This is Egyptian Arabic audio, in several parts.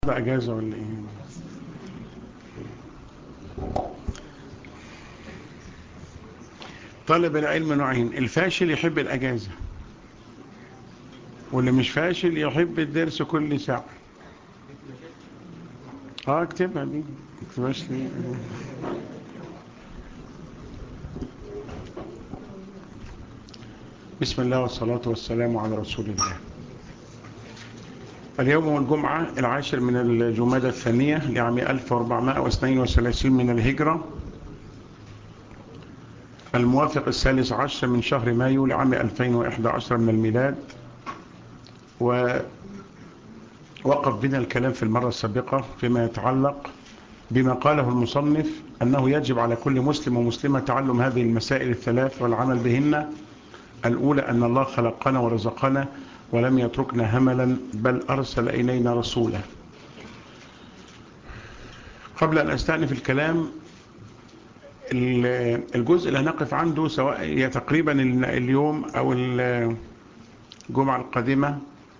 ده اجازة ولا ايه طالب العلم نوعين الفاشل يحب الاجازة واللي مش فاشل يحب الدرس كل ساعة اه اكتبها دي اكتبهاش ليه بسم الله والصلاة والسلام على رسول الله اليوم هو الجمعة العاشر من الجمادة الثانية لعام 1432 من الهجرة الموافق الثالث عشر من شهر مايو لعام 2011 من الميلاد ووقف بنا الكلام في المرة السابقة فيما يتعلق بما قاله المصنف أنه يجب على كل مسلم ومسلمة تعلم هذه المسائل الثلاث والعمل بهن الأولى أن الله خلقنا ورزقنا ولم يتركنا هملا بل أرسل إلينا رسولا قبل أن أستأنف الكلام الجزء اللي هنقف عنده سواء تقريبا اليوم أو الجمعة القادمة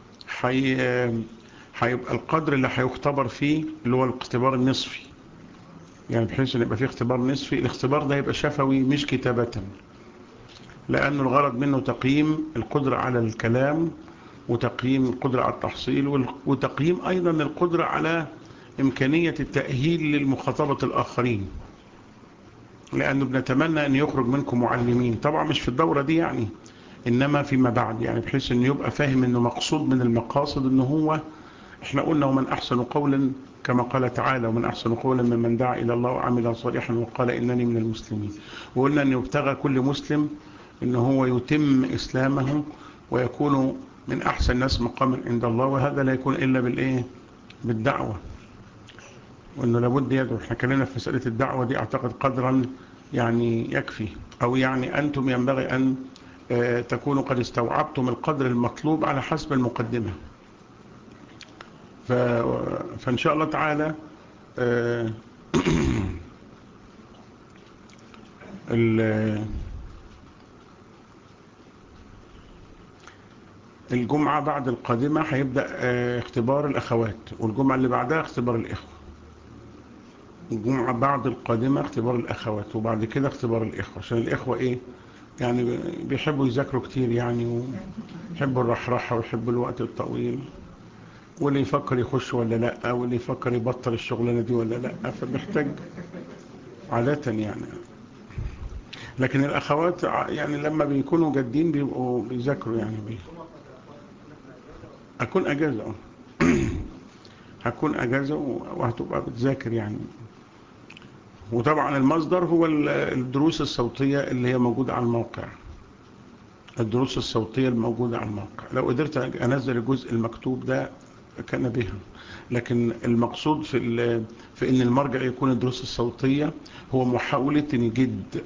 هيبقى القدر اللي هيختبر فيه اللي هو الاختبار النصفي يعني بحيث ان يبقى فيه اختبار نصفي الاختبار ده يبقى شفوي مش كتابة لأن الغرض منه تقييم القدرة على الكلام وتقييم القدرة على التحصيل وتقييم أيضا القدرة على إمكانية التأهيل للمخاطبة الآخرين لأنه بنتمنى أن يخرج منكم معلمين طبعا مش في الدورة دي يعني إنما فيما بعد يعني بحيث أنه يبقى فاهم أنه مقصود من المقاصد أنه هو إحنا قلنا ومن أحسن قولا كما قال تعالى ومن أحسن قولا ممن دعا إلى الله وعمل صالحا وقال إنني من المسلمين وقلنا أن يبتغى كل مسلم أنه هو يتم إسلامه ويكون من أحسن الناس مقاما عند الله وهذا لا يكون إلا بالإيه بالدعوة وأنه لابد يدعو احنا كلنا في مسألة الدعوة دي أعتقد قدرا يعني يكفي أو يعني أنتم ينبغي أن تكونوا قد استوعبتم القدر المطلوب على حسب المقدمة ف... فإن شاء الله تعالى ال... الجمعة بعد القادمة هيبدأ اختبار الأخوات والجمعة اللي بعدها اختبار الإخوة الجمعة بعد القادمة اختبار الأخوات وبعد كده اختبار الإخوة عشان الإخوة إيه يعني بيحبوا يذاكروا كتير يعني ويحبوا الرحرحة ويحبوا الوقت الطويل واللي يفكر يخش ولا لا واللي يفكر يبطل الشغلانة دي ولا لا فبيحتاج عادة يعني لكن الأخوات يعني لما بيكونوا جادين بيبقوا بيذاكروا يعني بيه هكون أجازة هكون أجازة وهتبقى بتذاكر يعني وطبعا المصدر هو الدروس الصوتية اللي هي موجودة على الموقع الدروس الصوتية الموجودة على الموقع لو قدرت أنزل الجزء المكتوب ده كان بها لكن المقصود في, في ان المرجع يكون الدروس الصوتية هو محاولة جد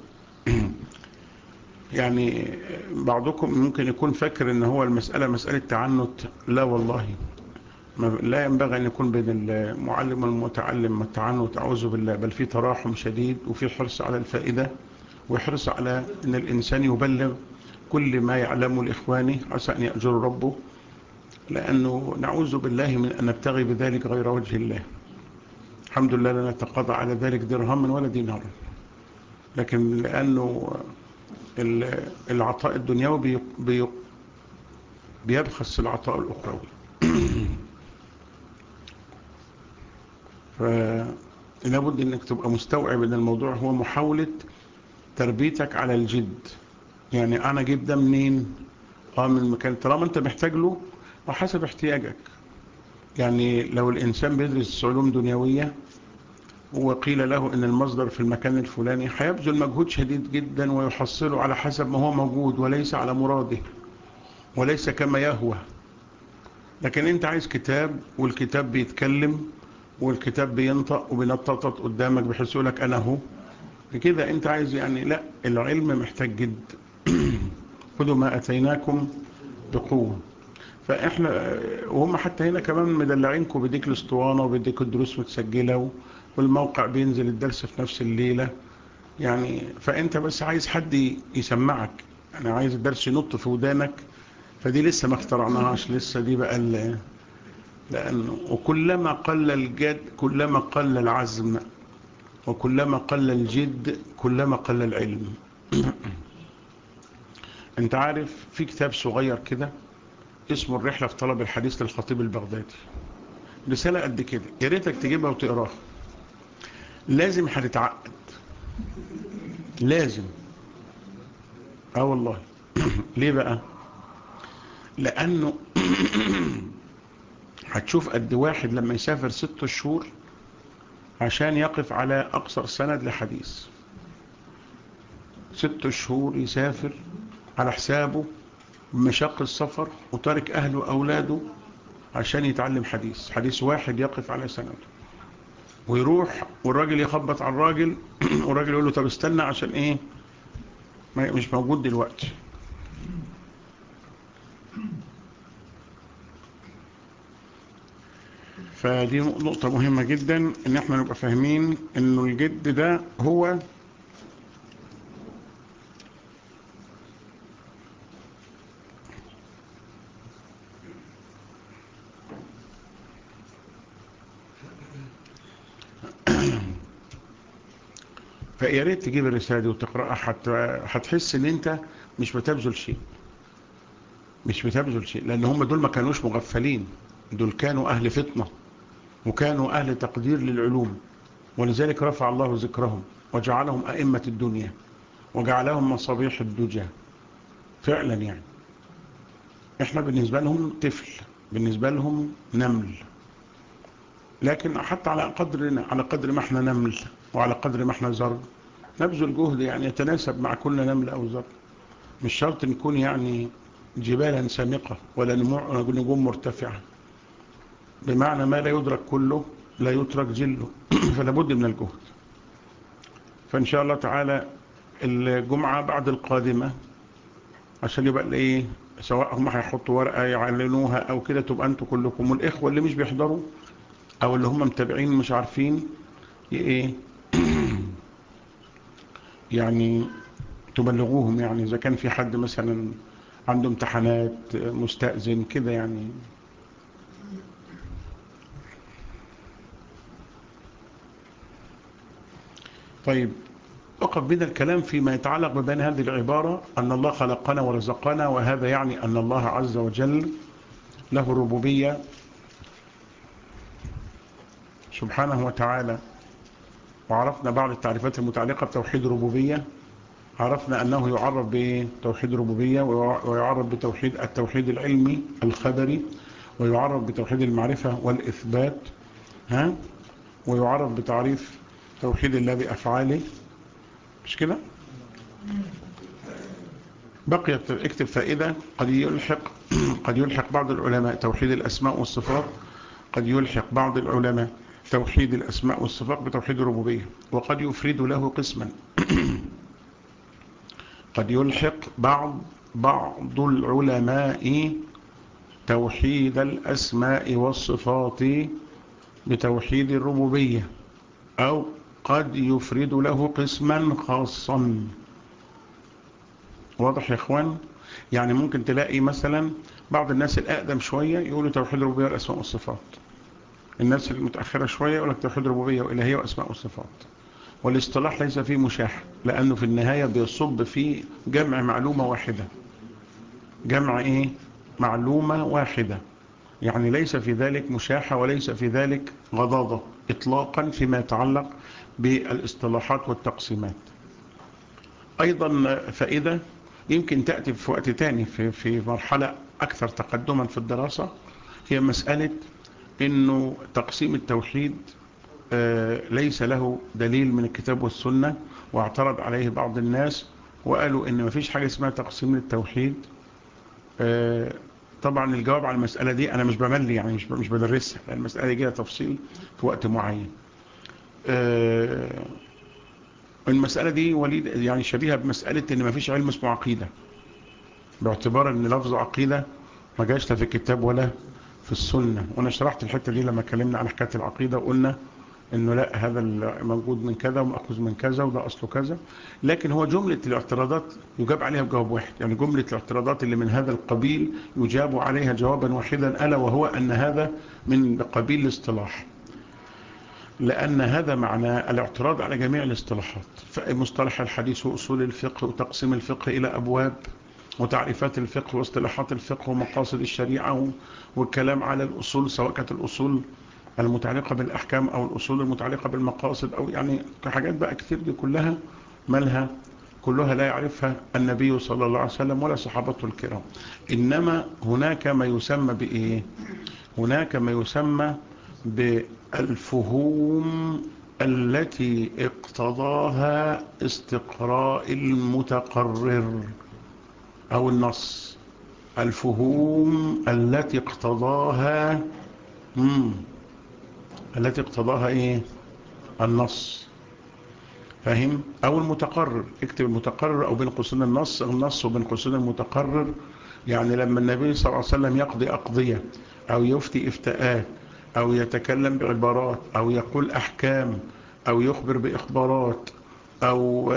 يعني بعضكم ممكن يكون فاكر ان هو المسألة مسألة تعنت لا والله لا ينبغي أن يكون بين المعلم والمتعلم التعنت أعوذ بالله بل في تراحم شديد وفي حرص على الفائدة وحرص على أن الإنسان يبلغ كل ما يعلمه لإخوانه عسى أن يأجر ربه لأنه نعوذ بالله من أن نبتغي بذلك غير وجه الله الحمد لله لا نتقاضى على ذلك درهم ولا دينار لكن لأنه العطاء الدنيوي بي بي بيبخس العطاء الأخروي فلابد أنك تبقى مستوعب أن الموضوع هو محاولة تربيتك على الجد يعني أنا أجيب ده منين اه من مكان طالما أنت محتاج له وحسب احتياجك يعني لو الإنسان بيدرس علوم دنيوية وقيل له ان المصدر في المكان الفلاني هيبذل مجهود شديد جدا ويحصله على حسب ما هو موجود وليس على مراده وليس كما يهوى لكن انت عايز كتاب والكتاب بيتكلم والكتاب بينطق وبينططط قدامك بحيث يقولك انا هو كده انت عايز يعني لا العلم محتاج جد خذوا ما اتيناكم بقوه فاحنا وهم حتى هنا كمان مدلعينكم بديك الاسطوانه وبديك الدروس متسجله والموقع بينزل الدرس في نفس الليله يعني فانت بس عايز حد يسمعك انا عايز الدرس ينط في ودانك فدي لسه ما اخترعناهاش لسه دي بقى لأنه وكلما قل الجد كلما قل العزم وكلما قل الجد كلما قل العلم انت عارف في كتاب صغير كده اسمه الرحلة في طلب الحديث للخطيب البغدادي رسالة قد كده يا ريتك تجيبها وتقراها لازم هتتعقد لازم اه والله ليه بقى لانه هتشوف قد واحد لما يسافر ست شهور عشان يقف على اقصر سند لحديث ست شهور يسافر على حسابه بمشاق السفر وتارك اهله واولاده عشان يتعلم حديث حديث واحد يقف على سنده ويروح والراجل يخبط على الراجل والراجل يقول له طب استنى عشان ايه مش موجود دلوقتي فدي نقطة مهمة جدا ان احنا نبقى فاهمين انه الجد ده هو فيا ريت تجيب الرسالة دي وتقرأها حتى هتحس ان انت مش بتبذل شيء مش بتبذل شيء لان هم دول ما كانوش مغفلين دول كانوا اهل فطنة وكانوا اهل تقدير للعلوم ولذلك رفع الله ذكرهم وجعلهم ائمة الدنيا وجعلهم مصابيح الدجى فعلا يعني احنا بالنسبة لهم طفل بالنسبة لهم نمل لكن حتى على قدر على قدر ما احنا نمل وعلى قدر ما احنا زر نبذل جهد يعني يتناسب مع كل نمل او زر مش شرط نكون يعني جبالا سامقة ولا نجوم مرتفعة بمعنى ما لا يدرك كله لا يترك جله فلا بد من الجهد فإن شاء الله تعالى الجمعة بعد القادمة عشان يبقى ايه سواء هم هيحطوا ورقة يعلنوها او كده تبقى انتوا كلكم والاخوة اللي مش بيحضروا او اللي هم متابعين مش عارفين ايه يعني تبلغوهم يعني اذا كان في حد مثلا عنده امتحانات مستأذن كده يعني طيب وقف بنا الكلام فيما يتعلق ببين هذه العبارة أن الله خلقنا ورزقنا وهذا يعني أن الله عز وجل له ربوبية سبحانه وتعالى وعرفنا بعض التعريفات المتعلقة بتوحيد الربوبية عرفنا أنه يعرف بتوحيد الربوبية ويعرف بتوحيد التوحيد العلمي الخبري ويعرف بتوحيد المعرفة والإثبات ها ويعرف بتعريف توحيد الله بأفعاله مش كده بقيت اكتب فائدة قد يلحق قد يلحق بعض العلماء توحيد الأسماء والصفات قد يلحق بعض العلماء توحيد الأسماء والصفات بتوحيد الربوبية وقد يفرد له قسما قد يلحق بعض بعض العلماء توحيد الأسماء والصفات بتوحيد الربوبية أو قد يفرد له قسما خاصا واضح يا اخوان يعني ممكن تلاقي مثلا بعض الناس الأقدم شوية يقولوا توحيد الربوبية والأسماء والصفات الناس المتأخرة شوية يقول لك توحيد الربوبية وإلهية وأسماء والصفات والاصطلاح ليس فيه مشاح لأنه في النهاية بيصب في جمع معلومة واحدة جمع إيه؟ معلومة واحدة يعني ليس في ذلك مشاحة وليس في ذلك غضاضة إطلاقا فيما يتعلق بالاصطلاحات والتقسيمات أيضا فائدة يمكن تأتي في وقت تاني في, في مرحلة أكثر تقدما في الدراسة هي مسألة أنه تقسيم التوحيد ليس له دليل من الكتاب والسنة واعترض عليه بعض الناس وقالوا ان مفيش حاجة اسمها تقسيم للتوحيد طبعا الجواب على المسألة دي انا مش بملي يعني مش مش بدرسها لان المسألة دي جايه تفصيل في وقت معين المسألة دي وليد يعني شبيهة بمسألة ان مفيش علم اسمه عقيدة باعتبار ان لفظ عقيدة ما جاش لا في الكتاب ولا في السنة وانا شرحت الحتة دي لما اتكلمنا عن حكاية العقيدة وقلنا انه لا هذا موجود من كذا ومأخوذ من كذا وده اصله كذا لكن هو جملة الاعتراضات يجاب عليها بجواب واحد يعني جملة الاعتراضات اللي من هذا القبيل يجاب عليها جوابا واحدا ألا وهو أن هذا من قبيل الاصطلاح لأن هذا معنى الاعتراض على جميع الاصطلاحات فمصطلح الحديث وأصول الفقه وتقسيم الفقه إلى أبواب وتعريفات الفقه واصطلاحات الفقه ومقاصد الشريعة والكلام على الأصول سواء كانت الأصول المتعلقة بالأحكام أو الأصول المتعلقة بالمقاصد أو يعني حاجات بقى كثير دي كلها مالها كلها لا يعرفها النبي صلى الله عليه وسلم ولا صحابته الكرام إنما هناك ما يسمى بإيه هناك ما يسمى بالفهوم التي اقتضاها استقراء المتقرر أو النص الفهوم التي اقتضاها مم. التي اقتضاها ايه النص فاهم او المتقرر اكتب المتقرر او بين قوسين النص النص وبين قوسين المتقرر يعني لما النبي صلى الله عليه وسلم يقضي أقضية او يفتي افتاءات او يتكلم بعبارات او يقول احكام او يخبر باخبارات او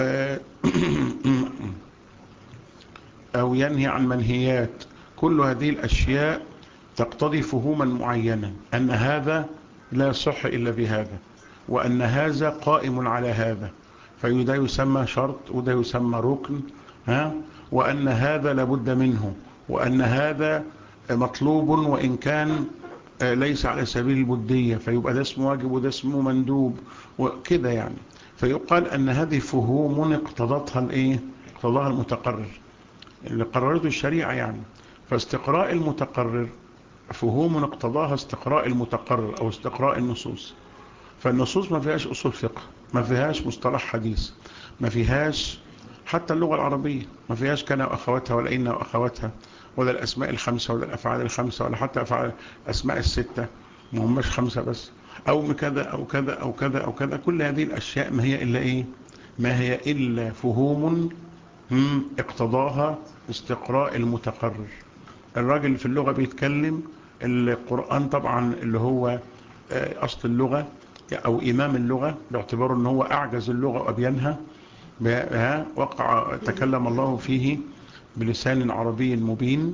او ينهي عن منهيات كل هذه الاشياء تقتضي فهوما معينة ان هذا لا صح إلا بهذا وأن هذا قائم على هذا فده يسمى شرط وده يسمى ركن ها وأن هذا لابد منه وأن هذا مطلوب وإن كان ليس على سبيل البدية فيبقى ده اسمه واجب وده اسمه مندوب وكده يعني فيقال أن هذه فهوم اقتضتها الايه اقتضاها المتقرر اللي قررته الشريعة يعني فاستقراء المتقرر فهوم اقتضاها استقراء المتقرر أو استقراء النصوص فالنصوص ما فيهاش أصول فقه ما فيهاش مصطلح حديث ما فيهاش حتى اللغة العربية ما فيهاش كان وأخواتها ولا إن وأخواتها ولا الأسماء الخمسة ولا الأفعال الخمسة ولا حتى أفعال الأسماء الستة ما هماش خمسة بس أو كذا أو كذا أو كذا أو كذا كل هذه الأشياء ما هي إلا إيه ما هي إلا فهوم اقتضاها استقراء المتقرر الراجل في اللغة بيتكلم القرآن طبعا اللي هو أصل اللغة أو إمام اللغة باعتباره أنه هو أعجز اللغة وأبينها وقع تكلم الله فيه بلسان عربي مبين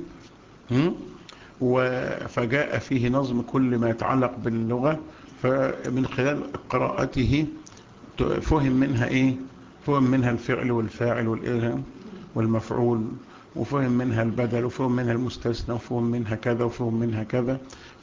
فجاء فيه نظم كل ما يتعلق باللغة فمن خلال قراءته فهم منها إيه فهم منها الفعل والفاعل والإرهام والمفعول وفهم منها البدل وفهم منها المستثنى وفهم منها كذا وفهم منها كذا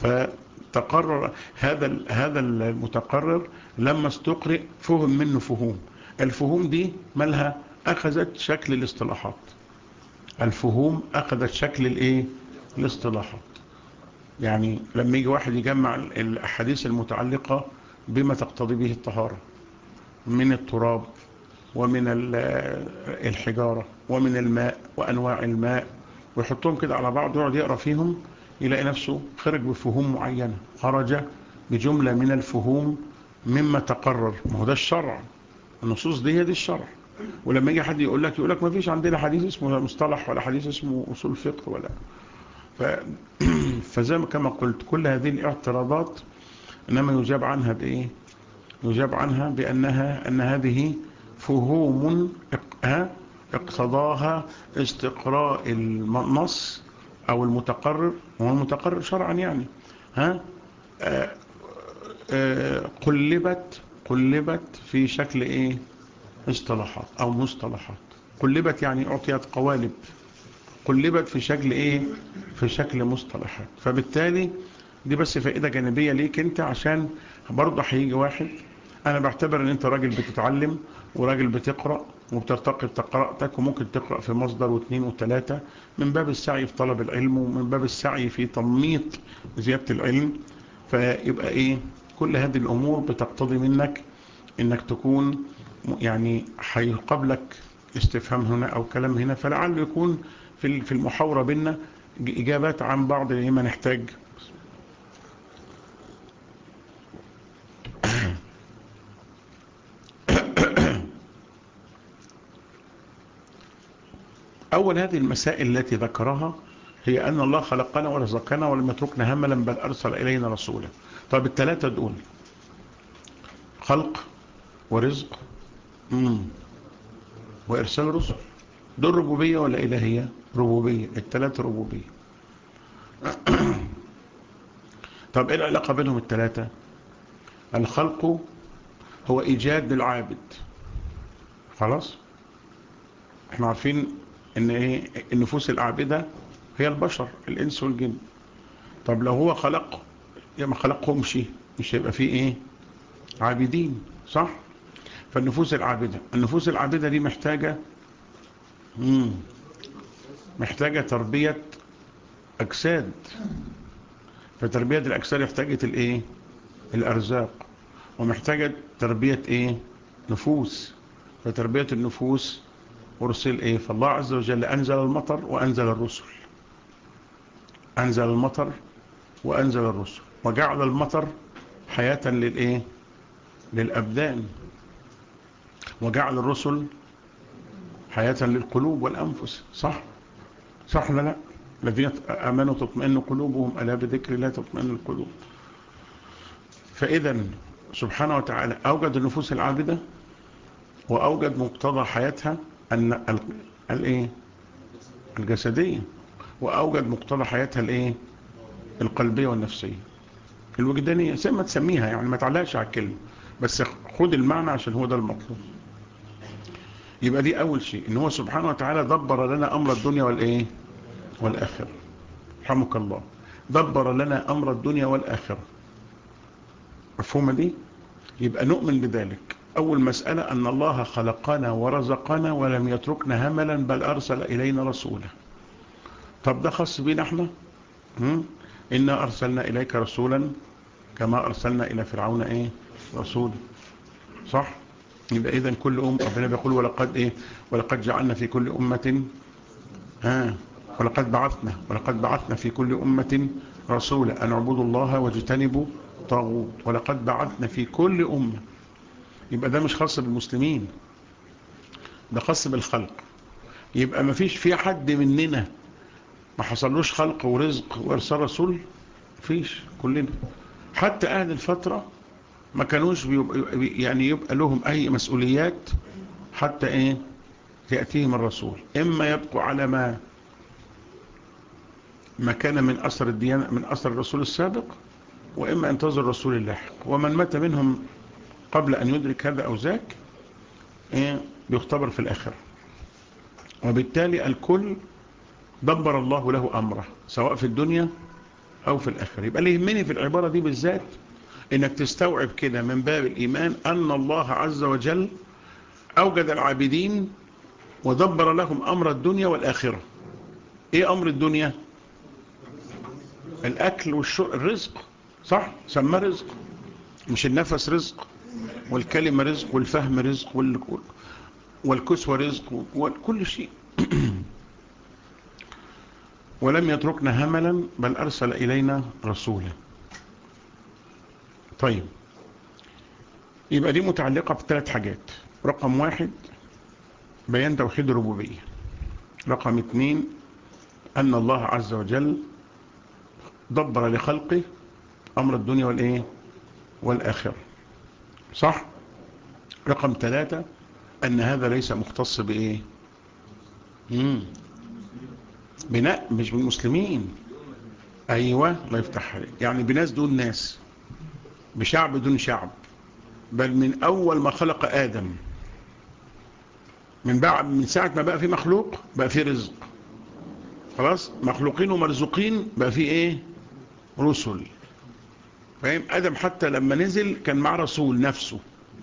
فتقرر هذا هذا المتقرر لما استقرئ فهم منه فهوم الفهوم دي مالها أخذت شكل الاصطلاحات الفهوم أخذت شكل الايه الاصطلاحات يعني لما يجي واحد يجمع الأحاديث المتعلقة بما تقتضي به الطهارة من التراب ومن الحجارة ومن الماء وأنواع الماء ويحطهم كده على بعض ويقعد يقرأ فيهم يلاقي نفسه خرج بفهوم معينة خرج بجملة من الفهوم مما تقرر ما هو ده الشرع النصوص دي هي دي الشرع ولما يجي حد يقول لك يقول لك ما فيش عندنا حديث اسمه مصطلح ولا حديث اسمه أصول فقه ولا ف... فزي ما كما قلت كل هذه الاعتراضات إنما يجاب عنها بإيه يجاب عنها بأنها أن هذه فهوم اقتضاها استقراء النص او المتقرر هو المتقرر شرعا يعني ها آآ آآ قلبت قلبت في شكل ايه اصطلاحات او مصطلحات قلبت يعني اعطيت قوالب قلبت في شكل ايه في شكل مصطلحات فبالتالي دي بس فائدة جانبية ليك انت عشان برضه هيجي واحد انا بعتبر ان انت راجل بتتعلم وراجل بتقرأ وبترتقي بقراءتك وممكن تقرأ في مصدر واثنين وثلاثة من باب السعي في طلب العلم ومن باب السعي في تنميط زيادة العلم فيبقى ايه كل هذه الامور بتقتضي منك انك تكون يعني هيقابلك استفهام هنا او كلام هنا فلعله يكون في المحاورة بينا اجابات عن بعض ما نحتاج أول هذه المسائل التي ذكرها هي أن الله خلقنا ورزقنا ولم يتركنا هملا بل أرسل إلينا رسولا طيب الثلاثة دول خلق ورزق مم. وإرسال رسل دول ربوبية ولا إلهية ربوبية الثلاثة ربوبية طب إيه العلاقة بينهم الثلاثة الخلق هو إيجاد للعابد خلاص احنا عارفين ان ايه النفوس العابدة هي البشر الانس والجن طب لو هو خلق يا ما خلقهمش مش هيبقى فيه ايه عابدين صح فالنفوس العابدة النفوس العابدة دي محتاجة مم. محتاجة تربية أجساد فتربية الأجساد محتاجة الإيه الأرزاق ومحتاجة تربية إيه نفوس فتربية النفوس أرسل إيه فالله عز وجل أنزل المطر وأنزل الرسل أنزل المطر وأنزل الرسل وجعل المطر حياة للإيه للأبدان وجعل الرسل حياة للقلوب والأنفس صح صح ولا لا الذين آمنوا تطمئن قلوبهم ألا بذكر الله تطمئن القلوب فإذا سبحانه وتعالى أوجد النفوس العابدة وأوجد مقتضى حياتها أن الإيه الجسدية وأوجد مقتضى حياتها الإيه القلبية والنفسية الوجدانية زي ما تسميها يعني ما تعلقش على الكلمة بس خد المعنى عشان هو ده المطلوب يبقى دي أول شيء إن هو سبحانه وتعالى دبر لنا أمر الدنيا والإيه والآخرة رحمك الله دبر لنا أمر الدنيا والآخرة مفهومة دي يبقى نؤمن بذلك أول مسألة أن الله خلقنا ورزقنا ولم يتركنا هملا بل أرسل إلينا رسولا طب ده خاص بينا احنا إنا أرسلنا إليك رسولا كما أرسلنا إلى فرعون إيه رسولا صح يبقى إذن كل أم ربنا بيقول ولقد إيه ولقد جعلنا في كل أمة ها ولقد بعثنا ولقد بعثنا في كل أمة رسولا أن اعبدوا الله واجتنبوا طاغوت ولقد بعثنا في كل أمة يبقى ده مش خاص بالمسلمين ده خاص بالخلق يبقى ما فيش في حد مننا ما حصلوش خلق ورزق وارسال رسول فيش كلنا حتى أهل الفترة ما كانوش يعني يبقى لهم أي مسؤوليات حتى إيه يأتيهم الرسول إما يبقوا على ما ما كان من أثر الديانة من أثر الرسول السابق وإما ينتظر الرسول اللاحق ومن مات منهم قبل أن يدرك هذا أو ذاك إيه بيختبر في الآخرة وبالتالي الكل دبر الله له أمره سواء في الدنيا أو في الآخرة يبقى اللي يهمني في العبارة دي بالذات إنك تستوعب كده من باب الإيمان أن الله عز وجل أوجد العابدين ودبر لهم أمر الدنيا والآخرة إيه أمر الدنيا الأكل والشرب الرزق صح سمى رزق مش النفس رزق والكلمة رزق والفهم رزق والكسوة رزق وكل شيء ولم يتركنا هملا بل أرسل إلينا رسولا طيب يبقى دي متعلقة بثلاث حاجات رقم واحد بيان توحيد الربوبية رقم اثنين أن الله عز وجل دبر لخلقه أمر الدنيا والإيه والآخرة صح رقم ثلاثة أن هذا ليس مختص بإيه مم. بناء مش بالمسلمين أيوة الله يفتح عليك يعني بناس دون ناس بشعب دون شعب بل من أول ما خلق آدم من بعد من ساعة ما بقى في مخلوق بقى في رزق خلاص مخلوقين ومرزوقين بقى في ايه رسل فاهم ادم حتى لما نزل كان مع رسول نفسه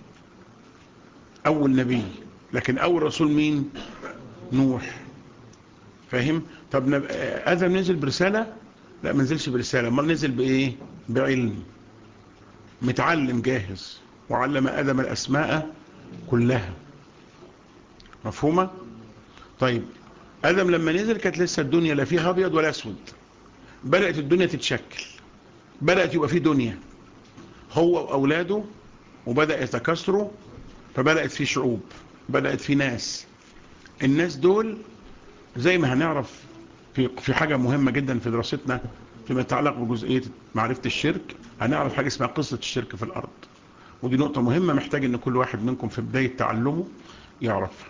اول نبي لكن اول رسول مين نوح فاهم طب نب... ادم نزل برسالة لا ما نزلش برسالة امال نزل بايه بعلم متعلم جاهز وعلم ادم الاسماء كلها مفهومة طيب ادم لما نزل كانت لسه الدنيا لا فيها ابيض ولا اسود بدأت الدنيا تتشكل بدأت يبقى في دنيا هو وأولاده وبدأ يتكسروا فبدأت في شعوب بدأت في ناس الناس دول زي ما هنعرف في في حاجة مهمة جدا في دراستنا فيما يتعلق بجزئية معرفة الشرك هنعرف حاجة اسمها قصة الشرك في الأرض ودي نقطة مهمة محتاج ان كل واحد منكم في بداية تعلمه يعرفها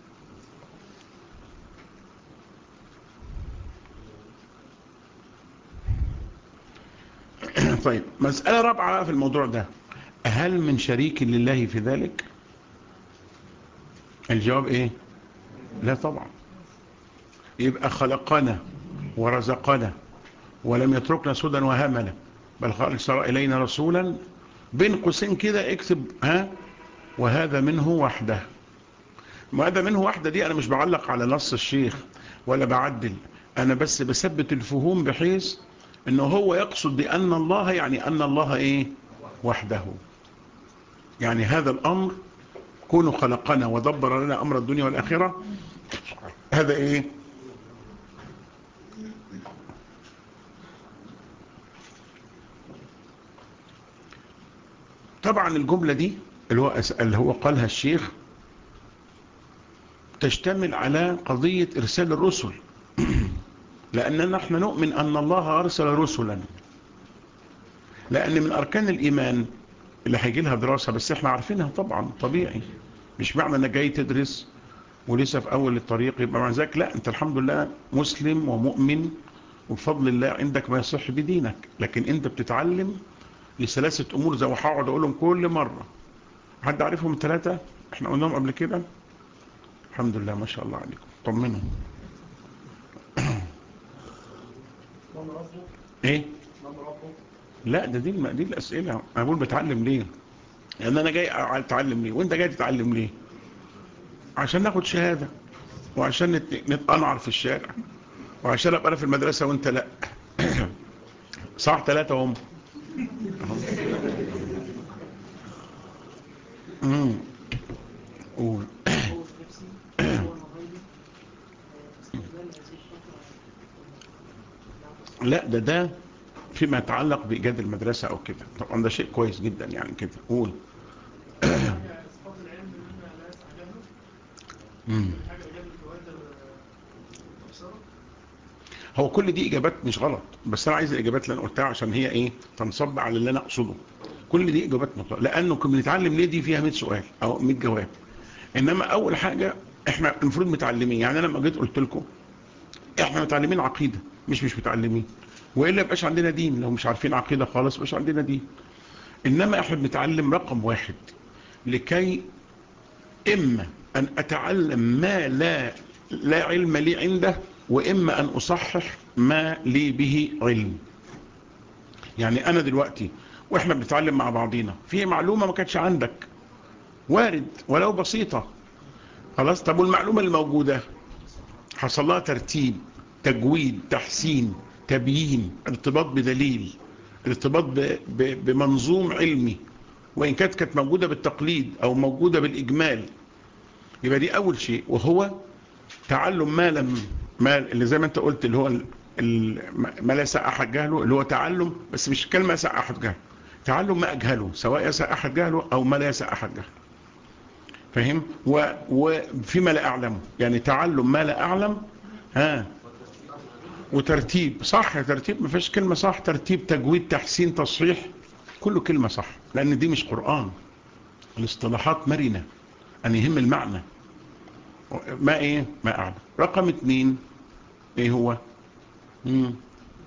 طيب مسألة رابعة في الموضوع ده هل من شريك لله في ذلك الجواب ايه لا طبعا يبقى خلقنا ورزقنا ولم يتركنا سودا وهملا بل ارسل الينا رسولا بين قوسين كده اكتب ها وهذا منه وحده وهذا منه وحده دي انا مش بعلق على نص الشيخ ولا بعدل انا بس بثبت الفهوم بحيث انه هو يقصد بان الله يعني ان الله ايه وحده يعني هذا الامر كونه خلقنا ودبر لنا امر الدنيا والاخره هذا ايه طبعا الجملة دي اللي هو, اللي هو قالها الشيخ تشتمل على قضية إرسال الرسل لأننا نحن نؤمن أن الله أرسل رسلا لأن من أركان الإيمان اللي هيجي لها دراسة بس احنا عارفينها طبعا طبيعي مش معنى انك جاي تدرس ولسه في أول الطريق يبقى مع ذلك لا أنت الحمد لله مسلم ومؤمن وبفضل الله عندك ما يصح بدينك لكن أنت بتتعلم لثلاثة أمور زي ما هقعد أقولهم كل مرة حد عارفهم الثلاثة احنا قلناهم قبل كده الحمد لله ما شاء الله عليكم طمنوا ايه لا ده دي دي الأسئلة أنا بقول بتعلم ليه لأن أنا جاي أتعلم ليه وأنت جاي تتعلم ليه عشان ناخد شهادة وعشان نتقنعر في الشارع وعشان أبقى أنا في المدرسة وأنت لا صح ثلاثة هم امم قول لا ده ده فيما يتعلق بإيجاد المدرسة أو كده طبعا ده شيء كويس جدا يعني كده قول هو كل دي إجابات مش غلط بس أنا عايز الإجابات اللي أنا قلتها عشان هي إيه تنصب على اللي أنا أقصده كل دي إجابات مطلقة لأنه كنا بنتعلم ليه دي فيها 100 سؤال أو 100 جواب إنما أول حاجة إحنا المفروض متعلمين يعني أنا لما جيت قلت لكم إحنا متعلمين عقيدة مش مش متعلمين وإلا يبقاش عندنا دين لو مش عارفين عقيدة خالص مش عندنا دين إنما إحنا بنتعلم رقم واحد لكي إما أن أتعلم ما لا لا علم لي عنده وإما أن أصحح ما لي به علم يعني أنا دلوقتي وإحنا بنتعلم مع بعضينا في معلومة ما كانتش عندك وارد ولو بسيطة خلاص طب والمعلومة الموجودة حصل لها ترتيب تجويد تحسين تبيين ارتباط بدليل ارتباط ب ب بمنظوم علمي وإن كانت كانت موجودة بالتقليد أو موجودة بالإجمال يبقى دي أول شيء وهو تعلم ما لم ما اللي زي ما انت قلت اللي هو ما لا يسع أحد جهله اللي هو تعلم بس مش كلمة يسع أحد جهله تعلم ما أجهله سواء يسع أحد جهله أو ما لا يسع أحد جهله فهم وفيما لا أعلم يعني تعلم ما لا أعلم ها وترتيب صح ترتيب ما فيش كلمة صح ترتيب تجويد تحسين تصحيح كله كلمة صح لأن دي مش قرآن الاصطلاحات مرنة أن يهم المعنى ما ايه ما اعلم رقم اتنين ايه هو مم.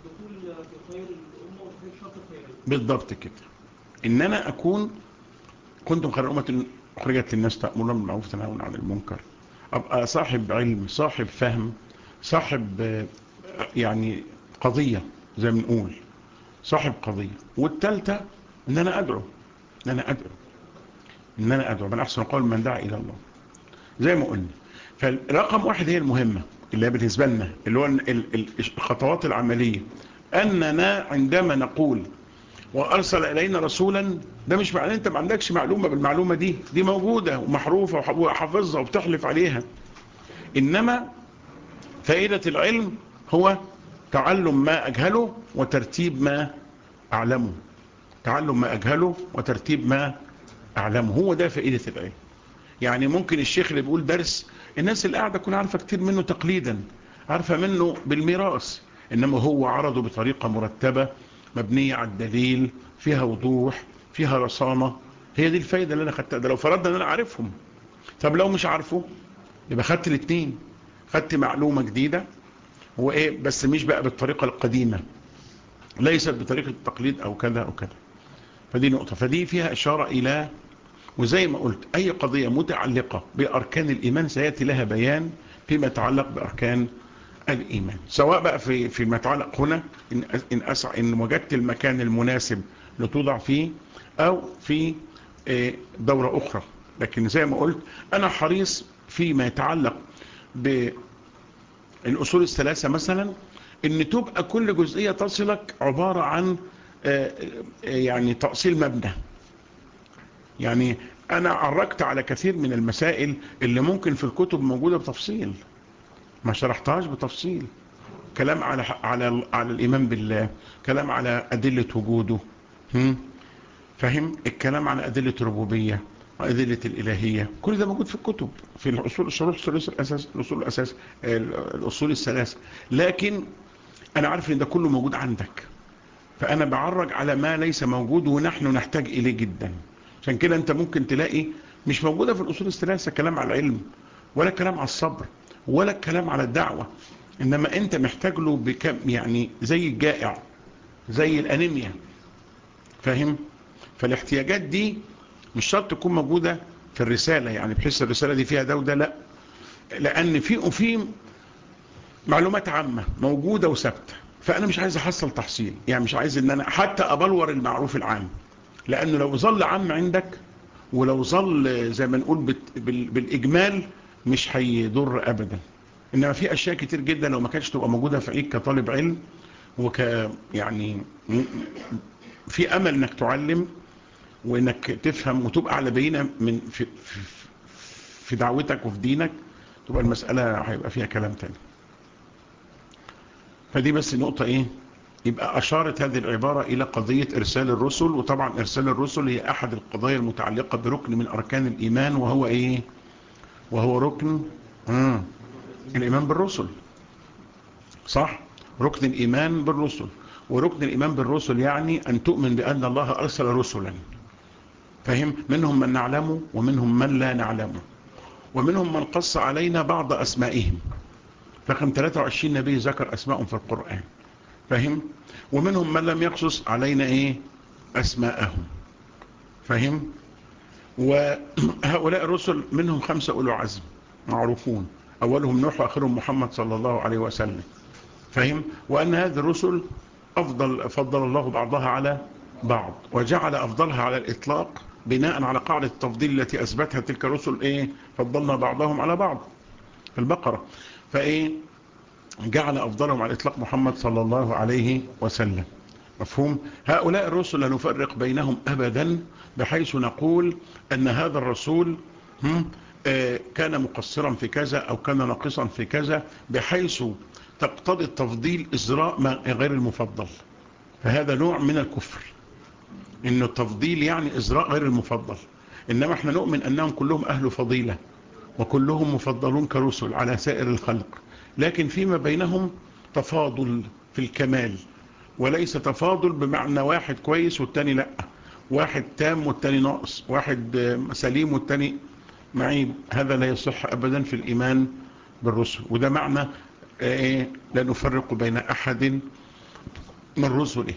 بالضبط كده ان انا اكون كنتم خير امه اخرجت للناس تامرون بالمعروف وتنهون عن المنكر ابقى صاحب علم صاحب فهم صاحب يعني قضيه زي ما نقول صاحب قضيه والثالثه ان انا ادعو ان انا ادعو ان انا ادعو من احسن قول من دعا الى الله زي ما قلنا فالرقم واحد هي المهمة اللي هي بالنسبة لنا اللي هو الخطوات العملية أننا عندما نقول وأرسل إلينا رسولا ده مش معنى أنت ما عندكش معلومة بالمعلومة دي دي موجودة ومحروفة وحافظها وبتحلف عليها إنما فائدة العلم هو تعلم ما أجهله وترتيب ما أعلمه تعلم ما أجهله وترتيب ما أعلمه هو ده فائدة العلم يعني ممكن الشيخ اللي بيقول درس الناس اللي قاعدة تكون عارفة كتير منه تقليدا عارفة منه بالميراث إنما هو عرضه بطريقة مرتبة مبنية على الدليل فيها وضوح فيها رصانة هي دي الفايدة اللي انا خدتها ده لو فرضنا ان انا عارفهم طب لو مش عارفه يبقى خدت الاثنين خدت معلومة جديدة وايه بس مش بقى بالطريقة القديمة ليست بطريقة التقليد او كذا او كذا فدي نقطة فدي فيها اشارة الى وزي ما قلت اي قضية متعلقة باركان الايمان سيأتي لها بيان فيما يتعلق باركان الايمان سواء بقى في في ما يتعلق هنا ان ان, أسع إن وجدت المكان المناسب لتوضع فيه او في دورة اخرى لكن زي ما قلت انا حريص فيما يتعلق بالاصول الثلاثة مثلا ان تبقى كل جزئية تصلك عبارة عن يعني تأصيل مبنى يعني انا عرجت على كثير من المسائل اللي ممكن في الكتب موجودة بتفصيل ما شرحتهاش بتفصيل كلام على على على الايمان بالله كلام على ادله وجوده فهم الكلام على ادله الربوبيه وادله الالهيه كل ده موجود في الكتب في الاصول الشروح الاساس الاصول الاساس الاصول الثلاثه لكن انا عارف ان ده كله موجود عندك فانا بعرج على ما ليس موجود ونحن نحتاج اليه جدا عشان كده انت ممكن تلاقي مش موجوده في الاصول الثلاثه كلام على العلم ولا كلام على الصبر ولا الكلام على الدعوة انما انت محتاج له بكم يعني زي الجائع زي الانيميا فاهم فالاحتياجات دي مش شرط تكون موجودة في الرسالة يعني بحيث الرسالة دي فيها ده وده لا لان في في معلومات عامة موجودة وثابته فانا مش عايز احصل تحصيل يعني مش عايز ان انا حتى ابلور المعروف العام لانه لو ظل عام عندك ولو ظل زي ما نقول بالاجمال مش هيضر ابدا انما في اشياء كتير جدا لو ما كانتش تبقى موجودة في عيك كطالب علم وك يعني في امل انك تعلم وانك تفهم وتبقى على بينة من في, في, في دعوتك وفي دينك تبقى المسألة هيبقى فيها كلام تاني فدي بس نقطة ايه يبقى اشارت هذه العبارة الى قضية ارسال الرسل وطبعا ارسال الرسل هي احد القضايا المتعلقة بركن من اركان الايمان وهو ايه وهو ركن آه. الإيمان بالرسل صح ركن الإيمان بالرسل وركن الإيمان بالرسل يعني أن تؤمن بأن الله أرسل رسلا فهم منهم من نعلمه ومنهم من لا نعلمه ومنهم من قص علينا بعض أسمائهم فكم 23 نبي ذكر أسماءهم في القرآن فهم ومنهم من لم يقصص علينا إيه أسماءهم فهم وهؤلاء الرسل منهم خمسة أولو عزم معروفون أولهم نوح وآخرهم محمد صلى الله عليه وسلم فهم وأن هذه الرسل أفضل فضل الله بعضها على بعض وجعل أفضلها على الإطلاق بناء على قاعدة التفضيل التي أثبتها تلك الرسل إيه فضلنا بعضهم على بعض في البقرة فإيه جعل أفضلهم على الإطلاق محمد صلى الله عليه وسلم مفهوم هؤلاء الرسل لا نفرق بينهم أبدا بحيث نقول أن هذا الرسول كان مقصرا في كذا أو كان ناقصا في كذا بحيث تقتضي التفضيل إزراء ما غير المفضل فهذا نوع من الكفر إنه التفضيل يعني إزراء غير المفضل إنما احنا نؤمن أنهم كلهم أهل فضيلة وكلهم مفضلون كرسل على سائر الخلق لكن فيما بينهم تفاضل في الكمال وليس تفاضل بمعنى واحد كويس والتاني لا واحد تام والتاني ناقص واحد سليم والتاني معيب هذا لا يصح أبدا في الإيمان بالرسل وده معنى إيه لا نفرق بين أحد من رسله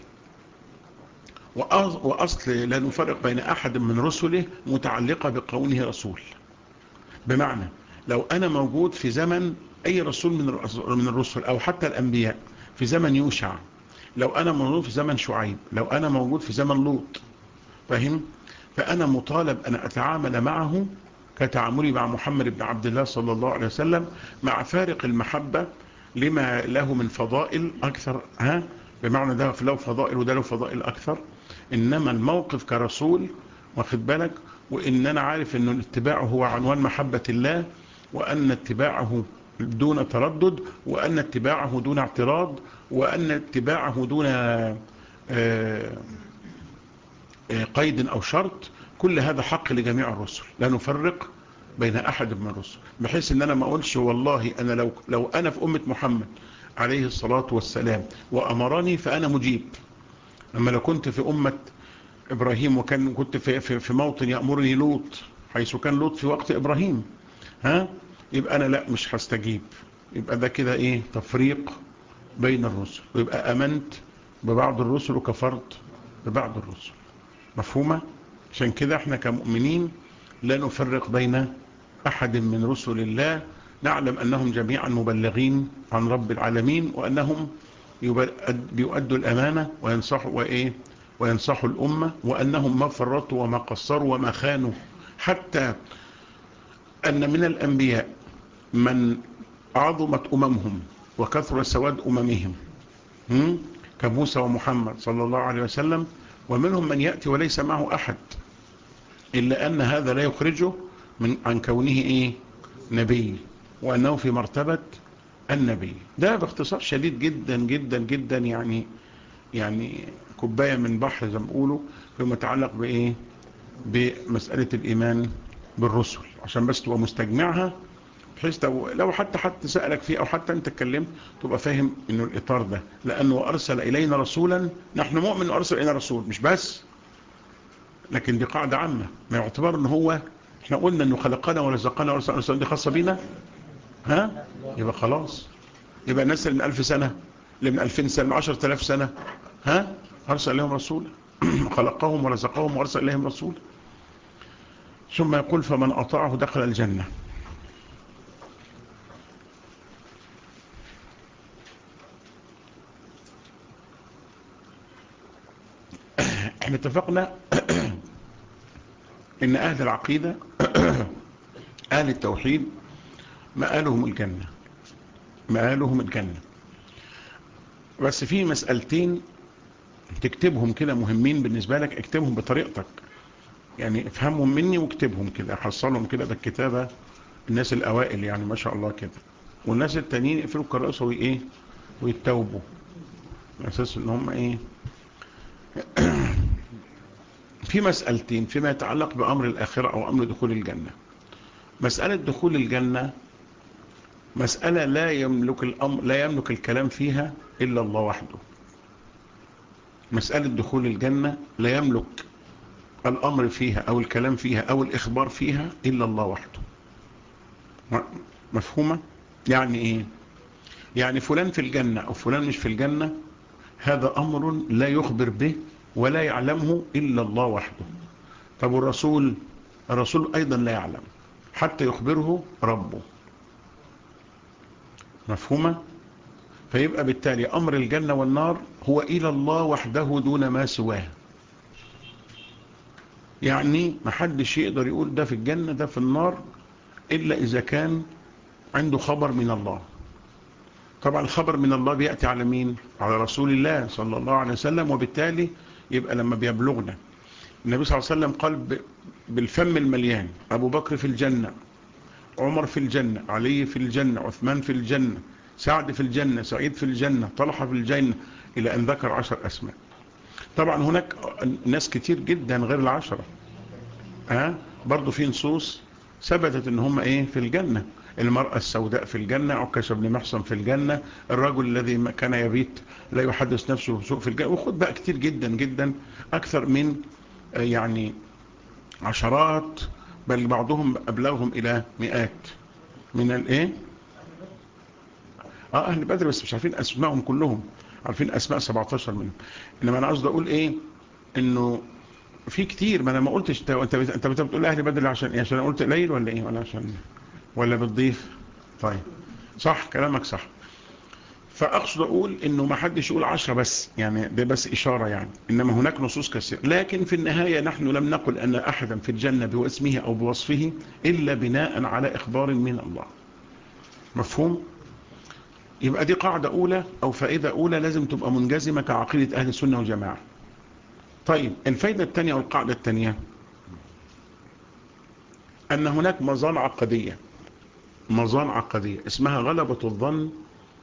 وأصل لا نفرق بين أحد من رسله متعلقة بقونه رسول بمعنى لو أنا موجود في زمن أي رسول من الرسل أو حتى الأنبياء في زمن يوشع لو أنا موجود في زمن شعيب لو أنا موجود في زمن لوط فهم فأنا مطالب أن أتعامل معه كتعاملي مع محمد بن عبد الله صلى الله عليه وسلم مع فارق المحبة لما له من فضائل أكثر ها بمعنى ده له فضائل وده له فضائل أكثر إنما الموقف كرسول واخد بالك وإن أنا عارف أن الاتباع هو عنوان محبة الله وأن اتباعه دون تردد وأن اتباعه دون اعتراض وأن اتباعه دون قيد أو شرط كل هذا حق لجميع الرسل لا نفرق بين أحد من الرسل بحيث أن أنا ما أقولش والله أنا لو, لو أنا في أمة محمد عليه الصلاة والسلام وأمرني فأنا مجيب أما لو كنت في أمة إبراهيم وكان كنت في, في, في موطن يأمرني لوط حيث كان لوط في وقت إبراهيم ها يبقى أنا لا مش هستجيب يبقى ده كده إيه تفريق بين الرسل ويبقى أمنت ببعض الرسل وكفرت ببعض الرسل مفهومة عشان كده احنا كمؤمنين لا نفرق بين أحد من رسل الله نعلم أنهم جميعا مبلغين عن رب العالمين وأنهم بيؤدوا الأمانة وينصحوا وإيه وينصحوا الأمة وأنهم ما فرطوا وما قصروا وما خانوا حتى أن من الأنبياء من عظمت أممهم وكثر سواد أممهم كموسى ومحمد صلى الله عليه وسلم ومنهم من يأتي وليس معه أحد إلا أن هذا لا يخرجه من عن كونه إيه نبي وأنه في مرتبة النبي ده باختصار شديد جدا جدا جدا يعني يعني كوباية من بحر زي ما بيقولوا فيما يتعلق بإيه بمسألة الإيمان بالرسل عشان بس تبقى مستجمعها بحيث لو حتى حد سألك فيه أو حتى أنت اتكلمت تبقى فاهم إنه الإطار ده لأنه أرسل إلينا رسولا نحن مؤمن أرسل إلينا رسول مش بس لكن دي قاعدة عامة ما يعتبر إن هو احنا قلنا إنه خلقنا ورزقنا ورسلنا رسول دي خاصة بينا ها يبقى خلاص يبقى الناس اللي من ألف سنة اللي من ألفين سنة من عشرة آلاف سنة ها أرسل إليهم رسولا خلقهم ورزقهم وأرسل إليهم رسولا ثم يقول فمن أطاعه دخل الجنة احنا اتفقنا ان اهل العقيدة اهل التوحيد مآلهم الجنة مآلهم الجنة بس في مسألتين تكتبهم كده مهمين بالنسبة لك اكتبهم بطريقتك يعني افهمهم مني واكتبهم كده حصلهم كده بالكتابة الناس الاوائل يعني ما شاء الله كده والناس التانيين يقفلوا الكراسة وايه ويتوبوا اساس ان هم ايه في مسألتين فيما يتعلق بأمر الآخرة أو أمر دخول الجنة مسألة دخول الجنة مسألة لا يملك الأمر لا يملك الكلام فيها إلا الله وحده مسألة دخول الجنة لا يملك الأمر فيها أو الكلام فيها أو الإخبار فيها إلا الله وحده مفهومة؟ يعني إيه؟ يعني فلان في الجنة أو فلان مش في الجنة هذا أمر لا يخبر به ولا يعلمه إلا الله وحده طب الرسول الرسول أيضا لا يعلم حتى يخبره ربه مفهومة فيبقى بالتالي أمر الجنة والنار هو إلى الله وحده دون ما سواه يعني محدش يقدر يقول ده في الجنة ده في النار إلا إذا كان عنده خبر من الله طبعا الخبر من الله بيأتي على مين على رسول الله صلى الله عليه وسلم وبالتالي يبقى لما بيبلغنا النبي صلى الله عليه وسلم قال بالفم المليان أبو بكر في الجنة عمر في الجنة علي في الجنة عثمان في الجنة سعد في الجنة سعيد في الجنة طلحة في الجنة إلى أن ذكر عشر أسماء طبعا هناك ناس كتير جدا غير العشرة ها برضو في نصوص ثبتت ان هم ايه في الجنة المرأة السوداء في الجنة عكش بن محصن في الجنة الرجل الذي كان يبيت لا يحدث نفسه بسوء في الجنة وخد بقى كتير جدا جدا أكثر من يعني عشرات بل بعضهم أبلغهم إلى مئات من الايه اه اهل بدر بس مش عارفين اسمائهم كلهم عارفين اسماء 17 منهم انما انا قصدي اقول ايه انه في كتير ما انا ما قلتش انت انت بتقول اهل بدر عشان ايه عشان انا قلت قليل ولا ايه ولا عشان ولا بتضيف طيب صح كلامك صح فاقصد اقول انه ما حدش يقول عشرة بس يعني ده بس اشارة يعني انما هناك نصوص كثيرة لكن في النهاية نحن لم نقل ان احدا في الجنة باسمه او بوصفه الا بناء على اخبار من الله مفهوم يبقى دي قاعدة اولى او فائدة اولى لازم تبقى منجزمة كعقيدة اهل السنة والجماعة طيب الفائدة الثانية او القاعدة الثانية ان هناك مظان عقدية مظان عقدية اسمها غلبة الظن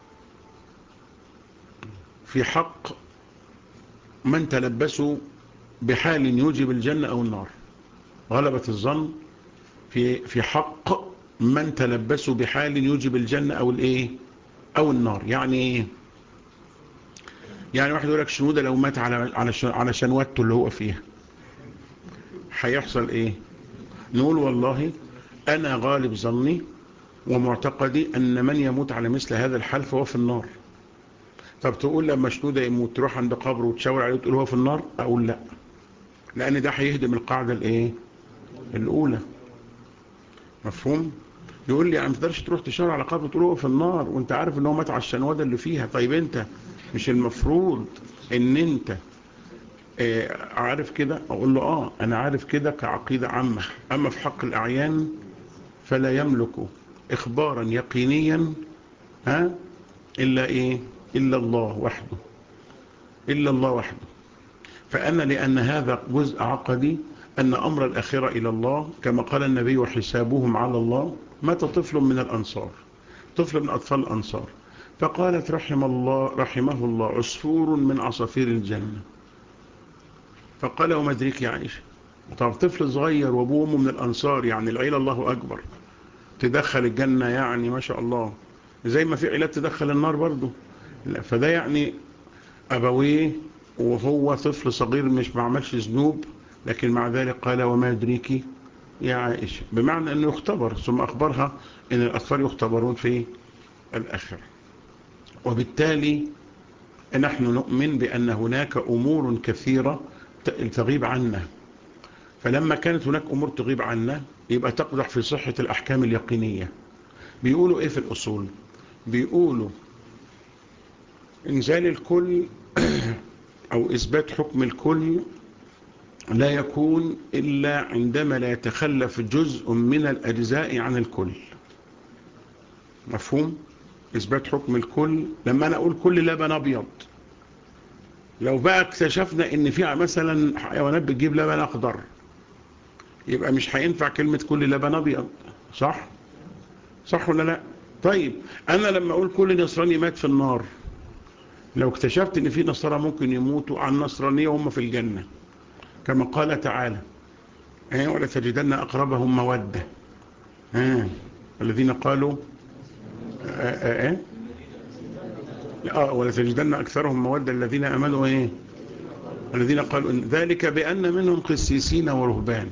في حق من تلبسوا بحال يوجب الجنة أو النار غلبة الظن في في حق من تلبسوا بحال يوجب الجنة أو الإيه أو النار يعني إيه يعني واحد يقول لك شنودة لو مات على على على شنوته اللي هو فيها هيحصل ايه نقول والله انا غالب ظني ومعتقدي ان من يموت على مثل هذا الحال فهو في النار طب تقول لما شنودة يموت تروح عند قبره وتشاور عليه وتقول هو في النار اقول لا لان ده هيهدم القاعدة الايه الاولى مفهوم يقول لي يعني ما تقدرش تروح تشاور على قبره تقول هو في النار وانت عارف ان هو مات على الشنوده اللي فيها طيب انت مش المفروض ان انت اه عارف كده اقول له اه انا عارف كده كعقيدة عامة اما في حق الاعيان فلا يملك اخبارا يقينيا ها الا ايه الا الله وحده الا الله وحده فانا لان هذا جزء عقدي أن أمر الأخيرة إلى الله كما قال النبي وحسابهم على الله مات طفل من الأنصار طفل من أطفال الأنصار فقالت رحم الله رحمه الله عصفور من عصافير الجنة فقال وما ادريك يا عائشة طب طفل صغير وابوه وامه من الأنصار يعني العيلة الله أكبر تدخل الجنة يعني ما شاء الله زي ما في عيلات تدخل النار برضه فده يعني أبويه وهو طفل صغير مش معملش ذنوب لكن مع ذلك قال وما يدريك يا عائشة بمعنى أنه يختبر ثم أخبرها أن الأطفال يختبرون في الآخرة وبالتالي نحن نؤمن بأن هناك أمور كثيرة تغيب عنا فلما كانت هناك أمور تغيب عنا يبقى تقدح في صحة الأحكام اليقينية بيقولوا إيه في الأصول بيقولوا إنزال الكل أو إثبات حكم الكل لا يكون إلا عندما لا يتخلف جزء من الأجزاء عن الكل مفهوم؟ إثبات حكم الكل لما أنا أقول كل لبن أبيض لو بقى اكتشفنا ان في مثلا حيوانات بتجيب لبن أخضر يبقى مش هينفع كلمة كل لبن أبيض صح؟ صح ولا لا؟ طيب أنا لما أقول كل نصراني مات في النار لو اكتشفت ان في نصارى ممكن يموتوا عن نصرانية وهم في الجنة كما قال تعالى اه ولا تجدن أقربهم مودة اه الذين قالوا اه اه اه ولا تجدن أكثرهم مودة الذين أمنوا ايه الذين قالوا إن ذلك بأن منهم قسيسين ورهبان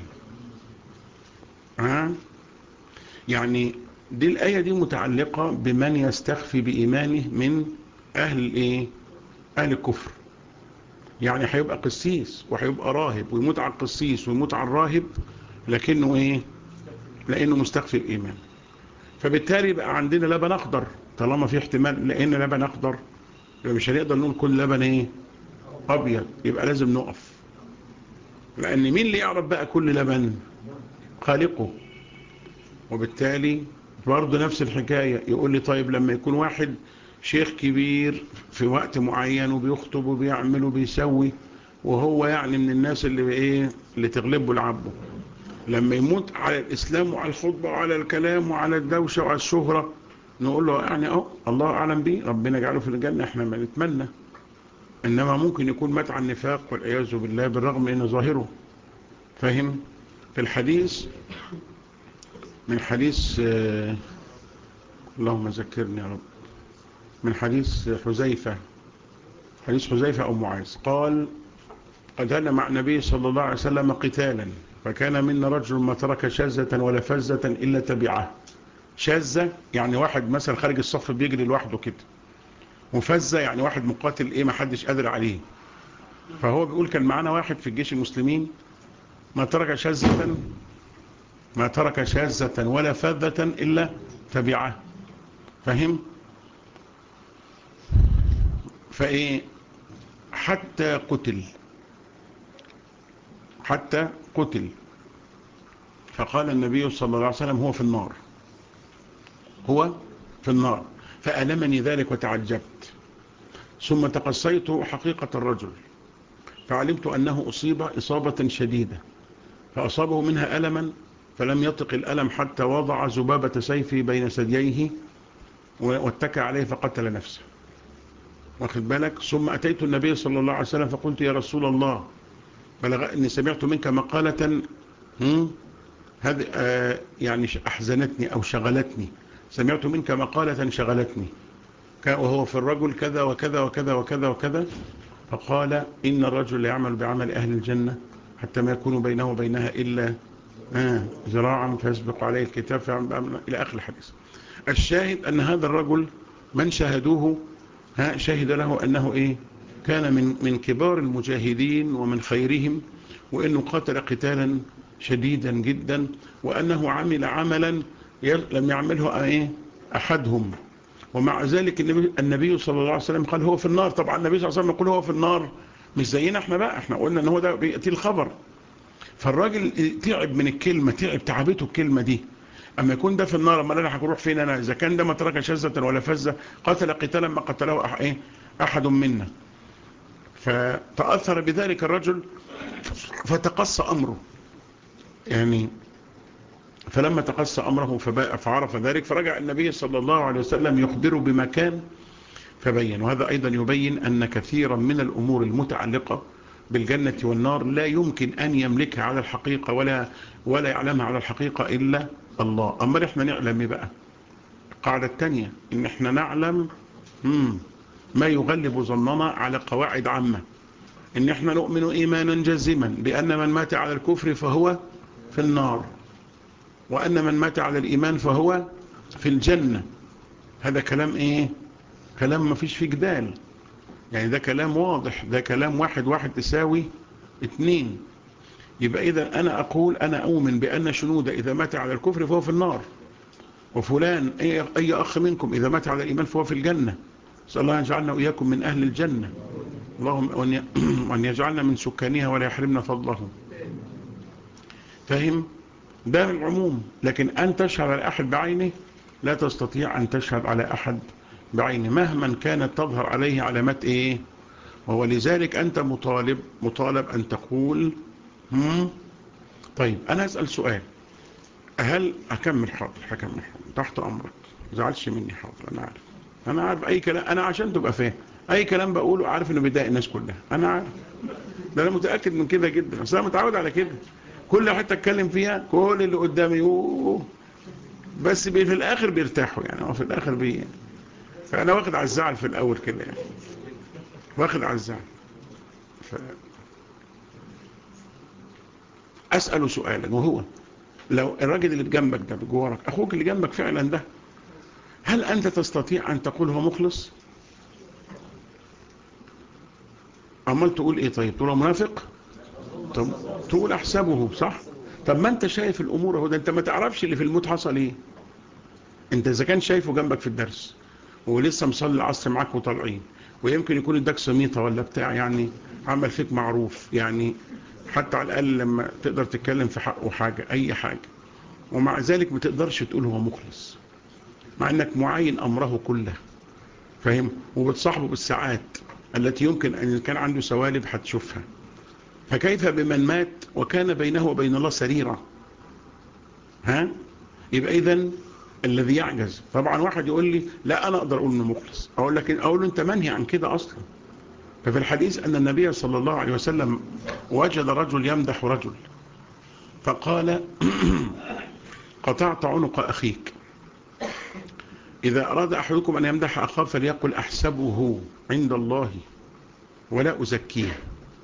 ها يعني دي الآية دي متعلقة بمن يستخفي بإيمانه من أهل ايه أهل الكفر يعني هيبقى قسيس وهيبقى راهب ويموت على القسيس ويموت على الراهب لكنه ايه لانه مستخفي الايمان فبالتالي بقى عندنا لبن اخضر طالما في احتمال لان لبن اخضر يبقى مش هنقدر نقول كل لبن ايه ابيض يبقى لازم نقف لان مين اللي يعرف بقى كل لبن خالقه وبالتالي برضه نفس الحكاية يقول لي طيب لما يكون واحد شيخ كبير في وقت معين وبيخطب وبيعمل وبيسوي وهو يعني من الناس اللي ايه اللي تغلبه العبه لما يموت على الإسلام وعلى الخطبة وعلى الكلام وعلى الدوشة وعلى الشهرة نقول له يعني اه الله أعلم به ربنا جعله في الجنة احنا ما نتمنى إنما ممكن يكون مات عن النفاق والعياذ بالله بالرغم إن ظاهره فهم في الحديث من حديث آه اللهم ذكرني يا رب من حديث حذيفة حديث حذيفة أو معاذ قال قتلنا مع النبي صلى الله عليه وسلم قتالا فكان منا رجل ما ترك شاذة ولا فزة إلا تبعه شاذة يعني واحد مثلا خارج الصف بيجري لوحده كده وفزة يعني واحد مقاتل ايه ما حدش قادر عليه فهو بيقول كان معنا واحد في الجيش المسلمين ما ترك شاذة ما ترك شاذة ولا فذة إلا تبعه فهم فايه حتى قتل حتى قتل فقال النبي صلى الله عليه وسلم هو في النار هو في النار فألمني ذلك وتعجبت ثم تقصيت حقيقة الرجل فعلمت أنه أصيب إصابة شديدة فأصابه منها ألما فلم يطق الألم حتى وضع زبابة سيفي بين ثدييه واتكى عليه فقتل نفسه واخد بالك ثم أتيت النبي صلى الله عليه وسلم فقلت يا رسول الله بلغ أني سمعت منك مقالة هذه آه يعني أحزنتني أو شغلتني سمعت منك مقالة شغلتني وهو في الرجل كذا وكذا وكذا وكذا وكذا فقال إن الرجل يعمل بعمل أهل الجنة حتى ما يكون بينه وبينها إلا آه ذراعا فيسبق عليه الكتاب إلى آخر الحديث الشاهد أن هذا الرجل من شاهدوه ها شهد له أنه إيه كان من من كبار المجاهدين ومن خيرهم وأنه قاتل قتالا شديدا جدا وأنه عمل عملا لم يعمله إيه أحدهم ومع ذلك النبي, النبي صلى الله عليه وسلم قال هو في النار طبعا النبي صلى الله عليه وسلم يقول هو في النار مش زينا احنا بقى احنا قلنا ان هو ده بيأتي الخبر فالراجل تعب من الكلمة تعب تعبته الكلمة دي اما يكون ده في النار اما انا هروح فين انا اذا كان ده ما ترك شذة ولا فزة قتل قتالا ما قتله أح ايه احد منا فتأثر بذلك الرجل فتقص امره يعني فلما تقص أمره فعرف ذلك فرجع النبي صلى الله عليه وسلم يخبره بمكان فبين وهذا أيضا يبين أن كثيرا من الأمور المتعلقة بالجنة والنار لا يمكن أن يملكها على الحقيقة ولا ولا يعلمها على الحقيقة إلا الله أما إحنا نعلم بقى القاعدة الثانية إن إحنا نعلم ما يغلب ظننا على قواعد عامة إن إحنا نؤمن إيمانا جزما بأن من مات على الكفر فهو في النار وأن من مات على الإيمان فهو في الجنة هذا كلام إيه كلام ما فيش فيه جدال يعني ده كلام واضح ده كلام واحد واحد تساوي اتنين يبقى إذا أنا أقول أنا أؤمن بأن شنودة إذا مات على الكفر فهو في النار وفلان أي, أي أخ منكم إذا مات على الإيمان فهو في الجنة صلى الله يجعلنا وإياكم من أهل الجنة اللهم وأن يجعلنا من سكانها ولا يحرمنا فضله فهم ده العموم لكن أن تشهد على أحد بعينه لا تستطيع أن تشهد على أحد بعينه مهما كانت تظهر عليه علامات إيه وهو لذلك أنت مطالب مطالب أن تقول هم طيب أنا أسأل سؤال هل أكمل حاضر هكمل حاضر تحت أمرك زعلش مني حاضر أنا عارف أنا عارف أي كلام أنا عشان تبقى فاهم أي كلام بقوله عارف إنه بيضايق الناس كلها أنا عارف ده أنا متأكد من كده جدا أصل أنا متعود على كده كل حتة اتكلم فيها كل اللي قدامي أوه بس بي في الاخر بيرتاحوا يعني هو في الاخر بي فانا واخد على الزعل في الاول كده يعني واخد على الزعل ف... اسأله سؤالا وهو لو الراجل اللي جنبك ده بجوارك اخوك اللي جنبك فعلا ده هل انت تستطيع ان تقول هو مخلص عمال تقول ايه طيب تقول منافق طب تقول احسبه صح طب ما انت شايف الامور اهو ده انت ما تعرفش اللي في الموت حصل ايه انت اذا كان شايفه جنبك في الدرس ولسه مصلي العصر معاك وطالعين ويمكن يكون اداك سميطه ولا بتاع يعني عمل فيك معروف يعني حتى على الاقل لما تقدر تتكلم في حقه حاجه اي حاجه ومع ذلك ما تقدرش تقول هو مخلص مع انك معين امره كله فاهم وبتصاحبه بالساعات التي يمكن ان كان عنده سوالب هتشوفها فكيف بمن مات وكان بينه وبين الله سريرة ها يبقى اذا الذي يعجز طبعا واحد يقول لي لا انا اقدر اقول انه مخلص اقول لك اقول له انت منهي عن كده اصلا ففي الحديث ان النبي صلى الله عليه وسلم وجد رجل يمدح رجل فقال قطعت عنق اخيك اذا اراد احدكم ان يمدح اخاه فليقل احسبه عند الله ولا ازكيه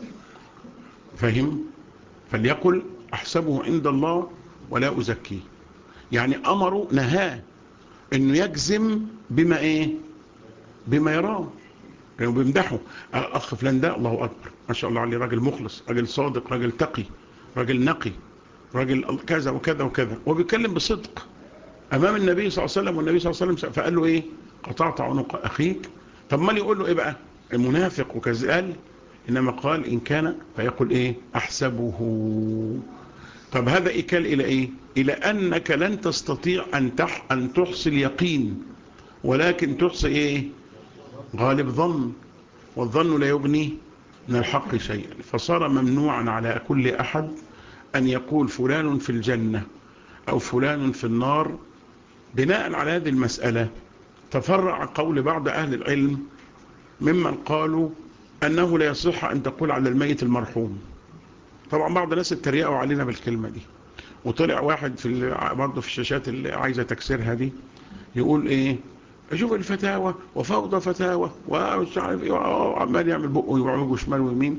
فهم فليقل احسبه عند الله ولا ازكيه يعني امره نهاه انه يجزم بما ايه بما يراه كانوا يعني بيمدحوا اخ فلان ده الله اكبر ما شاء الله عليه راجل مخلص راجل صادق راجل تقي راجل نقي راجل كذا وكذا وكذا وبيتكلم بصدق امام النبي صلى الله عليه وسلم والنبي صلى الله عليه وسلم فقال له ايه قطعت عنق اخيك طب ما يقول له ايه بقى المنافق وكذا إنما قال إن كان فيقول إيه أحسبه طب هذا إكال إلى إيه إلى أنك لن تستطيع أن, تح أن تحصي اليقين ولكن تحصي إيه غالب ظن والظن لا يغني من الحق شيئا فصار ممنوعا على كل أحد أن يقول فلان في الجنة أو فلان في النار بناء على هذه المسألة تفرع قول بعض أهل العلم ممن قالوا أنه لا يصح أن تقول على الميت المرحوم طبعا بعض الناس اتريقوا علينا بالكلمة دي وطلع واحد في برضه في الشاشات اللي عايزة تكسيرها دي يقول ايه اشوف الفتاوى وفوضى فتاوى ومش عارف ايه وعمال يعمل بقه ويعوج شمال ويمين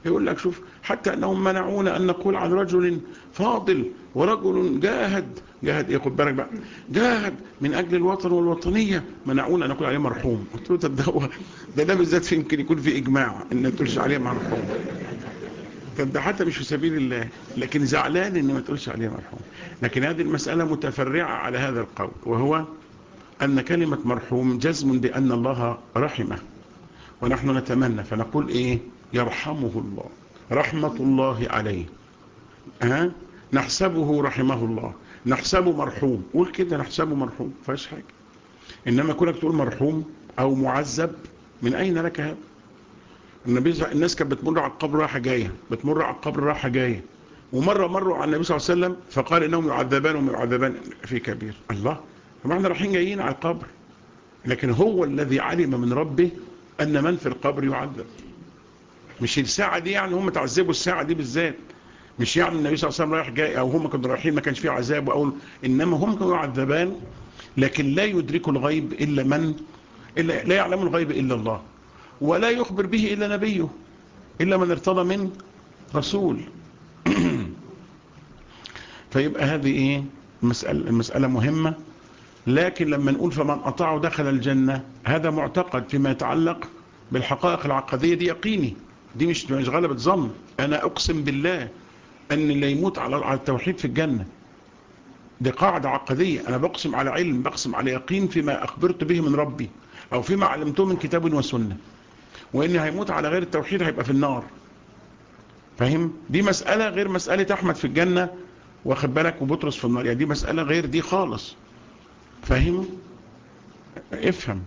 يقول لك شوف حتى أنهم منعونا أن نقول عن رجل فاضل ورجل جاهد جاهد ايه خد بالك بقى جاهد من أجل الوطن والوطنية منعونا أن نقول عليه مرحوم قلت له طب ده هو ده ده بالذات يمكن يكون في إجماع أن ما تقولش عليه مرحوم طب ده حتى مش في سبيل الله لكن زعلان أن ما تقولش عليه مرحوم لكن هذه المسألة متفرعة على هذا القول وهو أن كلمة مرحوم جزم بأن الله رحمه ونحن نتمنى فنقول إيه يرحمه الله رحمة الله عليه ها نحسبه رحمه الله نحسبه مرحوم قول كده نحسبه مرحوم فاش حاجة إنما كونك تقول مرحوم أو معذب من أين لك هذا النبي الناس كانت بتمر على القبر راحة جاية بتمر على القبر راحة جاية ومرة مروا على النبي صلى الله عليه وسلم فقال إنهم يعذبان وهم يعذبان في كبير الله فما احنا رايحين جايين على القبر لكن هو الذي علم من ربه أن من في القبر يعذب مش الساعة دي يعني هم تعذبوا الساعة دي بالذات مش يعني النبي صلى الله عليه وسلم رايح جاي أو هم كانوا رايحين ما كانش فيه عذاب أو إنما هم كانوا يعذبان لكن لا يدركوا الغيب إلا من إلا لا يعلم الغيب إلا الله ولا يخبر به إلا نبيه إلا من ارتضى من رسول فيبقى هذه إيه المسألة, المسألة مهمة لكن لما نقول فمن أطاعه دخل الجنة هذا معتقد فيما يتعلق بالحقائق العقدية دي يقيني دي مش مش غلبة ظن أنا أقسم بالله أن اللي يموت على التوحيد في الجنة دي قاعدة عقدية أنا بقسم على علم بقسم على يقين فيما أخبرت به من ربي أو فيما علمته من كتاب وسنة وإن هيموت على غير التوحيد هيبقى في النار فاهم دي مسألة غير مسألة أحمد في الجنة واخد بالك وبطرس في النار يعني دي مسألة غير دي خالص فاهم افهم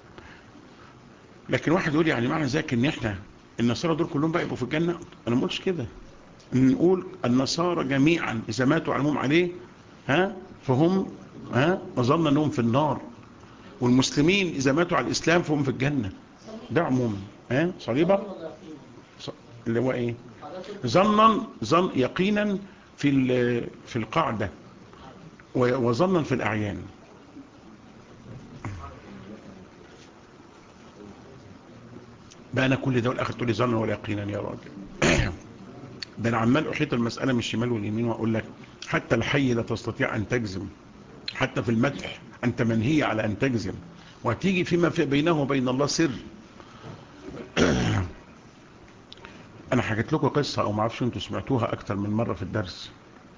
لكن واحد يقول يعني معنى ذلك ان احنا النصارى دول كلهم بقى يبقوا في الجنة انا ما قلتش كده نقول النصارى جميعا اذا ماتوا علمهم عليه ها فهم ها وظن انهم في النار والمسلمين اذا ماتوا على الاسلام فهم في الجنة ده عموما ها صليبة اللي هو ايه ظنا ظن يقينا في في القاعدة وظنا في الاعيان بقى انا كل ده والاخر تقول لي ظنا ولا يقينا يا راجل ده انا عمال احيط المسألة من الشمال واليمين واقول لك حتى الحي لا تستطيع ان تجزم حتى في المدح انت منهي على ان تجزم وهتيجي فيما في بينه وبين الله سر انا حكيت لكم قصة او ما اعرفش انتوا سمعتوها اكتر من مرة في الدرس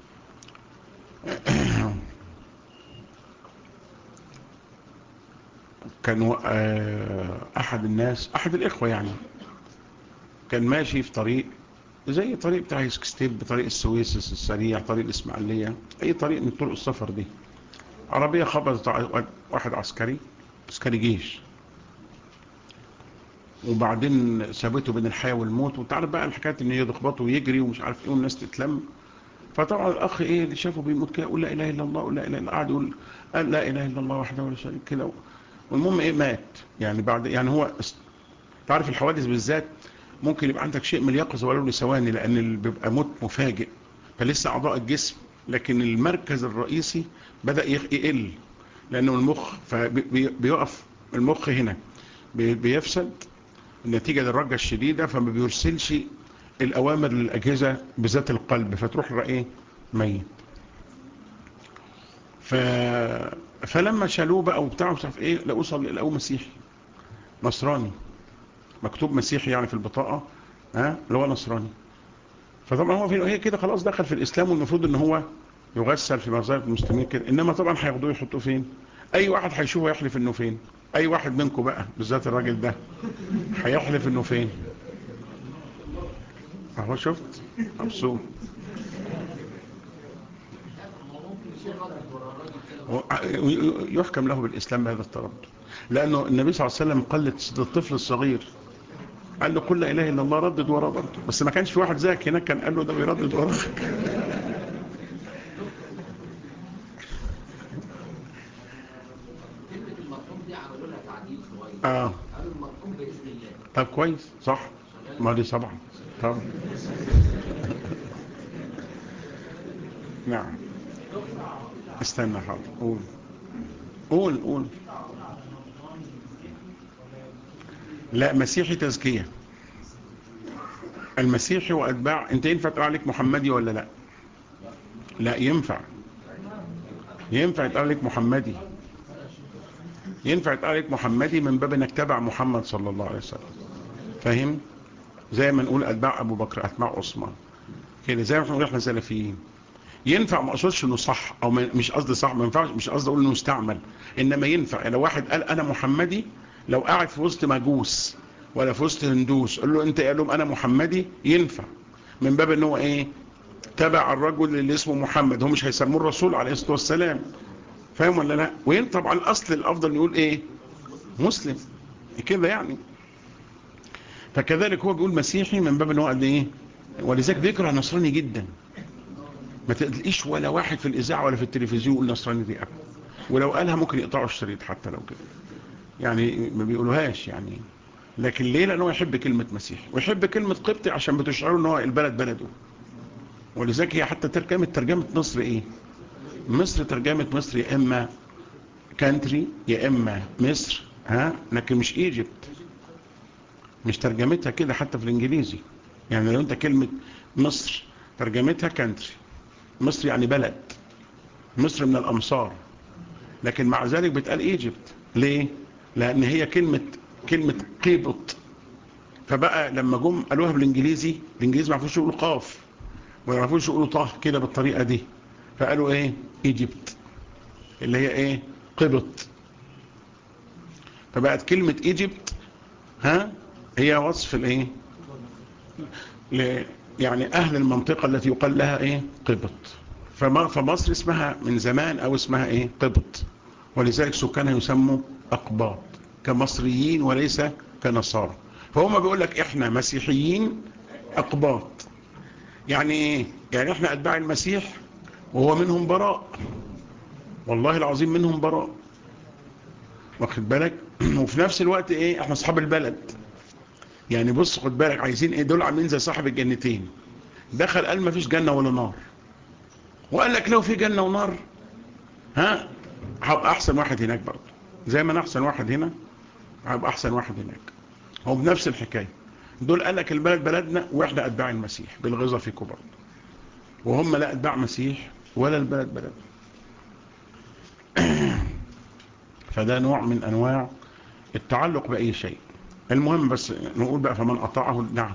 كانوا احد الناس احد الاخوة يعني كان ماشي في طريق زي طريق بتاع هيسكستيب طريق السويس السريع طريق الاسماعيلية اي طريق من طرق السفر دي عربية خبطت واحد عسكري عسكري جيش وبعدين سابته بين الحياة والموت وتعرف بقى الحكاية ان هي تخبطه ويجري ومش عارف ايه والناس تتلم فطبعا الاخ ايه اللي شافه بيموت كده يقول لا اله الا الله ولا اله الا قاعد يقول قال لا اله الا الله وحده ولا شريك كده والمهم ايه مات يعني بعد يعني هو تعرف الحوادث بالذات ممكن يبقى عندك شيء من اليقظه ولو لثواني لان اللي بيبقى موت مفاجئ فلسه اعضاء الجسم لكن المركز الرئيسي بدا يقل لانه المخ فبيقف المخ هنا بيفسد نتيجة للرجة الشديدة فما بيرسلش الأوامر للأجهزة بذات القلب فتروح رأيه ميت ف... فلما شالوه بقى وبتاعه مش عارف ايه لقوه صلي لقوه مسيحي نصراني مكتوب مسيحي يعني في البطاقة ها اللي هو نصراني فطبعا هو في هي كده خلاص دخل في الإسلام والمفروض ان هو يغسل في مظاهر المسلمين كده انما طبعا هياخدوه يحطوه فين اي واحد هيشوفه يحلف انه فين اي واحد منكم بقى بالذات الراجل ده هيحلف انه فين اهو شفت مبسوط يحكم له بالاسلام بهذا التردد لانه النبي صلى الله عليه وسلم قال للطفل الصغير قال له قل لا اله الا الله ردد وراه برضه بس ما كانش في واحد زيك هناك كان قال له ده بيردد وراك اه طب كويس صح ما دي طبعا طبعا نعم استنى حاضر قول قول قول لا مسيحي تزكية المسيحي وأتباع أنت ينفع تقول عليك محمدي ولا لا لا ينفع ينفع يتقال عليك محمدي ينفع يتقال عليك محمدي من باب انك تبع محمد صلى الله عليه وسلم فاهم زي ما نقول اتباع ابو بكر اتباع عثمان كده زي ما احنا نقول احنا سلفيين ينفع ما اقصدش انه صح او مش قصدي صح ما ينفعش مش قصدي اقول انه مستعمل انما ينفع لو واحد قال انا محمدي لو قاعد في وسط مجوس ولا في وسط هندوس قال له انت قال لهم انا محمدي ينفع من باب ان هو ايه تبع الرجل اللي اسمه محمد هم مش هيسموه الرسول عليه الصلاه والسلام فاهم ولا لا وين طبعا الاصل الافضل نقول ايه مسلم كده يعني فكذلك هو بيقول مسيحي من باب ان هو قال ايه ولذلك بيكره نصراني جدا ما تلاقيش ولا واحد في الاذاعه ولا في التلفزيون يقول نصراني دي ابدا ولو قالها ممكن يقطعوا الشريط حتى لو كده يعني ما بيقولوهاش يعني لكن ليه لانه يحب كلمه مسيحي ويحب كلمه قبطي عشان بتشعروا ان هو البلد بلده ولذلك هي حتى ترجمه ترجمه مصر ايه مصر ترجمه مصر يا اما كانتري يا اما مصر ها لكن مش ايجيبت مش ترجمتها كده حتى في الانجليزي يعني لو انت كلمه مصر ترجمتها كانتري مصر يعني بلد مصر من الامصار لكن مع ذلك بتقال ايجيبت ليه لان هي كلمه كلمه قيبط فبقى لما جم قالوها بالانجليزي الانجليزي ما عرفوش يقولوا قاف ما يعرفوش يقولوا طه كده بالطريقه دي فقالوا ايه ايجيبت اللي هي ايه قبط فبقت كلمه ايجيبت ها هي وصف الايه يعني اهل المنطقه التي يقال لها ايه قبط فما فمصر اسمها من زمان او اسمها ايه قبط ولذلك سكانها يسموا اقباط كمصريين وليس كنصارى فهم بيقول لك احنا مسيحيين اقباط يعني ايه يعني احنا اتباع المسيح وهو منهم براء والله العظيم منهم براء واخد بالك وفي نفس الوقت ايه احنا اصحاب البلد يعني بص خد بالك عايزين ايه دول عاملين زي صاحب الجنتين دخل قال ما فيش جنه ولا نار وقال لك لو في جنه ونار ها هبقى احسن واحد هناك برضه زي ما انا احسن واحد هنا هبقى احسن واحد هناك هو بنفس الحكايه دول قال لك البلد بلدنا واحنا اتباع المسيح بالغزة في كبر وهم لا اتباع مسيح ولا البلد بلد فده نوع من انواع التعلق باي شيء المهم بس نقول بقى فمن اطاعه نعم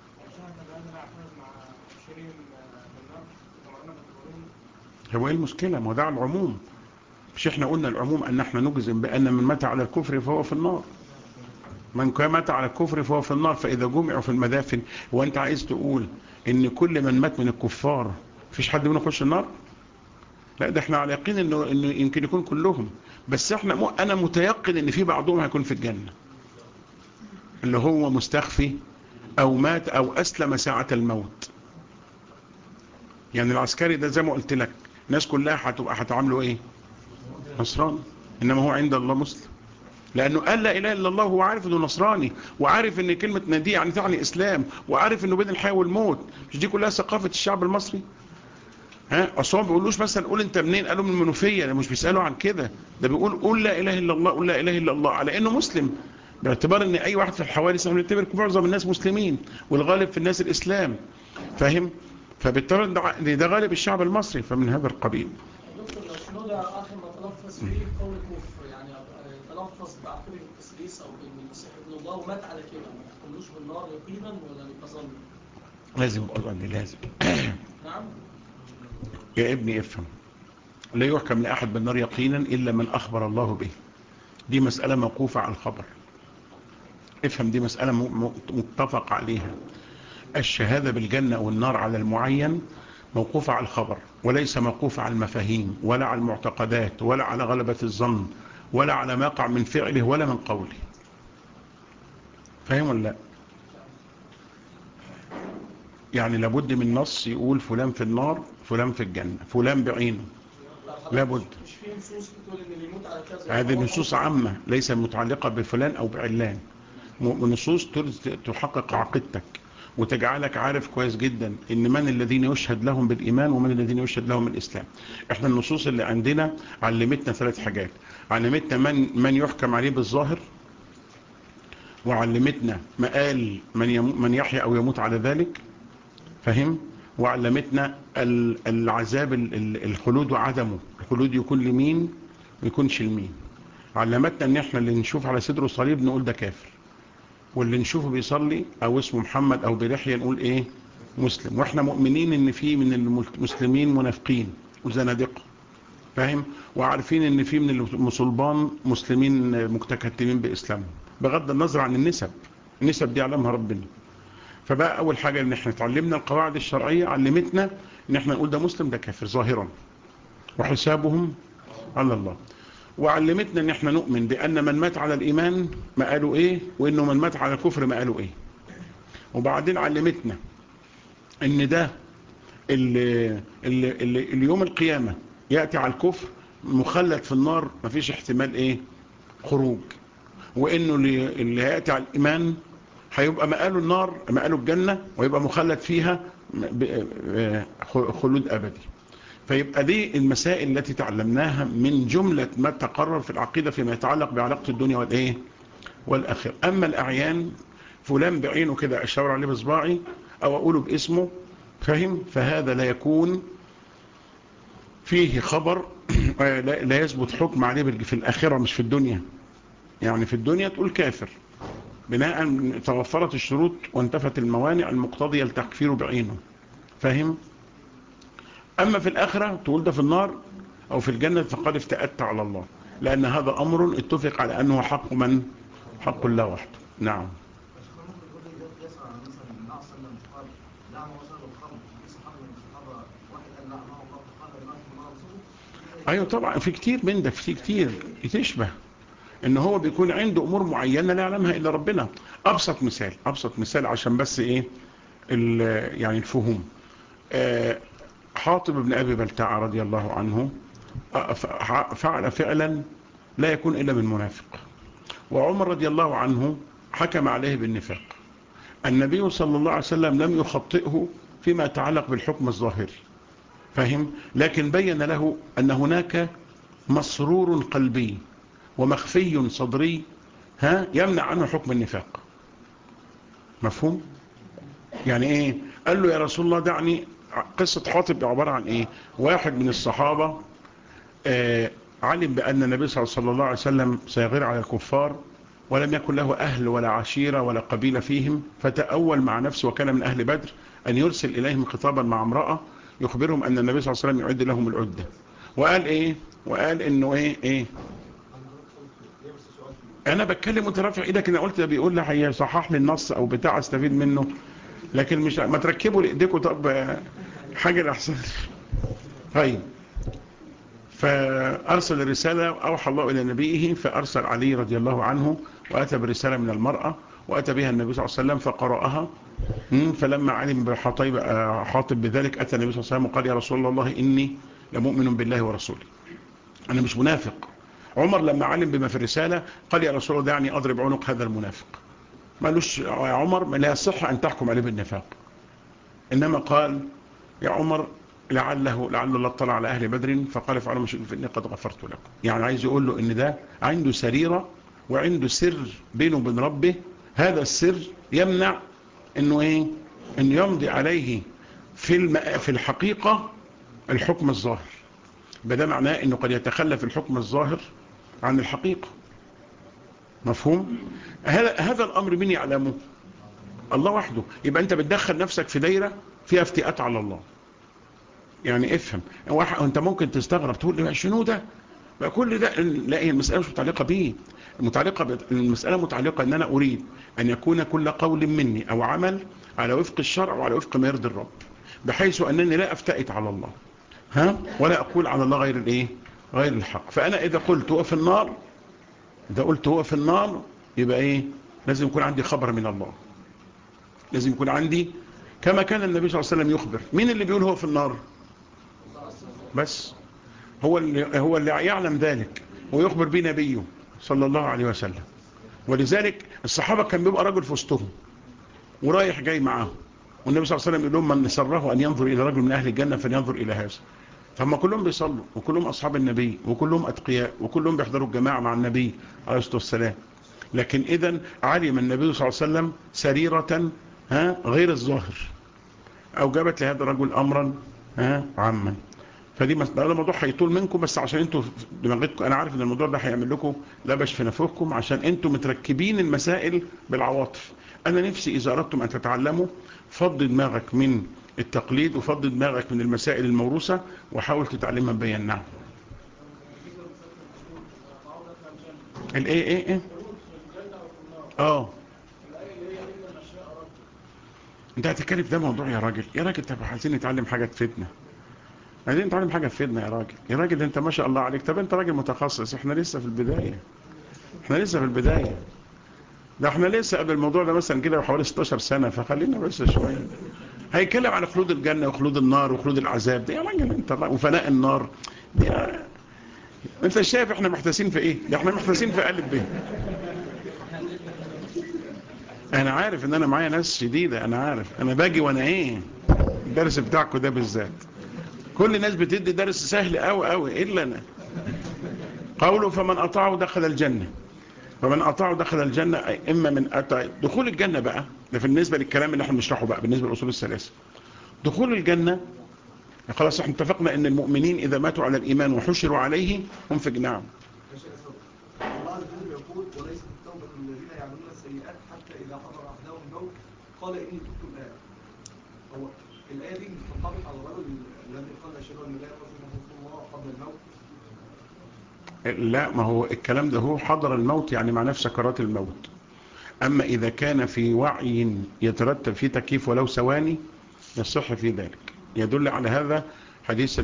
هو ايه المشكلة ما ده العموم مش احنا قلنا العموم ان احنا نجزم بان من مات على الكفر فهو في النار من كان مات على الكفر فهو في النار فإذا جمعوا في المدافن وأنت عايز تقول إن كل من مات من الكفار فيش حد منهم يخش النار لا ده احنا على يقين إنه, إنه يمكن يكون كلهم بس احنا م... أنا متيقن إن في بعضهم هيكون في الجنة اللي هو مستخفي أو مات أو أسلم ساعة الموت يعني العسكري ده زي ما قلت لك الناس كلها هتبقى هتعامله ايه نصراني انما هو عند الله مسلم لانه قال لا اله الا الله وهو عارف انه نصراني وعارف ان كلمه ندي يعني تعني اسلام وعارف انه بين الحياه والموت مش دي كلها ثقافه الشعب المصري ها اصل ما بيقولوش مثلا قول انت منين قالوا من المنوفيه مش بيسالوا عن كده ده بيقول قول لا اله الا الله قول لا اله الا الله على انه مسلم باعتبار ان اي واحد في الحوادث احنا بنعتبر معظم الناس مسلمين والغالب في الناس الاسلام فاهم فبالتالي ده, ده غالب الشعب المصري فمن هذا القبيل دكتور لو شنودة اخر ما تلفظ فيه قول كفر يعني تلفظ بعقيده التسليس او ان المسيح ابن الله ومات على كده ما تحكملوش بالنار يقينا ولا بظن لازم اظن لازم نعم يا ابني افهم لا يحكم لاحد بالنار يقينا الا من اخبر الله به دي مساله موقوفه على الخبر افهم دي مساله متفق عليها الشهاده بالجنه والنار على المعين موقوفة على الخبر وليس موقوفة على المفاهيم ولا على المعتقدات ولا على غلبة الظن ولا على ما يقع من فعله ولا من قوله فاهم ولا لا يعني لابد من نص يقول فلان في النار فلان في الجنة فلان بعينه لابد مش في نصوص بتقول ان اللي يموت على كذا هذه نصوص عامة ليس متعلقة بفلان أو بعلان نصوص تحقق عقيدتك وتجعلك عارف كويس جدا ان من الذين يشهد لهم بالإيمان ومن الذين يشهد لهم الإسلام احنا النصوص اللي عندنا علمتنا ثلاث حاجات علمتنا من, من يحكم عليه بالظاهر وعلمتنا مقال من, يم... من يحيى أو يموت على ذلك فهم وعلمتنا ال- العذاب ال- ال- الخلود وعدمه الخلود يكون لمين ما يكونش لمين علمتنا ان احنا اللي نشوف على صدره صليب نقول ده كافر واللي نشوفه بيصلي او اسمه محمد او بلحية نقول ايه مسلم واحنا مؤمنين ان في من المسلمين منافقين وزنادقه فاهم وعارفين ان في من المصلبان مسلمين متكتمين باسلامهم بغض النظر عن النسب النسب دي علمها ربنا فبقى اول حاجة ان احنا اتعلمنا القواعد الشرعية علمتنا ان احنا نقول ده مسلم ده كافر ظاهرا وحسابهم على الله وعلمتنا ان احنا نؤمن بان من مات على الايمان ما قالوا ايه وانه من مات على الكفر ما قالوا ايه وبعدين علمتنا ان ده اللي اللي اللي اليوم القيامة يأتي على الكفر مخلد في النار مفيش احتمال ايه خروج وانه اللي, اللي هيأتي على الايمان هيبقى مقاله النار مقاله الجنة ويبقى مخلد فيها خلود ابدي فيبقى دي المسائل التي تعلمناها من جملة ما تقرر في العقيدة فيما يتعلق بعلاقة الدنيا والايه والاخر اما الاعيان فلان بعينه كده اشاور عليه بصباعي او اقوله باسمه فهم فهذا لا يكون فيه خبر لا يثبت حكم عليه في الآخرة مش في الدنيا يعني في الدنيا تقول كافر بناء توفرت الشروط وانتفت الموانع المقتضية التكفير بعينه فاهم أما في الآخرة تقول ده في النار أو في الجنة فقد افتأت على الله لأن هذا أمر اتفق على أنه حق من حق الله وحده نعم ايوه طبعا في كتير من ده في كتير تشبه ان هو بيكون عنده امور معينه لا يعلمها الا ربنا ابسط مثال ابسط مثال عشان بس ايه يعني الفهوم آه حاطب بن ابي بلتع رضي الله عنه فعل فعلا لا يكون الا من منافق وعمر رضي الله عنه حكم عليه بالنفاق النبي صلى الله عليه وسلم لم يخطئه فيما يتعلق بالحكم الظاهري فهم لكن بين له أن هناك مسرور قلبي ومخفي صدري ها يمنع عنه حكم النفاق مفهوم يعني ايه قال له يا رسول الله دعني قصة حاطب عبارة عن ايه واحد من الصحابة آه علم بأن النبي صلى الله عليه وسلم سيغير على الكفار ولم يكن له أهل ولا عشيرة ولا قبيلة فيهم فتأول مع نفسه وكان من أهل بدر أن يرسل إليهم خطابا مع امرأة يخبرهم أن النبي صلى الله عليه وسلم يعد لهم العدة وقال إيه وقال إنه إيه إيه أنا بتكلم مترفع إيدك أنا قلت ده بيقول لي هيصحح لي النص أو بتاع استفيد منه لكن مش ما تركبوا لإيديكم طب حاجة الأحسن طيب فأرسل الرسالة أوحى الله إلى نبيه فأرسل علي رضي الله عنه وأتى برسالة من المرأة وأتى بها النبي صلى الله عليه وسلم فقرأها فلما علم بحطيب حاطب بذلك أتى النبي صلى الله عليه وسلم وقال يا رسول الله إني لمؤمن بالله ورسوله أنا مش منافق عمر لما علم بما في الرسالة قال يا رسول الله دعني أضرب عنق هذا المنافق ما قالوش يا عمر لا يصح أن تحكم عليه بالنفاق إنما قال يا عمر لعله لعل الله اطلع على أهل بدر فقال فعلوا ما شئتم فإني قد غفرت لكم يعني عايز يقول له إن ده عنده سريرة وعنده سر بينه وبين ربه هذا السر يمنع انه ايه انه يمضي عليه في الم... في الحقيقة الحكم الظاهر بدا معناه انه قد يتخلف الحكم الظاهر عن الحقيقة مفهوم هذا هذا الامر مين يعلمه الله وحده يبقى انت بتدخل نفسك في دايرة فيها افتئات على الله يعني افهم انت ممكن تستغرب تقول لي شنو ده بقى كل ده لا هي المسألة مش متعلقة بيه المتعلقة ب... المسألة متعلقة ان انا اريد ان يكون كل قول مني او عمل على وفق الشرع وعلى وفق ما يرضي الرب بحيث انني لا افتئت على الله ها ولا اقول على الله غير الايه غير الحق فانا اذا قلت هو في النار اذا قلت هو في النار يبقى ايه لازم يكون عندي خبر من الله لازم يكون عندي كما كان النبي صلى الله عليه وسلم يخبر مين اللي بيقول هو في النار بس هو اللي هو اللي يعلم ذلك ويخبر به نبيه صلى الله عليه وسلم ولذلك الصحابة كان بيبقى رجل في وسطهم ورايح جاي معاهم والنبي صلى الله عليه وسلم يقول لهم من سره أن ينظر إلى رجل من أهل الجنة فلينظر إلى هذا فهم كلهم بيصلوا وكلهم أصحاب النبي وكلهم أتقياء وكلهم بيحضروا الجماعة مع النبي عليه الصلاة والسلام لكن إذا علم النبي صلى الله عليه وسلم سريرة ها غير الظاهر أوجبت لهذا الرجل أمرا ها عاما فدي هذا الموضوع هيطول منكم بس عشان انتوا دماغتكم انا عارف ان الموضوع ده هيعمل لكم لبش في نفوخكم عشان انتوا متركبين المسائل بالعواطف انا نفسي اذا اردتم ان تتعلموا فض دماغك من التقليد وفض دماغك من المسائل الموروثه وحاول تتعلمها بيان نعم الايه ايه ايه اه انت هتتكلم ده موضوع يا راجل يا راجل طب عايزين نتعلم حاجه تفيدنا عايزين نتعلم حاجه تفيدنا يا راجل يا راجل انت ما شاء الله عليك طب انت راجل متخصص احنا لسه في البدايه احنا لسه في البدايه ده احنا لسه قبل الموضوع ده مثلا كده بحوالي 16 سنه فخلينا بس شويه هيتكلم على خلود الجنه وخلود النار وخلود العذاب ده يا راجل انت وفناء النار دي انت شايف احنا محتاسين في ايه ده احنا محتاسين في قلب به انا عارف ان انا معايا ناس شديدة انا عارف انا باجي وانا ايه الدرس بتاعكم ده بالذات كل الناس بتدي درس سهل قوي قوي الا انا قوله فمن اطاعه دخل الجنة فمن اطاعه دخل الجنة أي اما من أطاع دخول الجنة بقى ده بالنسبة للكلام اللي احنا بنشرحه بقى بالنسبة للاصول الثلاثة دخول الجنة خلاص احنا اتفقنا ان المؤمنين اذا ماتوا على الايمان وحشروا عليه هم في جناعهم الله عز وجل يقول وليست التوبة للذين يعملون السيئات حتى إذا حضر أحدهم الموت قال إني تبت الآن هو الآية دي مش تنطبق على الرجل الذي قال أشهد أن لا إله إلا الله قبل الموت لا ما هو الكلام ده هو حضر الموت يعني مع نفس سكرات الموت أما إذا كان في وعي يترتب فيه تكييف ولو ثواني يصح في ذلك يدل على هذا حديث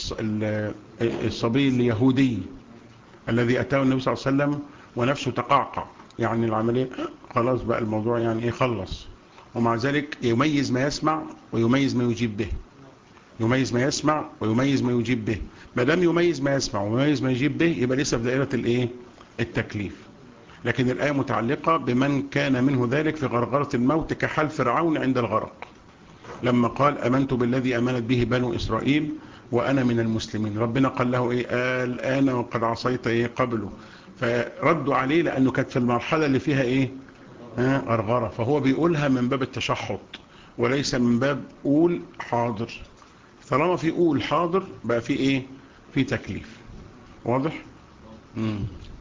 الصبي اليهودي الذي أتاه النبي صلى الله عليه وسلم ونفسه تقعقع يعني العملية خلاص بقى الموضوع يعني إيه خلص ومع ذلك يميز ما يسمع ويميز ما يجيب به يميز ما يسمع ويميز ما يجيب به ما دام يميز ما يسمع ويميز ما يجيب به يبقى لسه في دائرة الايه التكليف لكن الآية متعلقة بمن كان منه ذلك في غرغرة الموت كحال فرعون عند الغرق لما قال أمنت بالذي أمنت به بنو إسرائيل وأنا من المسلمين ربنا قال له إيه قال أنا وقد عصيت إيه قبله فردوا عليه لأنه كانت في المرحلة اللي فيها إيه ها غرغرة فهو بيقولها من باب التشحط وليس من باب قول حاضر طالما في قول حاضر بقى في إيه في تكليف واضح مم.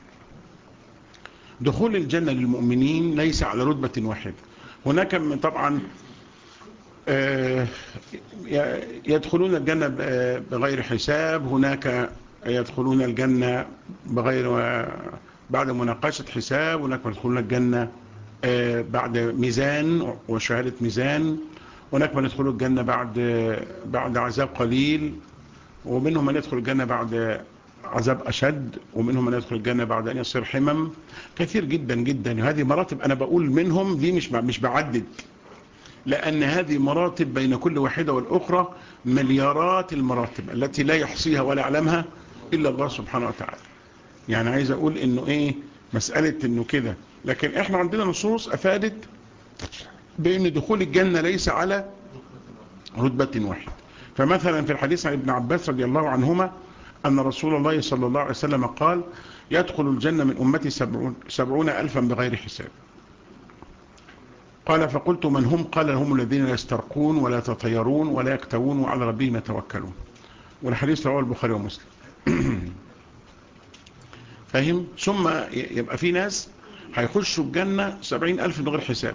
دخول الجنة للمؤمنين ليس على رتبة واحدة هناك من طبعا يدخلون الجنة بغير حساب هناك يدخلون الجنة بغير بعد مناقشة حساب هناك يدخلون الجنة بعد ميزان وشهادة ميزان هناك من يدخلوا الجنة بعد بعد عذاب قليل ومنهم من يدخل الجنة بعد عذاب أشد ومنهم من يدخل الجنة بعد أن يصير حمم كثير جدا جدا وهذه مراتب أنا بقول منهم دي مش مش بعدد لأن هذه مراتب بين كل واحدة والأخرى مليارات المراتب التي لا يحصيها ولا يعلمها إلا الله سبحانه وتعالى يعني عايز أقول إنه إيه مسألة إنه كده لكن إحنا عندنا نصوص أفادت بأن دخول الجنة ليس على رتبة واحدة فمثلا في الحديث عن ابن عباس رضي الله عنهما أن رسول الله صلى الله عليه وسلم قال يدخل الجنة من أمتي سبعون, سبعون ألفا بغير حساب قال فقلت من هم قال هم الذين لا يسترقون ولا يتطيرون ولا يكتوون وعلى ربهم يتوكلون والحديث رواه البخاري ومسلم فاهم ثم يبقى في ناس هيخشوا الجنة سبعين ألف من غير حساب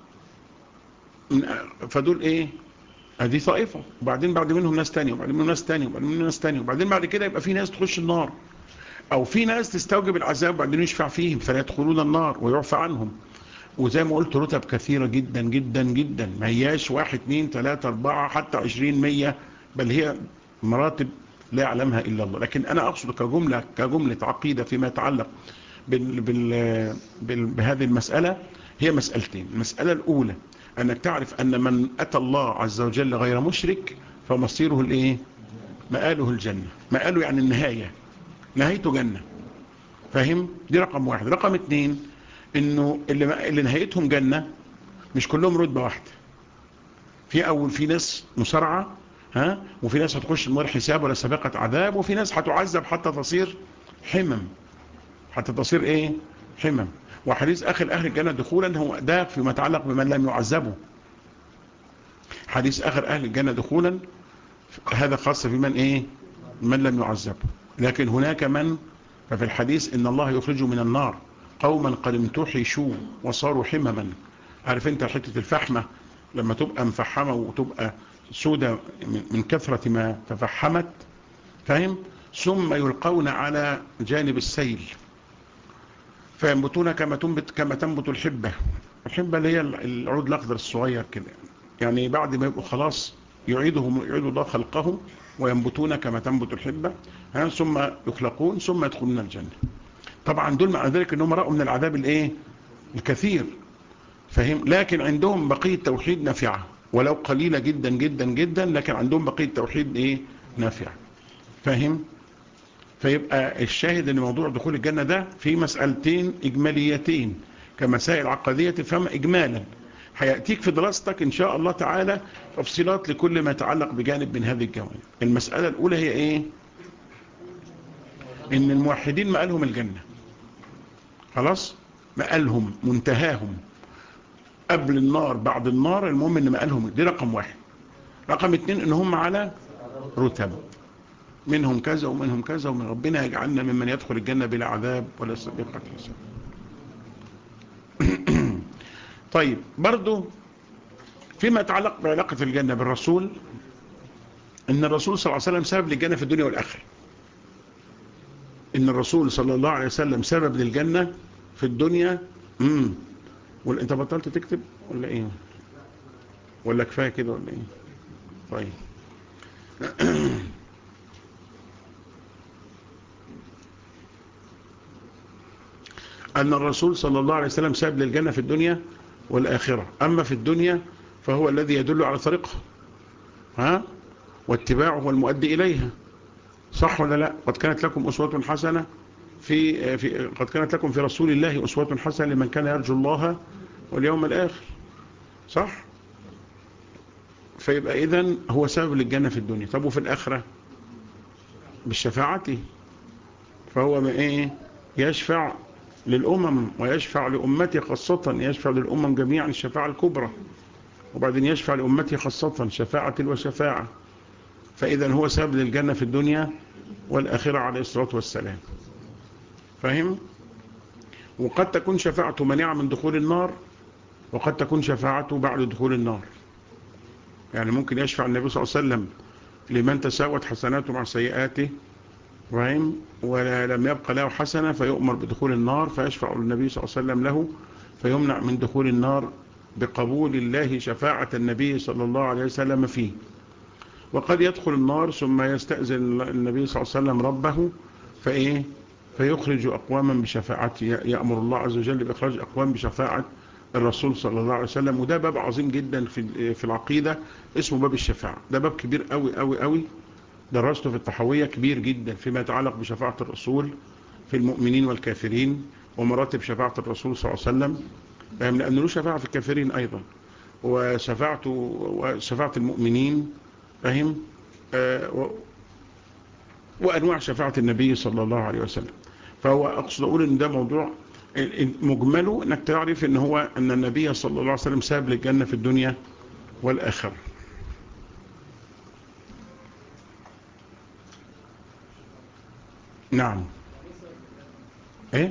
فدول ايه ادي طائفة وبعدين بعد منهم ناس تانية وبعدين منهم ناس تانية وبعدين منهم ناس تانية وبعدين بعد كده يبقى في ناس تخش النار او في ناس تستوجب العذاب وبعدين يشفع فيهم فلا يدخلون النار ويعفى عنهم وزي ما قلت رتب كثيرة جدا جدا جدا ما هياش واحد اثنين ثلاثة اربعة حتى عشرين مية بل هي مراتب لا يعلمها إلا الله لكن أنا أقصد كجملة, كجملة عقيدة فيما يتعلق بال بال بال بهذه المسألة هي مسألتين المسألة الأولى أنك تعرف أن من أتى الله عز وجل غير مشرك فمصيره الإيه مآله الجنة مآله يعني النهاية نهايته جنة فاهم دي رقم واحد رقم اتنين انه اللي, اللي نهايتهم جنة مش كلهم رتبة واحدة في اول في ناس مسرعة ها وفي ناس هتخش من غير حساب ولا سابقة عذاب وفي ناس هتعذب حتى تصير حمم حتى تصير ايه حمم وحديث أخر أهل الجنة دخولا هو ده فيما يتعلق بمن لم يعذبوا حديث آخر أهل الجنة دخولا هذا خاص بمن إيه من لم يعذب لكن هناك من ففي الحديث إن الله يخرج من النار قوما قد امتحشوا وصاروا حمما عارف انت حتة الفحمة لما تبقى مفحمة وتبقى سودة من كثرة ما تفحمت فاهم ثم يلقون على جانب السيل فينبتون كما تنبت كما تنبت الحبة الحبة اللي هي العود الأخضر الصغير كده يعني بعد ما يبقوا خلاص يعيدهم يعيد الله خلقهم وينبتون كما تنبت الحبة ثم يخلقون ثم يدخلون الجنة طبعا دول مع ذلك انهم رأوا من العذاب الايه الكثير فهم لكن عندهم بقية توحيد نافعة ولو قليلة جدا جدا جدا لكن عندهم بقية توحيد ايه نافعة فاهم فيبقى الشاهد ان موضوع دخول الجنة ده في مسألتين اجماليتين كمسائل عقدية تفهم اجمالا هيأتيك في دراستك ان شاء الله تعالى تفصيلات لكل ما يتعلق بجانب من هذه الجوانب المسألة الاولى هي ايه ان الموحدين مقالهم الجنة خلاص مقالهم منتهاهم قبل النار بعد النار المهم ان مقالهم دي رقم واحد رقم اتنين ان هم على رتب منهم كذا ومنهم كذا ومن ربنا يجعلنا ممن يدخل الجنة بلا عذاب ولا سابقة حساب طيب برضو فيما يتعلق بعلاقة الجنة بالرسول ان الرسول صلى الله عليه وسلم سبب للجنة في الدنيا والآخرة ان الرسول صلى الله عليه وسلم سبب للجنة في الدنيا امم انت بطلت تكتب ولا ايه ولا كفايه كده ولا ايه طيب أن الرسول صلى الله عليه وسلم ساب للجنة في الدنيا والآخرة أما في الدنيا فهو الذي يدل على طريقها ها واتباعه هو المؤدي إليها صح ولا لا قد كانت لكم أسوة حسنة في, في قد كانت لكم في رسول الله أسوة حسنة لمن كان يرجو الله واليوم الآخر صح فيبقى إذن هو سبب للجنة في الدنيا طب وفي الآخرة بالشفاعة فهو ما إيه يشفع للأمم ويشفع لأمتي خاصة يشفع للأمم جميعا الشفاعة الكبرى وبعدين يشفع لأمتي خاصة شفاعة وشفاعة فإذا هو سبب للجنة في الدنيا والآخرة عليه الصلاة والسلام فهم؟ وقد تكون شفاعته منيعة من دخول النار وقد تكون شفاعته بعد دخول النار يعني ممكن يشفع النبي صلى الله عليه وسلم لمن تساوت حسناته مع سيئاته فهم؟ ولم يبقى له حسنة فيؤمر بدخول النار فيشفع النبي صلى الله عليه وسلم له فيمنع من دخول النار بقبول الله شفاعة النبي صلى الله عليه وسلم فيه وقد يدخل النار ثم يستأذن النبي صلى الله عليه وسلم ربه فإيه فيخرج أقواما بشفاعته يأمر الله عز وجل بإخراج أقوام بشفاعة الرسول صلى الله عليه وسلم وده باب عظيم جدا في في العقيدة اسمه باب الشفاعة ده باب كبير قوي قوي قوي درسته في التحوية كبير جدا فيما يتعلق بشفاعة الرسول في المؤمنين والكافرين ومراتب شفاعة الرسول صلى الله عليه وسلم لأنه له شفاعة في الكافرين أيضا وشفاعته وشفاعة المؤمنين فهم آه وأنواع شفاعة النبي صلى الله عليه وسلم فهو أقصد أقول أن ده موضوع مجمله أنك تعرف أن هو أن النبي صلى الله عليه وسلم ساب للجنة في الدنيا والآخرة نعم ايه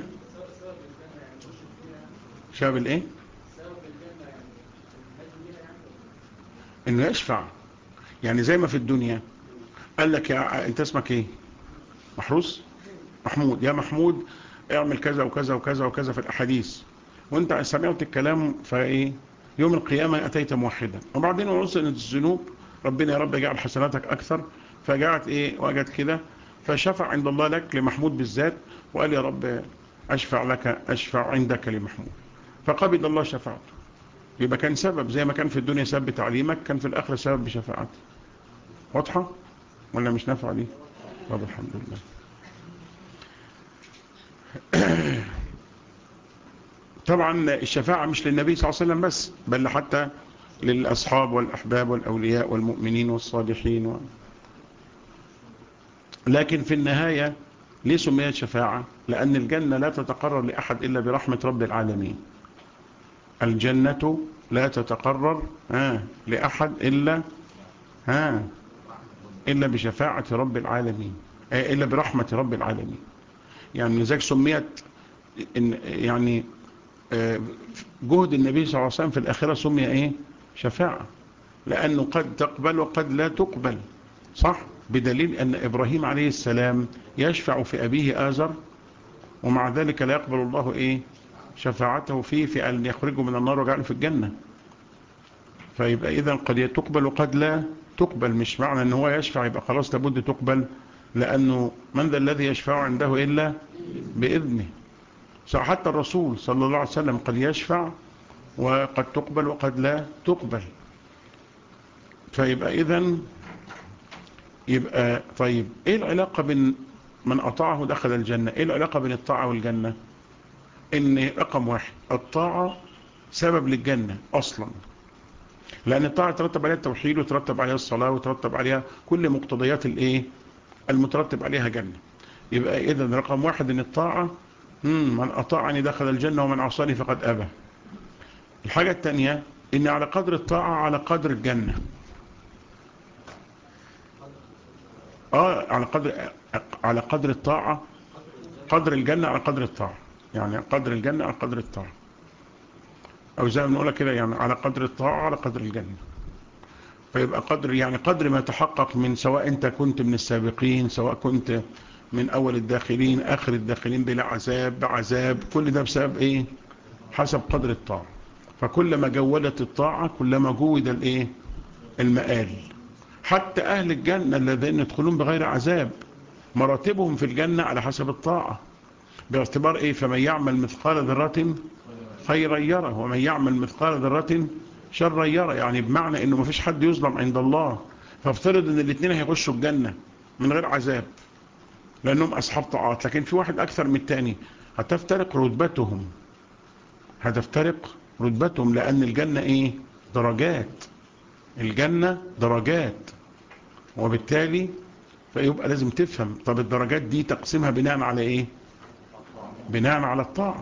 سبب الايه انه يشفع يعني زي ما في الدنيا قال لك يا انت اسمك ايه محروس محمود يا محمود اعمل كذا وكذا وكذا وكذا في الاحاديث وانت سمعت الكلام فايه يوم القيامة اتيت موحدا وبعدين ونص ان الذنوب ربنا يا رب يجعل حسناتك اكثر فجعت ايه وجد كده فشفع عند الله لك لمحمود بالذات وقال يا رب اشفع لك اشفع عندك لمحمود فقبل الله شفاعته يبقى كان سبب زي ما كان في الدنيا سبب بتعليمك كان في الاخره سبب بشفاعتك واضحه ولا مش نافعه دي طب الحمد لله طبعا الشفاعة مش للنبي صلى الله عليه وسلم بس بل حتى للأصحاب والأحباب والأولياء والمؤمنين والصالحين و... لكن في النهاية ليه سميت شفاعة لأن الجنة لا تتقرر لأحد إلا برحمة رب العالمين الجنة لا تتقرر ها لأحد إلا ها إلا بشفاعة رب العالمين آه، إلا برحمة رب العالمين يعني لذلك سميت إن يعني آه، جهد النبي صلى الله عليه وسلم في الآخرة سمي إيه شفاعة لأنه قد تقبل وقد لا تقبل صح بدليل أن إبراهيم عليه السلام يشفع في أبيه آزر ومع ذلك لا يقبل الله إيه شفاعته فيه في أن يخرجه من النار وجعله في الجنة فيبقى إذا قد تقبل وقد لا تقبل مش معنى أن هو يشفع يبقى خلاص لابد تقبل لأنه من ذا الذي يشفع عنده إلا بإذنه حتى الرسول صلى الله عليه وسلم قد يشفع وقد تقبل وقد لا تقبل فيبقى إذن يبقى طيب إيه العلاقة بين من أطاعه دخل الجنة إيه العلاقة بين الطاعة والجنة إن رقم واحد الطاعة سبب للجنة أصلا لأن الطاعة ترتب عليها التوحيد وترتب عليها الصلاة وترتب عليها كل مقتضيات الإيه المترتب عليها جنة يبقى إذا رقم واحد إن الطاعة مم، من أطاعني دخل الجنة ومن عصاني فقد أبى الحاجة الثانية إن على قدر الطاعة على قدر الجنة آه على قدر على قدر الطاعة قدر الجنة على قدر الطاعة يعني قدر الجنة على قدر الطاعة أو زي ما بنقولها كده يعني على قدر الطاعة على قدر الجنة فيبقى قدر يعني قدر ما تحقق من سواء أنت كنت من السابقين سواء كنت من أول الداخلين آخر الداخلين بلا عذاب بعذاب كل ده بسبب إيه حسب قدر الطاعة فكلما جودت الطاعة كلما جود الإيه المآل حتى أهل الجنة الذين يدخلون بغير عذاب مراتبهم في الجنة على حسب الطاعة باعتبار إيه فمن يعمل مثقال ذرة خيرا يره ومن يعمل مثقال ذرة شرا يره يعني بمعنى انه مفيش حد يظلم عند الله فافترض ان الاثنين هيخشوا الجنة من غير عذاب لانهم اصحاب طاعات لكن في واحد اكثر من الثاني هتفترق رتبتهم هتفترق رتبتهم لان الجنة ايه درجات الجنة درجات وبالتالي فيبقى لازم تفهم طب الدرجات دي تقسيمها بناء على ايه بناء على الطاعة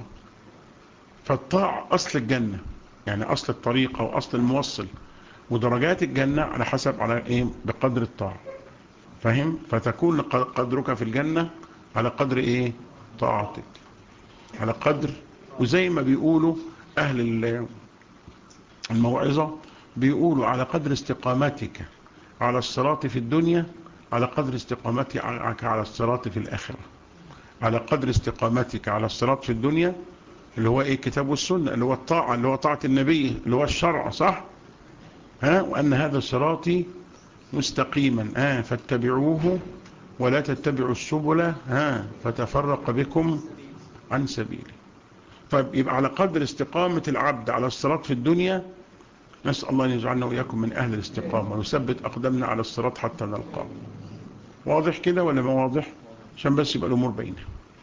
فالطاعة أصل الجنة يعني أصل الطريقة وأصل الموصل ودرجات الجنة على حسب على إيه بقدر الطاعة فهم فتكون قدرك في الجنة على قدر إيه طاعتك على قدر وزي ما بيقولوا أهل الموعظة بيقولوا على قدر استقامتك على الصراط في الدنيا على قدر استقامتك على الصراط في الآخرة على قدر استقامتك على الصراط في الدنيا اللي هو ايه كتاب والسنة اللي هو الطاعة اللي هو طاعة النبي اللي هو الشرع صح ها وأن هذا صراطي مستقيما ها فاتبعوه ولا تتبعوا السبل ها فتفرق بكم عن سبيله طيب يبقى على قدر استقامة العبد على الصراط في الدنيا نسأل الله أن يجعلنا وإياكم من أهل الاستقامة ويثبت أقدامنا على الصراط حتى نلقاه واضح كده ولا ما واضح عشان بس يبقى الأمور بينه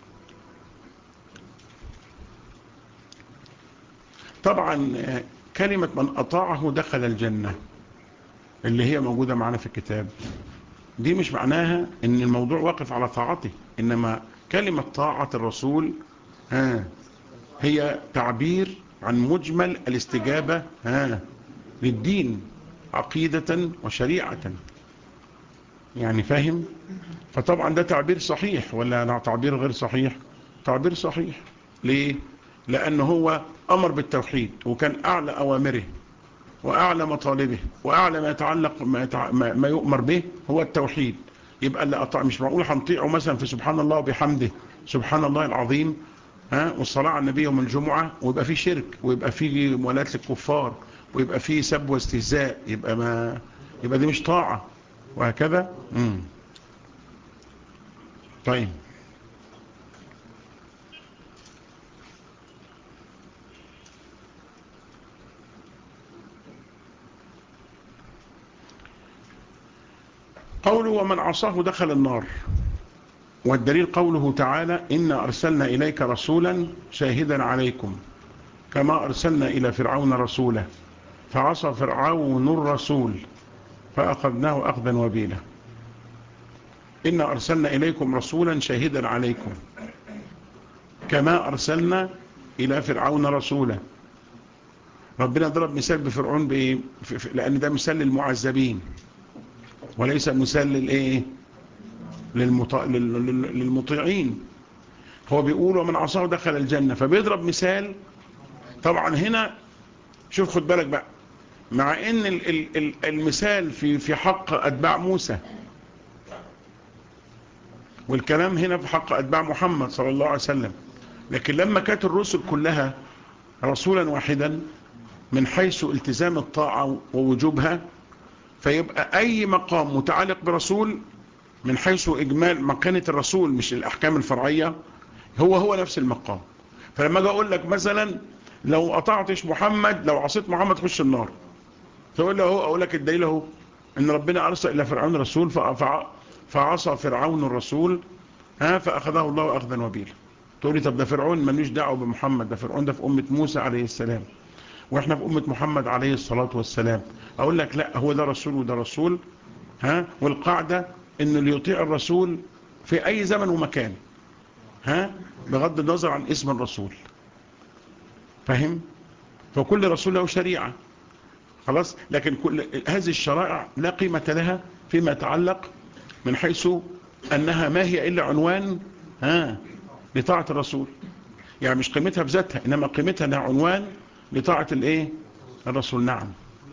طبعا كلمة من أطاعه دخل الجنة اللي هي موجودة معنا في الكتاب دي مش معناها ان الموضوع واقف على طاعته انما كلمة طاعة الرسول ها هي تعبير عن مجمل الاستجابة ها للدين عقيدة وشريعة يعني فاهم فطبعا ده تعبير صحيح ولا تعبير غير صحيح تعبير صحيح ليه لأنه هو أمر بالتوحيد وكان أعلى أوامره وأعلى مطالبه وأعلى ما يتعلق ما, يتع... ما يؤمر به هو التوحيد يبقى اللي أطاع مش معقول هنطيعه مثلا في سبحان الله وبحمده سبحان الله العظيم ها والصلاة على النبي يوم الجمعة ويبقى فيه شرك ويبقى فيه موالاة للكفار ويبقى فيه سب واستهزاء يبقى ما يبقى دي مش طاعة وهكذا مم. طيب قوله ومن عصاه دخل النار والدليل قوله تعالى إنا أرسلنا إليك رسولا شاهدا عليكم كما أرسلنا إلى فرعون رسولا فعصى فرعون الرسول فأخذناه أخذا وبيلا إنا أرسلنا إليكم رسولا شاهدا عليكم كما أرسلنا إلى فرعون رسولا ربنا ضرب مثال بفرعون بإيه في- في- لأن ده مثال للمعذبين وليس مثال للإيه للمط... لل- لل- للمطيعين هو بيقول ومن عصاه دخل الجنة فبيضرب مثال طبعا هنا شوف خد بالك بقى مع ان ال- ال- ال- المثال في في حق اتباع موسى والكلام هنا في حق اتباع محمد صلى الله عليه وسلم لكن لما كانت الرسل كلها رسولا واحدا من حيث التزام الطاعة ووجوبها فيبقى اي مقام متعلق برسول من حيث اجمال مكانة الرسول مش الاحكام الفرعية هو هو نفس المقام فلما اجي اقول لك مثلا لو قطعتش محمد لو عصيت محمد تخش النار تقول له اهو اقول لك الدليل اهو ان ربنا ارسل الى فرعون رسول فع- فع- فعصى فرعون الرسول ها فاخذه الله اخذا وبيلا تقول لي طب ده فرعون ملوش دعوه بمحمد ده فرعون ده في امه موسى عليه السلام واحنا في امه محمد عليه الصلاه والسلام اقول لك لا هو ده رسول وده رسول ها والقاعده انه اللي يطيع الرسول في اي زمن ومكان ها بغض النظر عن اسم الرسول فاهم فكل رسول له شريعه خلاص لكن كل هذه الشرائع لا قيمة لها فيما يتعلق من حيث أنها ما هي إلا عنوان ها لطاعة الرسول يعني مش قيمتها بذاتها إنما قيمتها لها عنوان لطاعة الإيه الرسول نعم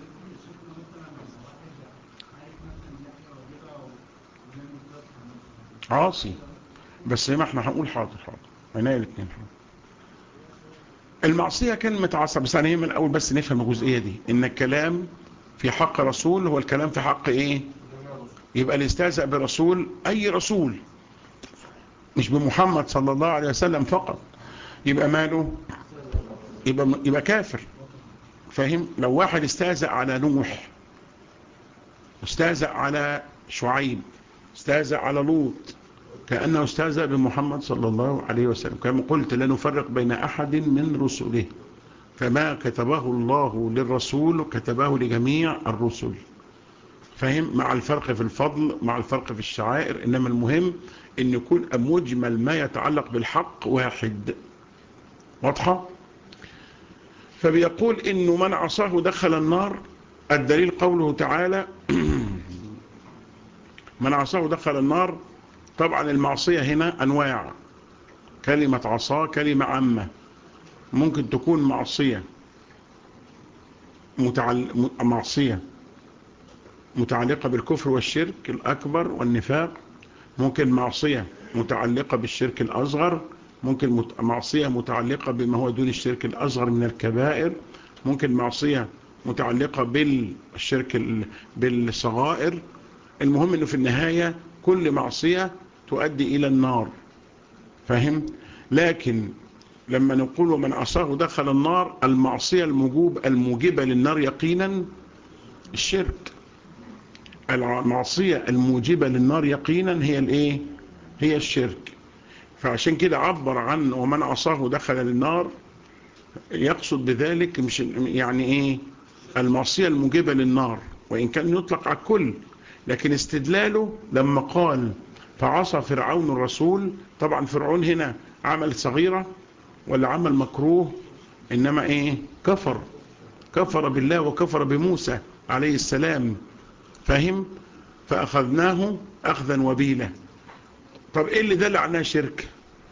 عاصي بس ما احنا هنقول حاضر حاضر عناية الاثنين حاضر المعصية كلمة عصى بس أنا من الأول بس نفهم الجزئية دي إن الكلام في حق رسول هو الكلام في حق إيه يبقى اللي استهزأ برسول أي رسول مش بمحمد صلى الله عليه وسلم فقط يبقى ماله يبقى, يبقى كافر فاهم لو واحد استهزأ على نوح استهزأ على شعيب استهزأ على لوط كأنه استهزأ بمحمد صلى الله عليه وسلم كما قلت لا نفرق بين أحد من رسله فما كتبه الله للرسول كتبه لجميع الرسل فهم مع الفرق في الفضل مع الفرق في الشعائر إنما المهم أن يكون مجمل ما يتعلق بالحق واحد واضحة فبيقول إنه من عصاه دخل النار الدليل قوله تعالى من عصاه دخل النار طبعا المعصية هنا أنواع كلمة عصا كلمة عامة ممكن تكون معصية متعل... معصية متعلقة بالكفر والشرك الأكبر والنفاق ممكن معصية متعلقة بالشرك الأصغر ممكن مت... معصية متعلقة بما هو دون الشرك الأصغر من الكبائر ممكن معصية متعلقة بالشرك ال... بالصغائر المهم أنه في النهاية كل معصية تؤدي إلى النار فاهم لكن لما نقول من عصاه دخل النار المعصية الموجوب الموجبة للنار يقينا الشرك المعصية الموجبة للنار يقينا هي الايه هي الشرك فعشان كده عبر عن ومن عصاه دخل للنار يقصد بذلك مش يعني ايه المعصية الموجبة للنار وإن كان يطلق على الكل لكن استدلاله لما قال فعصى فرعون الرسول طبعا فرعون هنا عمل صغيرة ولا عمل مكروه إنما إيه كفر كفر بالله وكفر بموسى عليه السلام فهم فأخذناه أخذا وبيلا طب إيه اللي دل عنها شرك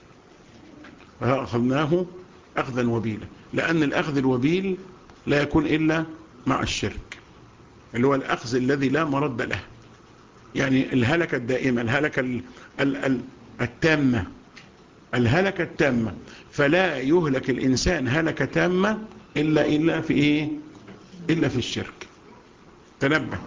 فأخذناه أخذا وبيلا لأن الأخذ الوبيل لا يكون إلا مع الشرك اللي هو الأخذ الذي لا مرد له يعني الهلكة الدائمة الهلكة ال ال ال التامة الهلكة التامة فلا يهلك الإنسان هلكة تامة إلا إلا في إيه إلا في الشرك تنبه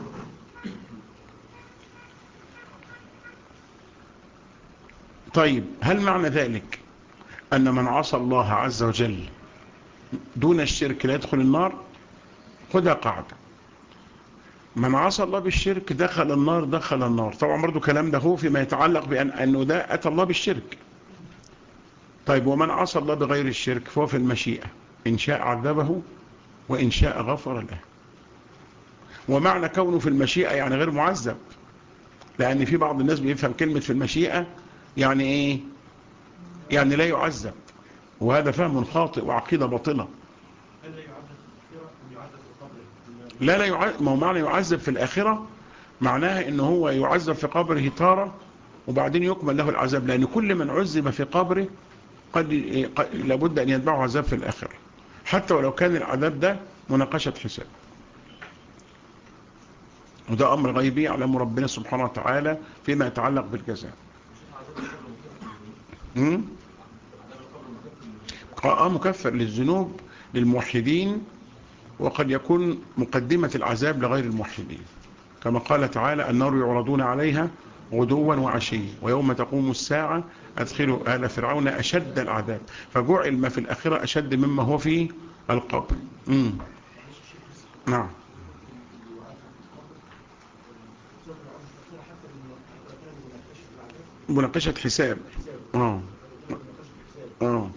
طيب هل معنى ذلك أن من عصى الله عز وجل دون الشرك لا يدخل النار خذها قاعدة من عصى الله بالشرك دخل النار دخل النار طبعا برضو كلام ده هو فيما يتعلق بأن أنه ده أتى الله بالشرك طيب ومن عصى الله بغير الشرك فهو في المشيئة إن شاء عذبه وإن شاء غفر له ومعنى كونه في المشيئة يعني غير معذب لأن في بعض الناس بيفهم كلمة في المشيئة يعني إيه يعني لا يعذب وهذا فهم خاطئ وعقيدة باطلة هل لا يعذب في الآخرة أم يعذب في القبر؟ لا لا يعذب ما هو معنى يعذب في الآخرة معناها ان هو يعذب في قبره تارة وبعدين يكمل له العذاب لأن كل من عذب في قبره قد قد- لابد أن يتبعه عذاب في الآخرة حتى ولو كان العذاب ده مناقشة حساب وده أمر غيبي يعلمه ربنا سبحانه وتعالى فيما يتعلق بالجزاء مم؟ آه مكفر للذنوب للموحدين وقد يكون مقدمة العذاب لغير الموحدين كما قال تعالى النار يعرضون عليها غدوا وعشيا ويوم تقوم الساعة أدخلوا آل فرعون أشد العذاب فجعل ما في الآخرة أشد مما هو في القبر مم. نعم مناقشة حساب اه اه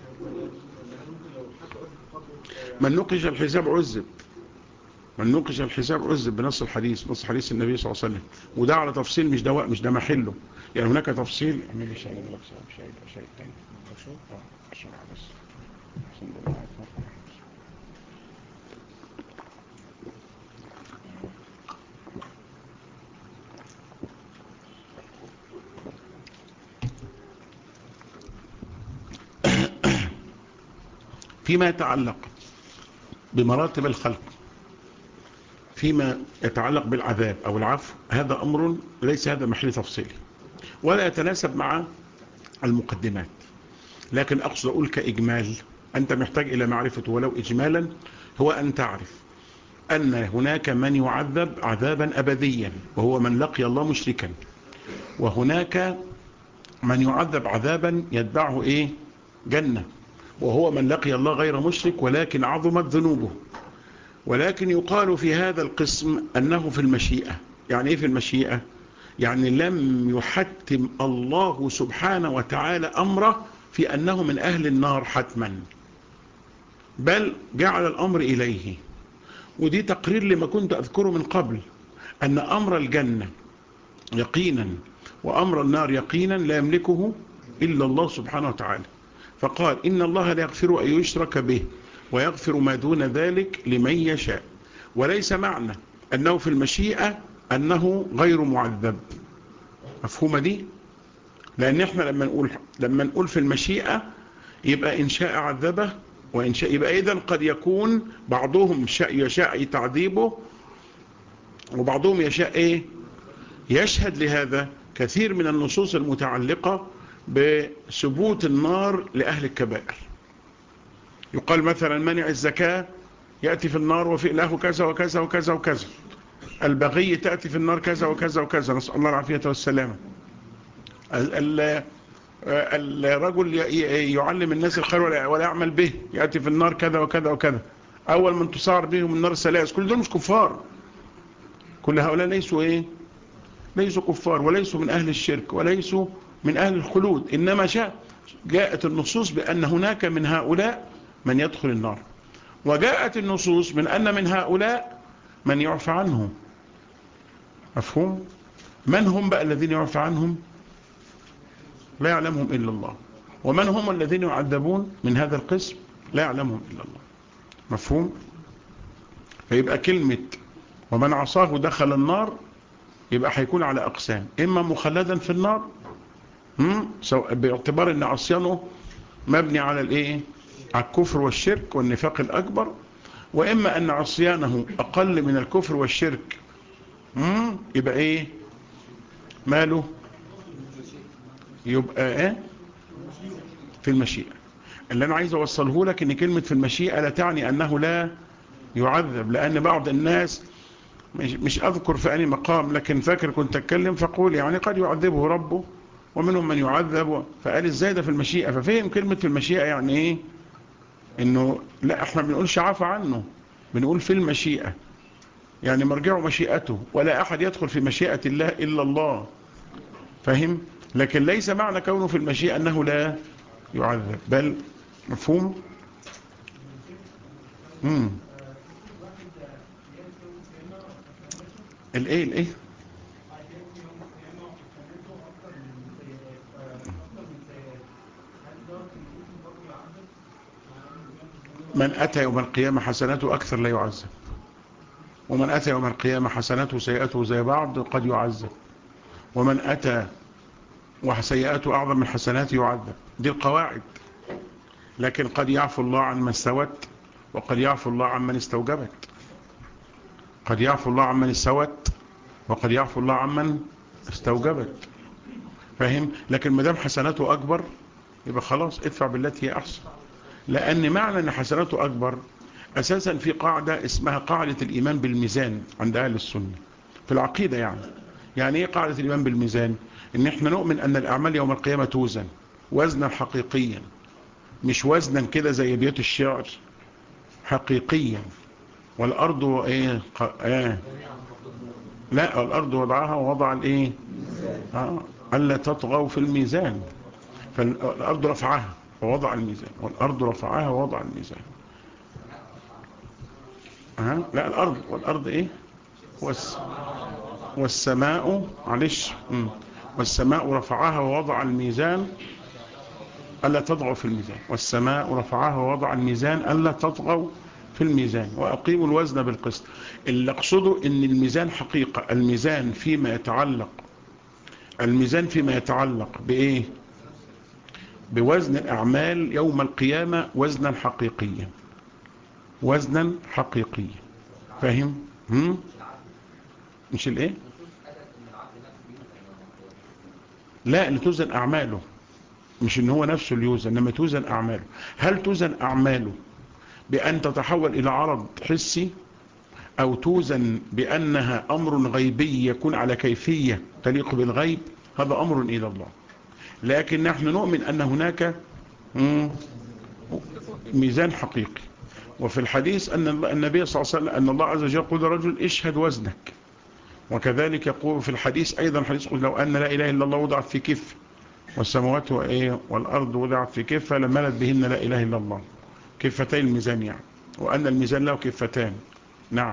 من نقش الحساب عذب من نقش الحساب عذب بنص الحديث نص حديث النبي صلى الله عليه وسلم وده على تفصيل مش دواء مش ده محله يعني هناك تفصيل اعمل لي شاي لك شاي شاي تاني شو اه عشان بس عشان ده فيما يتعلق بمراتب الخلق فيما يتعلق بالعذاب أو العفو هذا أمر ليس هذا محل تفصيلي ولا يتناسب مع المقدمات لكن أقصد أقول كإجمال أنت محتاج إلى معرفة ولو إجمالا هو أن تعرف أن هناك من يعذب عذابا أبديا وهو من لقي الله مشركا وهناك من يعذب عذابا يتبعه إيه جنة وهو من لقي الله غير مشرك ولكن عظمت ذنوبه ولكن يقال في هذا القسم أنه في المشيئة يعني إيه في المشيئة يعني لم يحتم الله سبحانه وتعالى أمره في أنه من أهل النار حتما بل جعل الأمر إليه ودي تقرير لما كنت أذكره من قبل أن أمر الجنة يقينا وأمر النار يقينا لا يملكه إلا الله سبحانه وتعالى فقال إن الله لا يغفر أن يشرك به ويغفر ما دون ذلك لمن يشاء وليس معنى أنه في المشيئة أنه غير معذب مفهومة دي لأن احنا لما نقول, لما نقول في المشيئة يبقى إن شاء عذبه وإن شاء يبقى إذن قد يكون بعضهم يشاء تعذيبه وبعضهم يشاء إيه يشهد لهذا كثير من النصوص المتعلقة بثبوت النار لأهل الكبائر يقال مثلا منع الزكاة يأتي في النار وفي له كذا وكذا وكذا وكذا البغي تأتي في النار كذا وكذا وكذا نسأل الله العافية والسلامة الرجل يعلم الناس الخير ولا يعمل به يأتي في النار كذا وكذا وكذا أول من تصار بهم النار السلاس كل دول مش كفار كل هؤلاء ليسوا إيه ليسوا كفار وليسوا من أهل الشرك وليسوا من أهل الخلود إنما جاء جاءت النصوص بأن هناك من هؤلاء من يدخل النار وجاءت النصوص من أن من هؤلاء من يعفى عنه مفهوم من هم بقى الذين يعفى عنهم لا يعلمهم إلا الله ومن هم الذين يعذبون من هذا القسم لا يعلمهم إلا الله مفهوم فيبقى كلمة ومن عصاه دخل النار يبقى هيكون على أقسام إما مخلدا في النار باعتبار أن عصيانه مبني على الإيه على الكفر والشرك والنفاق الأكبر وإما أن عصيانه أقل من الكفر والشرك يبقى إيه ماله يبقى إيه في المشيئة اللي أنا عايز أوصله لك أن كلمة في المشيئة لا تعني أنه لا يعذب لأن بعض الناس مش, مش أذكر في أي مقام لكن فاكر كنت أتكلم فقول يعني قد يعذبه ربه ومنهم من يعذب فقال ازاي ده في المشيئة ففهم كلمة في المشيئة يعني ايه انه لا احنا بنقولش عفى عنه بنقول في المشيئة يعني مرجعه مشيئته ولا احد يدخل في مشيئة الله الا الله فهم لكن ليس معنى كونه في المشيئة انه لا يعذب بل مفهوم امم الايه الايه من أتى يوم القيامة حسناته أكثر لا يعذب ومن أتى يوم القيامة حسناته سيئاته زي بعض قد يعذب ومن أتى وسيئاته أعظم من حسناته يعذب دي القواعد لكن قد يعفو الله عن من استوت وقد يعفو الله عن من استوجبت قد يعفو الله عن من استوت وقد يعفو الله عن من استوجبت فاهم لكن ما دام حسناته أكبر يبقى خلاص ادفع بالتي هي أحسن لأن معنى أن حسناته أكبر أساسا في قاعدة اسمها قاعدة الإيمان بالميزان عند أهل السنة في العقيدة يعني يعني إيه قاعدة الإيمان بالميزان إن إحنا نؤمن أن الأعمال يوم القيامة توزن وزنا حقيقيا مش وزنا كده زي بيوت الشعر حقيقيا والأرض إيه, إيه لا الأرض وضعها ووضع الإيه آه. ألا تطغوا في الميزان فالأرض رفعها ووضع الميزان والأرض رفعها ووضع الميزان أه؟ لا الأرض والأرض إيه والس... والسماء معلش والسماء رفعها ووضع الميزان ألا تطغوا في الميزان والسماء رفعها ووضع الميزان ألا تطغوا في الميزان وأقيموا الوزن بالقسط اللي أقصده أن الميزان حقيقة الميزان فيما يتعلق الميزان فيما يتعلق بإيه بوزن الأعمال يوم القيامة وزنا حقيقيا وزنا حقيقيا فاهم هم؟ مش الايه لا اللي توزن أعماله مش ان هو نفسه اللي يوزن انما توزن أعماله هل توزن أعماله بأن تتحول إلى عرض حسي أو توزن بأنها أمر غيبي يكون على كيفية تليق بالغيب هذا أمر إلى الله لكن نحن نؤمن أن هناك ميزان حقيقي وفي الحديث أن النبي صلى الله عليه وسلم أن الله عز وجل يقول رجل اشهد وزنك وكذلك يقول في الحديث أيضا حديث يقول لو أن لا إله إلا الله وضعت في كف والسماوات وإيه والأرض وضعت في كفة لملت بهن لا إله إلا الله كفتين الميزان يعني وأن الميزان له كفتان نعم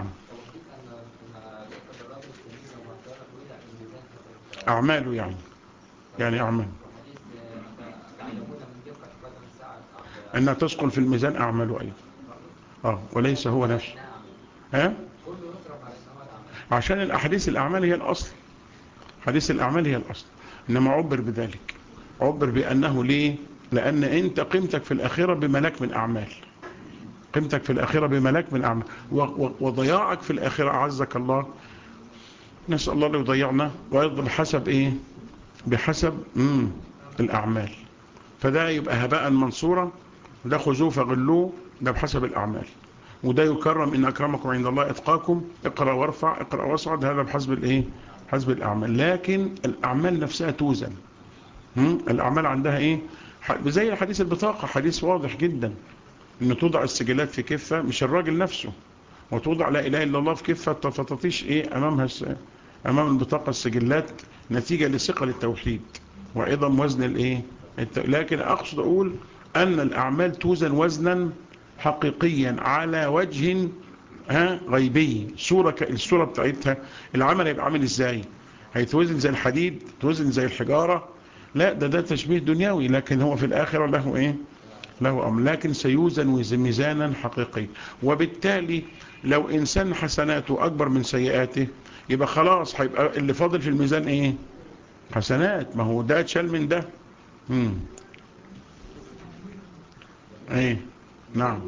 أعماله يعني يعني أعمال أنها تسقل في الميزان أعماله أيضا آه وليس هو نفسه ها عشان الأحاديث الأعمال هي الأصل حديث الأعمال هي الأصل إنما عبر بذلك عبر بأنه ليه لأن أنت قيمتك في الأخيرة بملاك من أعمال قيمتك في الأخيرة بملاك من أعمال وضياعك في الأخيرة أعزك الله نسأل الله اللي يضيعنا وأيضا بحسب إيه بحسب مم الأعمال فده يبقى هباء منصورا ده خذوه فغلوه ده بحسب الأعمال وده يكرم إن أكرمكم عند الله إتقاكم اقرأ وارفع اقرأ واصعد هذا بحسب الإيه حسب الأعمال لكن الأعمال نفسها توزن الأعمال عندها إيه زي حديث البطاقة حديث واضح جدا إن توضع السجلات في كفة مش الراجل نفسه وتوضع لا إله إلا الله في كفة فتطيش إيه أمامها أمام البطاقة السجلات نتيجة لثقل التوحيد وأيضا وزن الإيه لكن أقصد أقول أن الأعمال توزن وزنا حقيقيا على وجه ها غيبي صورة الصورة بتاعتها العمل هيبقى عامل ازاي هيتوزن زي الحديد توزن زي الحجارة لا ده ده تشبيه دنيوي لكن هو في الآخرة له ايه له أمر لكن سيوزن ميزانا حقيقي وبالتالي لو إنسان حسناته أكبر من سيئاته يبقى خلاص هيبقى اللي فاضل في الميزان ايه حسنات ما هو ده اتشال من ده مم. ايه نعم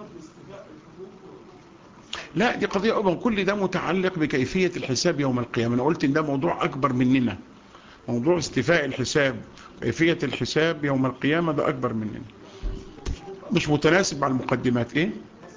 لا دي قضية أبا كل ده متعلق بكيفية الحساب يوم القيامة أنا قلت إن ده موضوع أكبر مننا موضوع استيفاء الحساب كيفية الحساب يوم القيامة ده أكبر مننا مش متناسب مع المقدمات إيه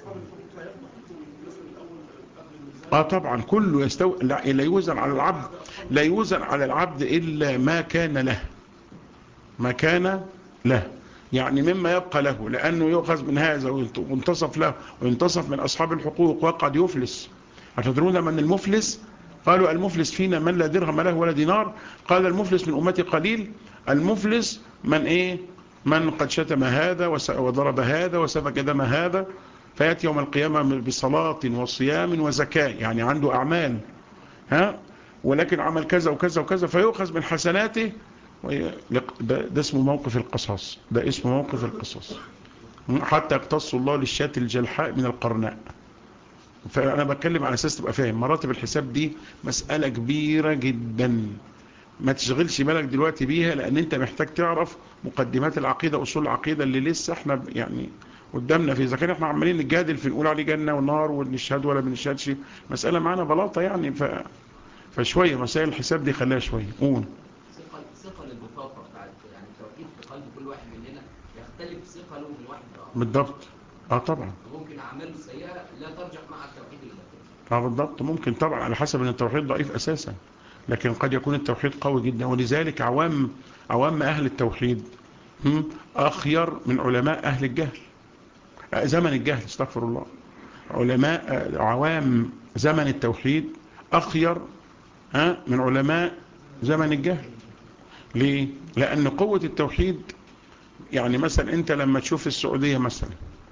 آه طبعا كله يستوى لا, لا يوزن على العبد لا يوزن على العبد إلا ما كان له ما كان له يعني مما يبقى له لأنه يؤخذ من هذا وينتصف له وينتصف من أصحاب الحقوق وقد يفلس أتدرون من المفلس قالوا المفلس فينا من لا درهم له ولا دينار قال المفلس من أمتي قليل المفلس من إيه من قد شتم هذا وضرب هذا وسفك دم هذا فيأتي يوم القيامة بصلاة وصيام وزكاة يعني عنده أعمال ها ولكن عمل كذا وكذا وكذا فيؤخذ من حسناته ده, ده اسمه موقف القصاص ده اسمه موقف القصاص حتى يقتص الله للشاة الجلحاء من القرناء فأنا بتكلم على أساس تبقى فاهم مراتب الحساب دي مسألة كبيرة جدا ما تشغلش بالك دلوقتي بيها لأن أنت محتاج تعرف مقدمات العقيدة أصول العقيدة اللي لسه احنا ب- يعني قدامنا في إذا كان احنا عمالين نتجادل في نقول عليه جنة والنار ونشهد ولا بنشهدش مسألة معانا بلاطة يعني ف... فشوية مسائل الحساب دي خليها شوية قول ثقل ثقل البطاقه بتاعت يعني التوحيد في قلب كل واحد مننا يختلف ثقله من واحد لاخر بالضبط اه طبعا ممكن اعماله السيئه لا ترجح مع التوحيد اللي اه بالضبط ممكن طبعا على حسب ان التوحيد ضعيف اساسا لكن قد يكون التوحيد قوي جدا ولذلك عوام عوام اهل التوحيد هم، اخير من علماء اهل الجهل آه، زمن الجهل استغفر الله علماء آه، عوام زمن التوحيد اخير ها من علماء زمن الجهل ليه لان قوة التوحيد يعني مثلا انت لما تشوف السعودية مثلا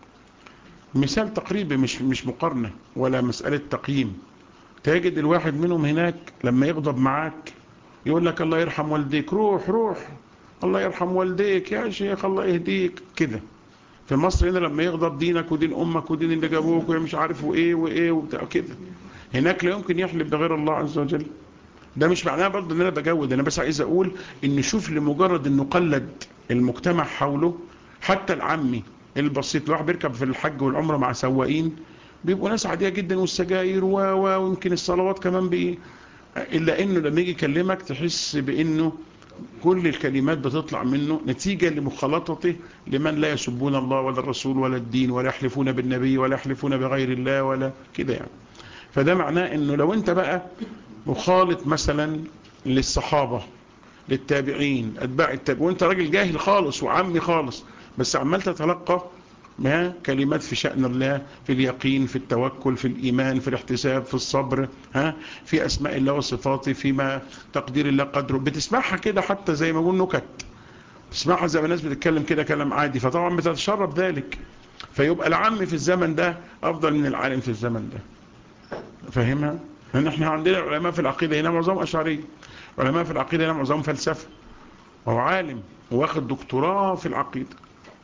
مثال تقريبي مش مش مقارنة ولا مسألة تقييم تجد الواحد منهم هناك لما يغضب معاك يقول لك الله يرحم والديك روح روح الله يرحم والديك يا شيخ الله يهديك كده في مصر هنا لما يغضب دينك ودين امك ودين اللي جابوك ومش عارف وايه وايه وبتاع كده هناك لا يمكن يحلف بغير الله عز وجل ده مش معناه برضه ان انا بجود انا بس عايز اقول ان شوف لمجرد انه قلد المجتمع حوله حتى العمي البسيط الواحد بيركب في الحج والعمره مع سواقين بيبقوا ناس عاديه جدا والسجاير و و ويمكن الصلوات كمان بايه الا انه لما يجي يكلمك تحس بانه كل الكلمات بتطلع منه نتيجة لمخالطته لمن لا يسبون الله ولا الرسول ولا الدين ولا يحلفون بالنبي ولا يحلفون بغير الله ولا كده يعني فده معناه انه لو انت بقى مخالط مثلا للصحابة للتابعين اتباع التابعين وانت راجل جاهل خالص وعمي خالص بس عمال تتلقى ما كلمات في شأن الله في اليقين في التوكل في الإيمان في الاحتساب في الصبر ها في أسماء الله وصفاته فيما تقدير الله قدره بتسمعها كده حتى زي ما أقول نكت تسمعها زي ما الناس بتتكلم كده كلام عادي فطبعا بتتشرب ذلك فيبقى العام في الزمن ده أفضل من العالم في الزمن ده فاهمها؟ لأن احنا عندنا علماء في العقيدة هنا معظم أشعري علماء في العقيدة هنا معظم فلسفة وهو عالم واخد دكتوراه في العقيدة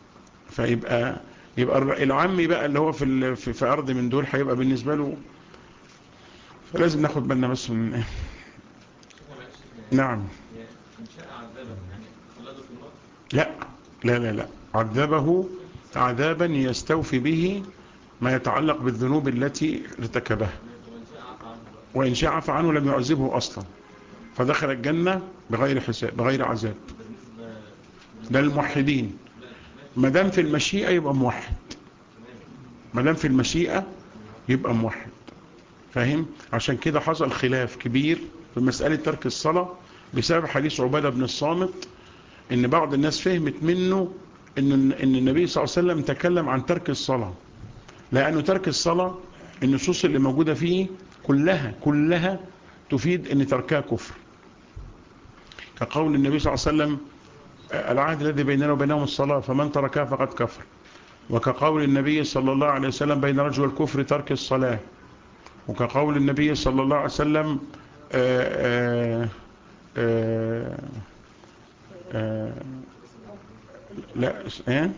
فيبقى يبقى الر- العمي بقى اللي هو في ال- في, في ارض من دول هيبقى بالنسبه له فلازم ناخد بالنا بس من نعم إن شاء عذابه يعني خلده في النار لا لا لا لا عذبه عذابا يستوفي به ما يتعلق بالذنوب التي ارتكبها وإن شاء عفى عنه بقى. وإن شاء عفى عنه لم يعذبه أصلا فدخل الجنة بغير حساب بغير عذاب بالنسبة ده الموحدين ما دام في المشيئة يبقى موحد ما دام في المشيئة يبقى موحد فاهم عشان كده حصل خلاف كبير في مسألة ترك الصلاة بسبب حديث عبادة بن الصامت ان بعض الناس فهمت منه ان ان النبي صلى الله عليه وسلم تكلم عن ترك الصلاة لانه ترك الصلاة النصوص اللي موجودة فيه كلها كلها تفيد ان تركها كفر كقول النبي صلى الله عليه وسلم العهد الذي بيننا وبينهم الصلاة فمن تركها فقد كفر وكقول النبي صلى الله عليه وسلم بين رجل الكفر ترك الصلاة وكقول النبي صلى الله عليه وسلم آآ آآ آآ لا ايه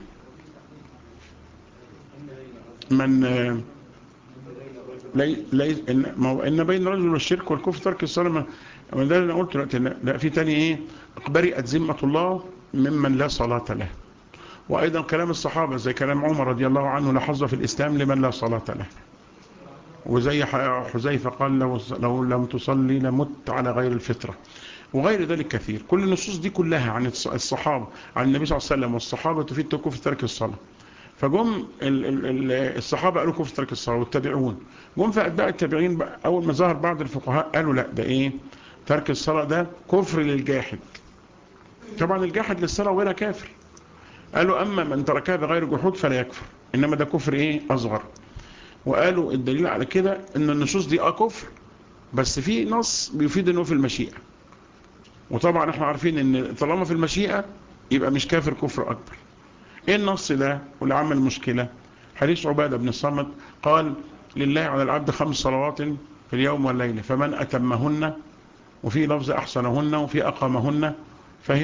من آه، لي لي إن, ما هو إن بين الرجل والشرك والكفر ترك الصلاة ما- ما ده اللي أنا قلت دلوقتي لا لا، في تاني إيه برئت ذمة الله ممن لا صلاة له وأيضا كلام الصحابة زي كلام عمر رضي الله عنه لا حظ في الإسلام لمن لا صلاة له وزي ح- حذيفة قال لو, لو لم تصلي لمت على غير الفطرة وغير ذلك كثير كل النصوص دي كلها عن الص- الصحابة عن النبي صلى الله عليه وسلم والصحابة تفيد كفر ترك الصلاة فجم ال- ال- ال- الصحابة قالوا كفر ترك الصلاة والتابعون جم في أتباع التابعين بقى أول ما ظهر بعض الفقهاء قالوا لا ده إيه ترك الصلاة ده كفر للجاحد طبعا الجاحد للصلاة وغيرها كافر قالوا أما من تركها بغير جحود فلا يكفر إنما ده كفر إيه أصغر وقالوا الدليل على كده ان النصوص دي اه كفر بس في نص بيفيد انه في المشيئة وطبعا احنا عارفين ان طالما في المشيئة يبقى مش كافر كفر اكبر ايه النص ده واللي عمل مشكلة حديث عبادة بن الصمت قال لله على العبد خمس صلوات في اليوم والليلة فمن اتمهن وفي لفظ احسنهن وفي اقامهن فهم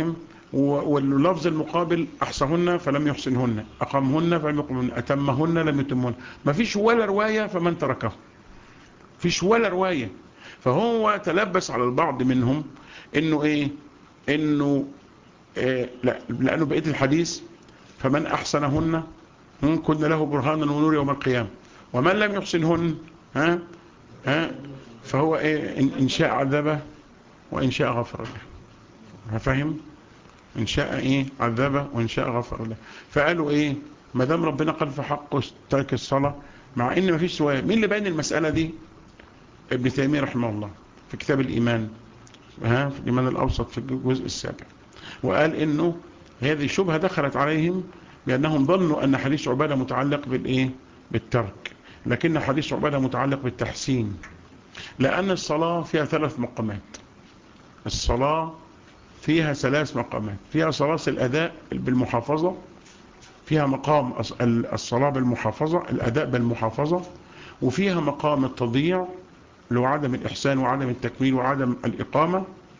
و- واللفظ المقابل أحصهن فلم يحسنهن أقامهن فلم يقمهن أتمهن لم يتمهن ما فيش ولا رواية فمن تركه فيش ولا رواية فهو تلبس على البعض منهم انه ايه انه إيه لا لانه بقية الحديث فمن احسنهن هم كن له برهانا ونور يوم القيامة ومن لم يحسنهن ها ها فهو ايه ان, إن شاء عذبه وان شاء غفر له فاهم ان شاء ايه عذبه وان شاء غفر له فقالوا ايه ما دام ربنا قال في حقه ترك الصلاة مع ان مفيش سواء مين اللي بين المسألة دي ابن تيمية رحمه الله في كتاب الإيمان ها في الإيمان الأوسط في الجزء السابع وقال إنه هذه شبهة دخلت عليهم بأنهم ظنوا أن حديث عبادة متعلق بالإيه بالترك لكن حديث عبادة متعلق بالتحسين لأن الصلاة فيها ثلاث مقامات الصلاة فيها ثلاث مقامات فيها صلاة الأداء بالمحافظة فيها مقام الصلاة بالمحافظة الأداء بالمحافظة وفيها مقام التضييع اللي هو عدم الإحسان وعدم التكميل وعدم الإقامة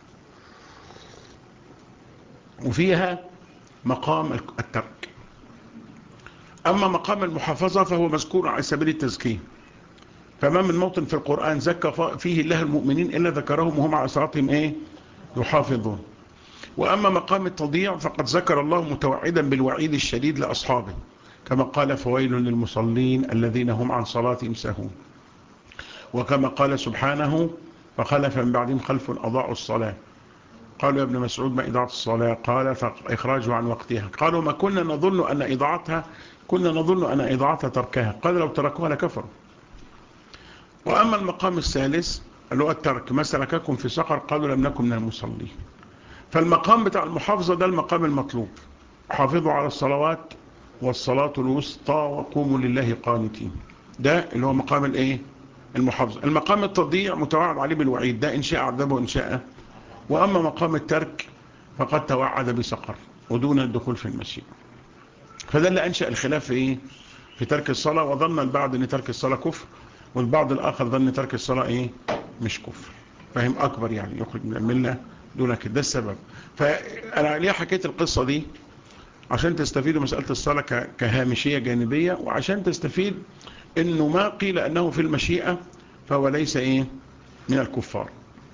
وفيها مقام الترك أما مقام المحافظة فهو مذكور على سبيل التزكية فما من موطن في القرآن زكى فيه الله المؤمنين إلا ذكرهم وهم على صلاتهم إيه يحافظون وأما مقام التضييع فقد ذكر الله متوعدا بالوعيد الشديد لأصحابه كما قال فويل للمصلين الذين هم عن صلاتهم سهون وكما قال سبحانه فخلف من بعدهم خلف أضاعوا الصلاة قالوا يا ابن مسعود ما إضاعة الصلاة قال فإخراجه عن وقتها قالوا ما كنا نظن أن إضاعتها كنا نظن أن إضاعتها تركها قال لو تركوها لكفروا وأما المقام الثالث اللي هو الترك ما سلككم في سقر قالوا لم نكن من المصلين فالمقام بتاع المحافظة ده المقام المطلوب حافظوا على الصلوات والصلاة الوسطى وقوموا لله قانتين ده اللي هو مقام الايه المحافظة المقام التضييع متوعد عليه بالوعيد ده إن شاء عذبه وإن شاء وأما مقام الترك فقد توعد بسقر ودون الدخول في المسيح فده اللي أنشأ الخلاف في إيه في ترك الصلاة وظن البعض أن ترك الصلاة كفر والبعض الآخر ظن ترك الصلاة إيه مش كفر فهم أكبر يعني يخرج من الملة دون كده ده السبب فأنا ليه حكيت القصة دي عشان تستفيدوا مسألة الصلاة كهامشية جانبية وعشان تستفيد انه ما قيل انه في المشيئة فهو ليس ايه من الكفار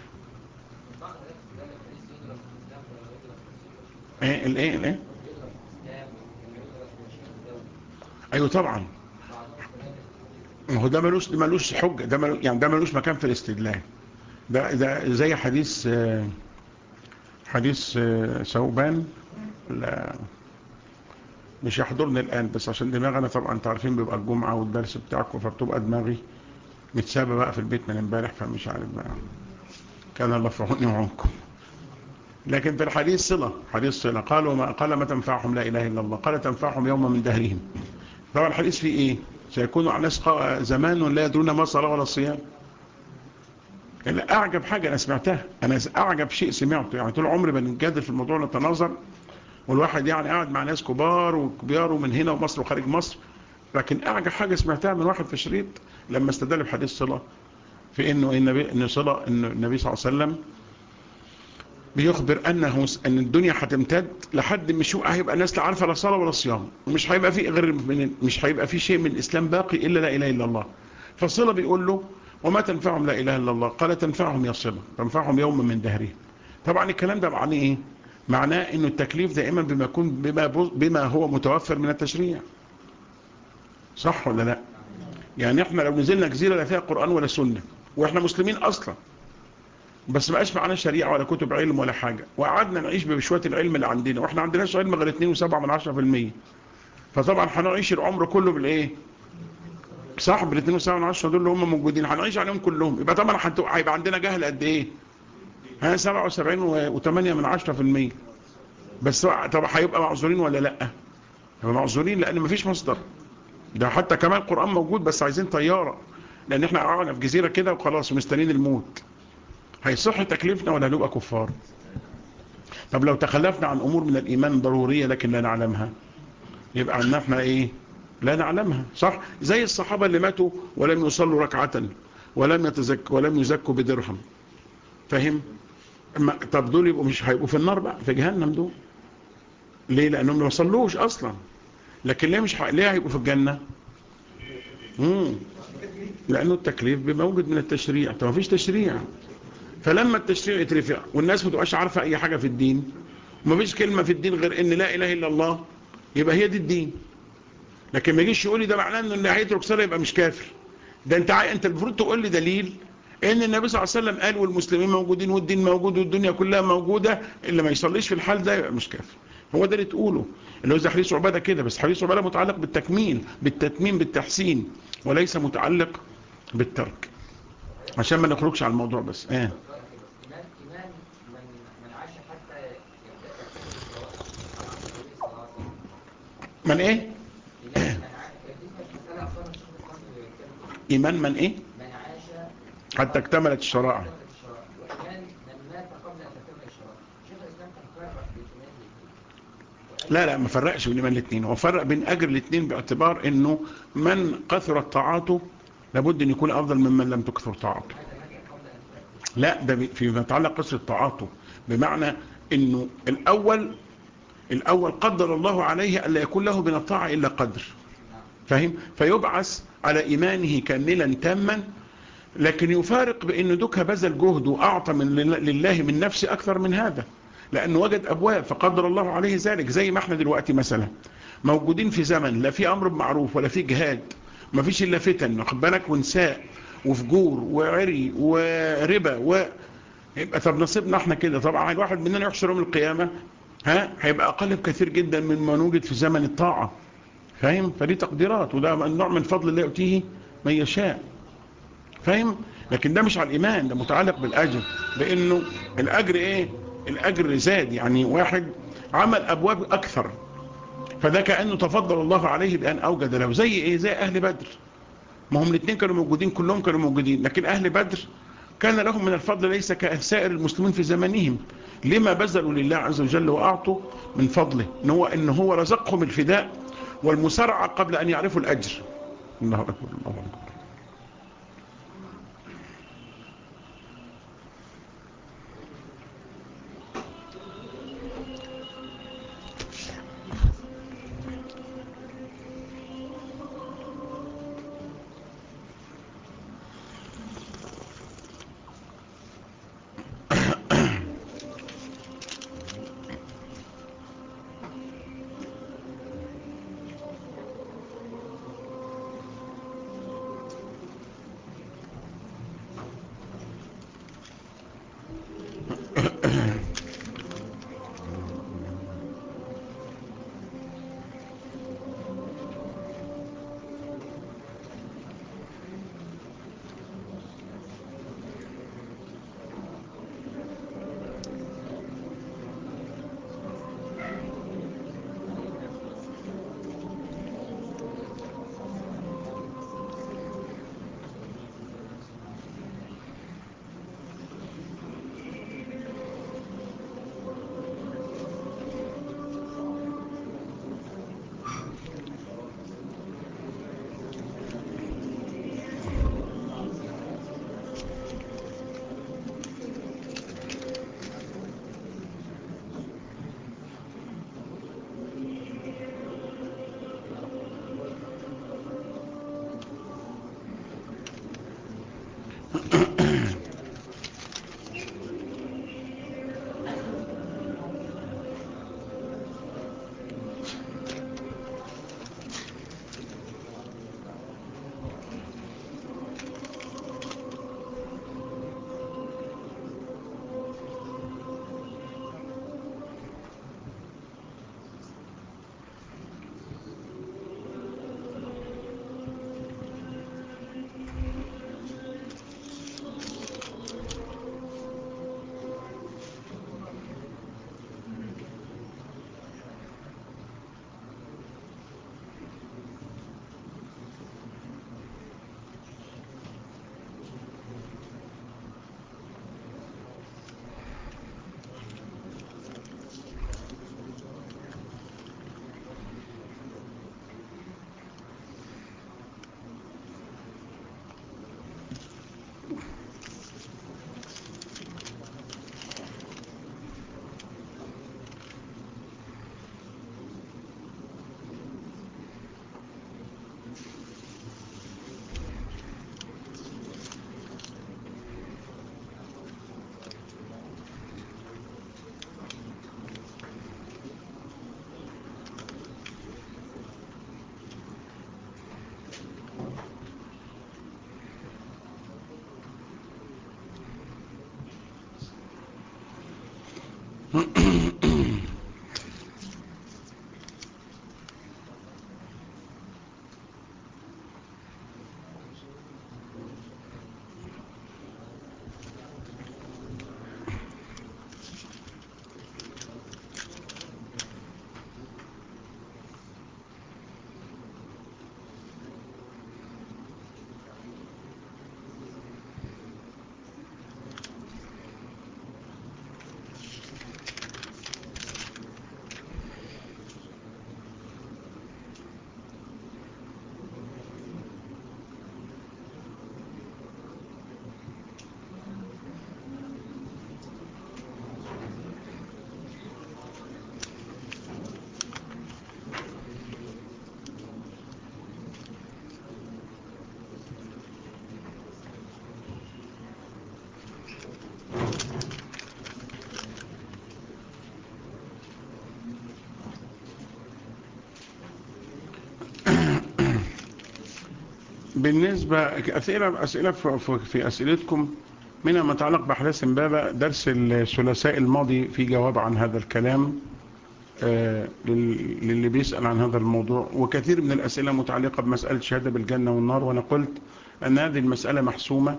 ايه الايه الايه ايوه طبعا هو ده ملوش ده ملوش حجة ده ملوش يعني ده ملوش مكان في الاستدلال ده ده زي حديث حديث ثوبان لا مش يحضرني الآن بس عشان دماغنا طبعا انتوا عارفين بيبقى الجمعة والدرس بتاعكم فبتبقى دماغي متسابة بقى في البيت من امبارح فمش عارف بقى كان الله في عوني وعونكم لكن في الحديث صلة حديث صلة قالوا ما قال ما تنفعهم لا إله إلا الله قال تنفعهم يوم من دهرهم طبعا الحديث فيه إيه سيكون على ناس زمان لا يدرون ما صلاة ولا صيام أعجب حاجة أنا سمعتها أنا أعجب شيء سمعته يعني طول عمري بنجادل في الموضوع نتناظر والواحد يعني قاعد مع ناس كبار وكبار ومن هنا ومصر وخارج مصر لكن أعجب حاجة سمعتها من واحد في شريط لما استدل بحديث صلة في إنه النبي إن صلة إن النبي صلى الله عليه وسلم بيخبر أنه أن الدنيا هتمتد لحد مش هيبقى الناس لا عارفة لا صلاة ولا صيام مش هيبقى في غير من مش هيبقى في شيء من الإسلام باقي إلا لا إله إلا الله فالصلة بيقول له وما تنفعهم لا إله إلا الله قال تنفعهم يا صلة تنفعهم يوم من دهرهم طبعا الكلام ده معناه إيه معناه انه التكليف دائما بما يكون بما, بما هو متوفر من التشريع صح ولا لا يعني احنا لو نزلنا جزيرة لا فيها قرآن ولا سنة واحنا مسلمين اصلا بس ما قاش معنا شريعة ولا كتب علم ولا حاجة وقعدنا نعيش بشوية العلم اللي عندنا واحنا عندناش علم غير 2.7 من 10% فطبعا هنعيش العمر كله بالايه صح بال 2.7 من 10 دول اللي هم موجودين هنعيش عليهم كلهم يبقى طبعا هيبقى عندنا جهل قد ايه ها 77 و8 من 10% بس طب هيبقى معذورين ولا لا هيبقى معذورين لان مفيش مصدر ده حتى كمان القرآن موجود بس عايزين طيارة لان احنا قعدنا في جزيرة كده وخلاص مستنين الموت هيصح تكليفنا ولا هنبقى كفار طب لو تخلفنا عن امور من الايمان ضرورية لكن لا نعلمها يبقى عنا احنا ايه لا نعلمها صح زي الصحابة اللي ماتوا ولم يصلوا ركعة ولم يتزك ولم يزكوا بدرهم فاهم طب دول يبقوا مش هيبقوا في النار بقى في جهنم دول ليه لانهم ما وصلوش اصلا لكن ليه مش ح... ليه هيبقوا في الجنة مم. لانه التكليف بموجود من التشريع طب ما فيش تشريع فلما التشريع يترفع والناس ما تبقاش عارفه اي حاجه في الدين وما فيش كلمه في الدين غير ان لا اله الا الله يبقى هي دي الدين لكن ما يجيش يقول لي ده معناه انه اللي هيترك صلاه يبقى مش كافر ده انت عاي... انت المفروض تقول لي دليل ان النبي صلى الله عليه وسلم قال والمسلمين موجودين والدين موجود والدنيا كلها موجوده اللي ما يصليش في الحال ده يبقى مش كافر هو ده اللي تقوله اللي هو زي حديث عباده كده بس حديث عباده متعلق بالتكميل بالتتميم بالتحسين وليس متعلق بالترك عشان ما نخرجش على الموضوع بس اه إيمان إيمان من من عاش حتى من ايه إيمان من عاش دي كانت مسألة أصلا الشيخ الإسلام بيتكلم فيها. ايمان من ايه من عاش حتى اكتملت الشرائع كتابة الشرائع وإيمان من مات قبل أن تتم الشرائع شيخ الإسلام كان فرق بين إيمان الاثنين لا لا ما فرقش بين الايمان الاثنين هو فرق بين اجر الاثنين باعتبار انه من كثرت طاعته لابد ان يكون افضل ممن لم تكثر طاعته لا ده فيما يتعلق قصر طاعته بمعنى انه الاول الاول قدر الله عليه الا يكون له من الطاعه الا قدر فاهم فيبعث على ايمانه كاملا تاما لكن يفارق بان دوكا بذل جهد واعطى من لله من نفسه اكثر من هذا لانه وجد ابواب فقدر الله عليه ذلك زي ما احنا دلوقتي مثلا موجودين في زمن لا في امر بمعروف ولا في جهاد ما فيش الا فتن واخد بالك ونساء وفجور وعري وربا و يبقى طب نصيبنا احنا كده طبعا الواحد مننا يحشر يوم القيامه ها هيبقى اقل بكثير جدا من ما نوجد في زمن الطاعه فاهم فدي تقديرات وده نوع من فضل الله يؤتيه من يشاء فاهم لكن ده مش على الايمان ده متعلق بالاجر لانه الاجر ايه الاجر زاد يعني واحد عمل ابواب اكثر فده كانه تفضل الله عليه بان اوجد له زي ايه زي اهل بدر ما هم الاثنين كانوا موجودين كلهم كانوا موجودين لكن اهل بدر كان لهم من الفضل ليس كسائر المسلمين في زمانهم لما بذلوا لله عز وجل واعطوا من فضله ان هو ان هو رزقهم الفداء والمسارعه قبل ان يعرفوا الاجر الله اكبر الله اكبر بالنسبة أسئلة أسئلة في- في في أسئلتكم منها ما يتعلق بأحداث امبابة درس الثلاثاء الماضي في جواب عن هذا الكلام آه، لل- للي بيسأل عن هذا الموضوع وكثير من الأسئلة متعلقة بمسألة شهادة بالجنة والنار وأنا قلت أن هذه المسألة محسومة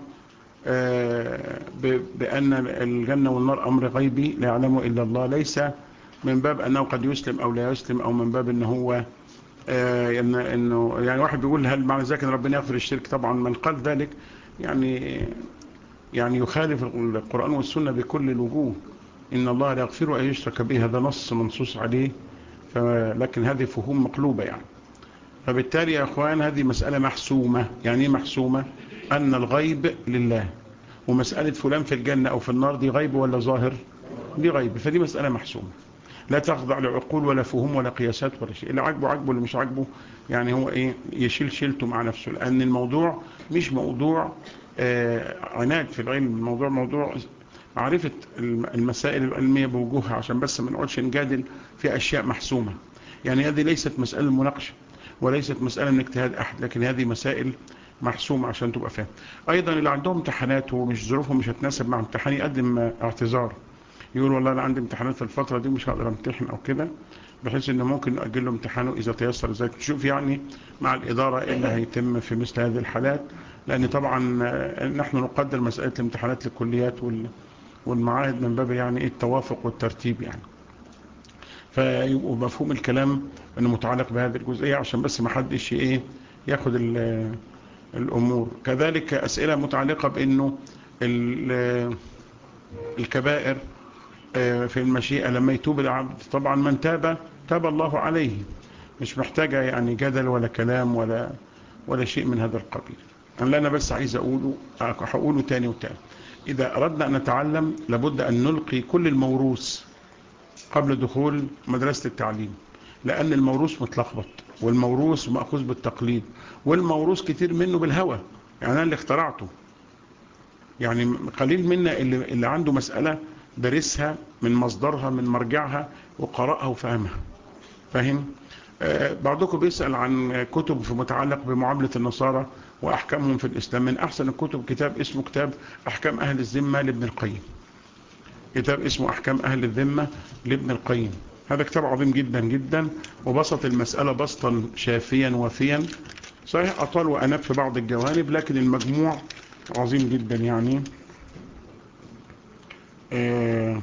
آه، ب- بأن الجنة والنار أمر غيبي لا يعلمه إلا الله ليس من باب أنه قد يسلم أو لا يسلم أو من باب أنه هو آه، إن انه يعني واحد بيقول هل معنى ذلك ان ربنا يغفر الشرك طبعا من قال ذلك يعني يعني يخالف القرآن والسنة بكل الوجوه إن الله لا يغفر أن يشرك به هذا نص منصوص عليه ف- لكن هذه فهوم مقلوبة يعني فبالتالي يا أخوان هذه مسألة محسومة يعني إيه محسومة أن الغيب لله ومسألة فلان في الجنة أو في النار دي غيب ولا ظاهر دي غيب فدي مسألة محسومة لا تخضع لعقول ولا فهوم ولا قياسات ولا شيء اللي عاجبه عاجبه اللي مش عاجبه يعني هو ايه يشيل شيلته مع نفسه لان الموضوع مش موضوع آه عناد في العلم الموضوع موضوع معرفة الم- المسائل العلمية بوجوهها عشان بس ما نقعدش نجادل في اشياء محسومة يعني هذه ليست مسألة مناقشة وليست مسألة من اجتهاد احد لكن هذه مسائل محسومة عشان تبقى فاهم ايضا اللي عندهم امتحانات ومش ظروفهم مش هتناسب مع امتحان يقدم آه، اعتذار يقول والله انا عندي امتحانات في الفترة دي مش هقدر امتحن او كده بحيث انه ممكن نأجل له امتحانه اذا تيسر ذلك نشوف يعني مع الادارة ايه اللي هيتم في مثل هذه الحالات لان طبعا آه، نحن نقدر مسألة الامتحانات للكليات وال- والمعاهد من باب يعني ايه التوافق والترتيب يعني فيبقوا مفهوم الكلام انه متعلق بهذه الجزئية عشان بس ما حدش ايه ياخد ال- الامور كذلك اسئلة متعلقة بانه ال- الكبائر آه، في المشيئة لما يتوب العبد طبعا من تاب تاب الله عليه مش محتاجة يعني جدل ولا كلام ولا ولا شيء من هذا القبيل اللي أنا بس عايز أقوله هقوله تاني وتاني إذا أردنا أن نتعلم لابد أن نلقي كل الموروث قبل دخول مدرسة التعليم لأن الموروث متلخبط والموروث مأخوذ بالتقليد والموروث كتير منه بالهوى يعني أنا اللي اخترعته يعني قليل منا اللي, اللي عنده مسألة درسها من مصدرها من مرجعها وقرأها وفهمها فاهم آه بعضكم بيسأل عن كتب في متعلق بمعاملة النصارى وأحكامهم في الإسلام من أحسن الكتب كتاب اسمه كتاب أحكام أهل الذمة لابن القيم كتاب اسمه أحكام أهل الذمة لابن القيم هذا كتاب عظيم جدا جدا وبسط المسألة بسطا شافيا وفيا صحيح أطال وأناب في بعض الجوانب لكن المجموع عظيم جدا يعني آه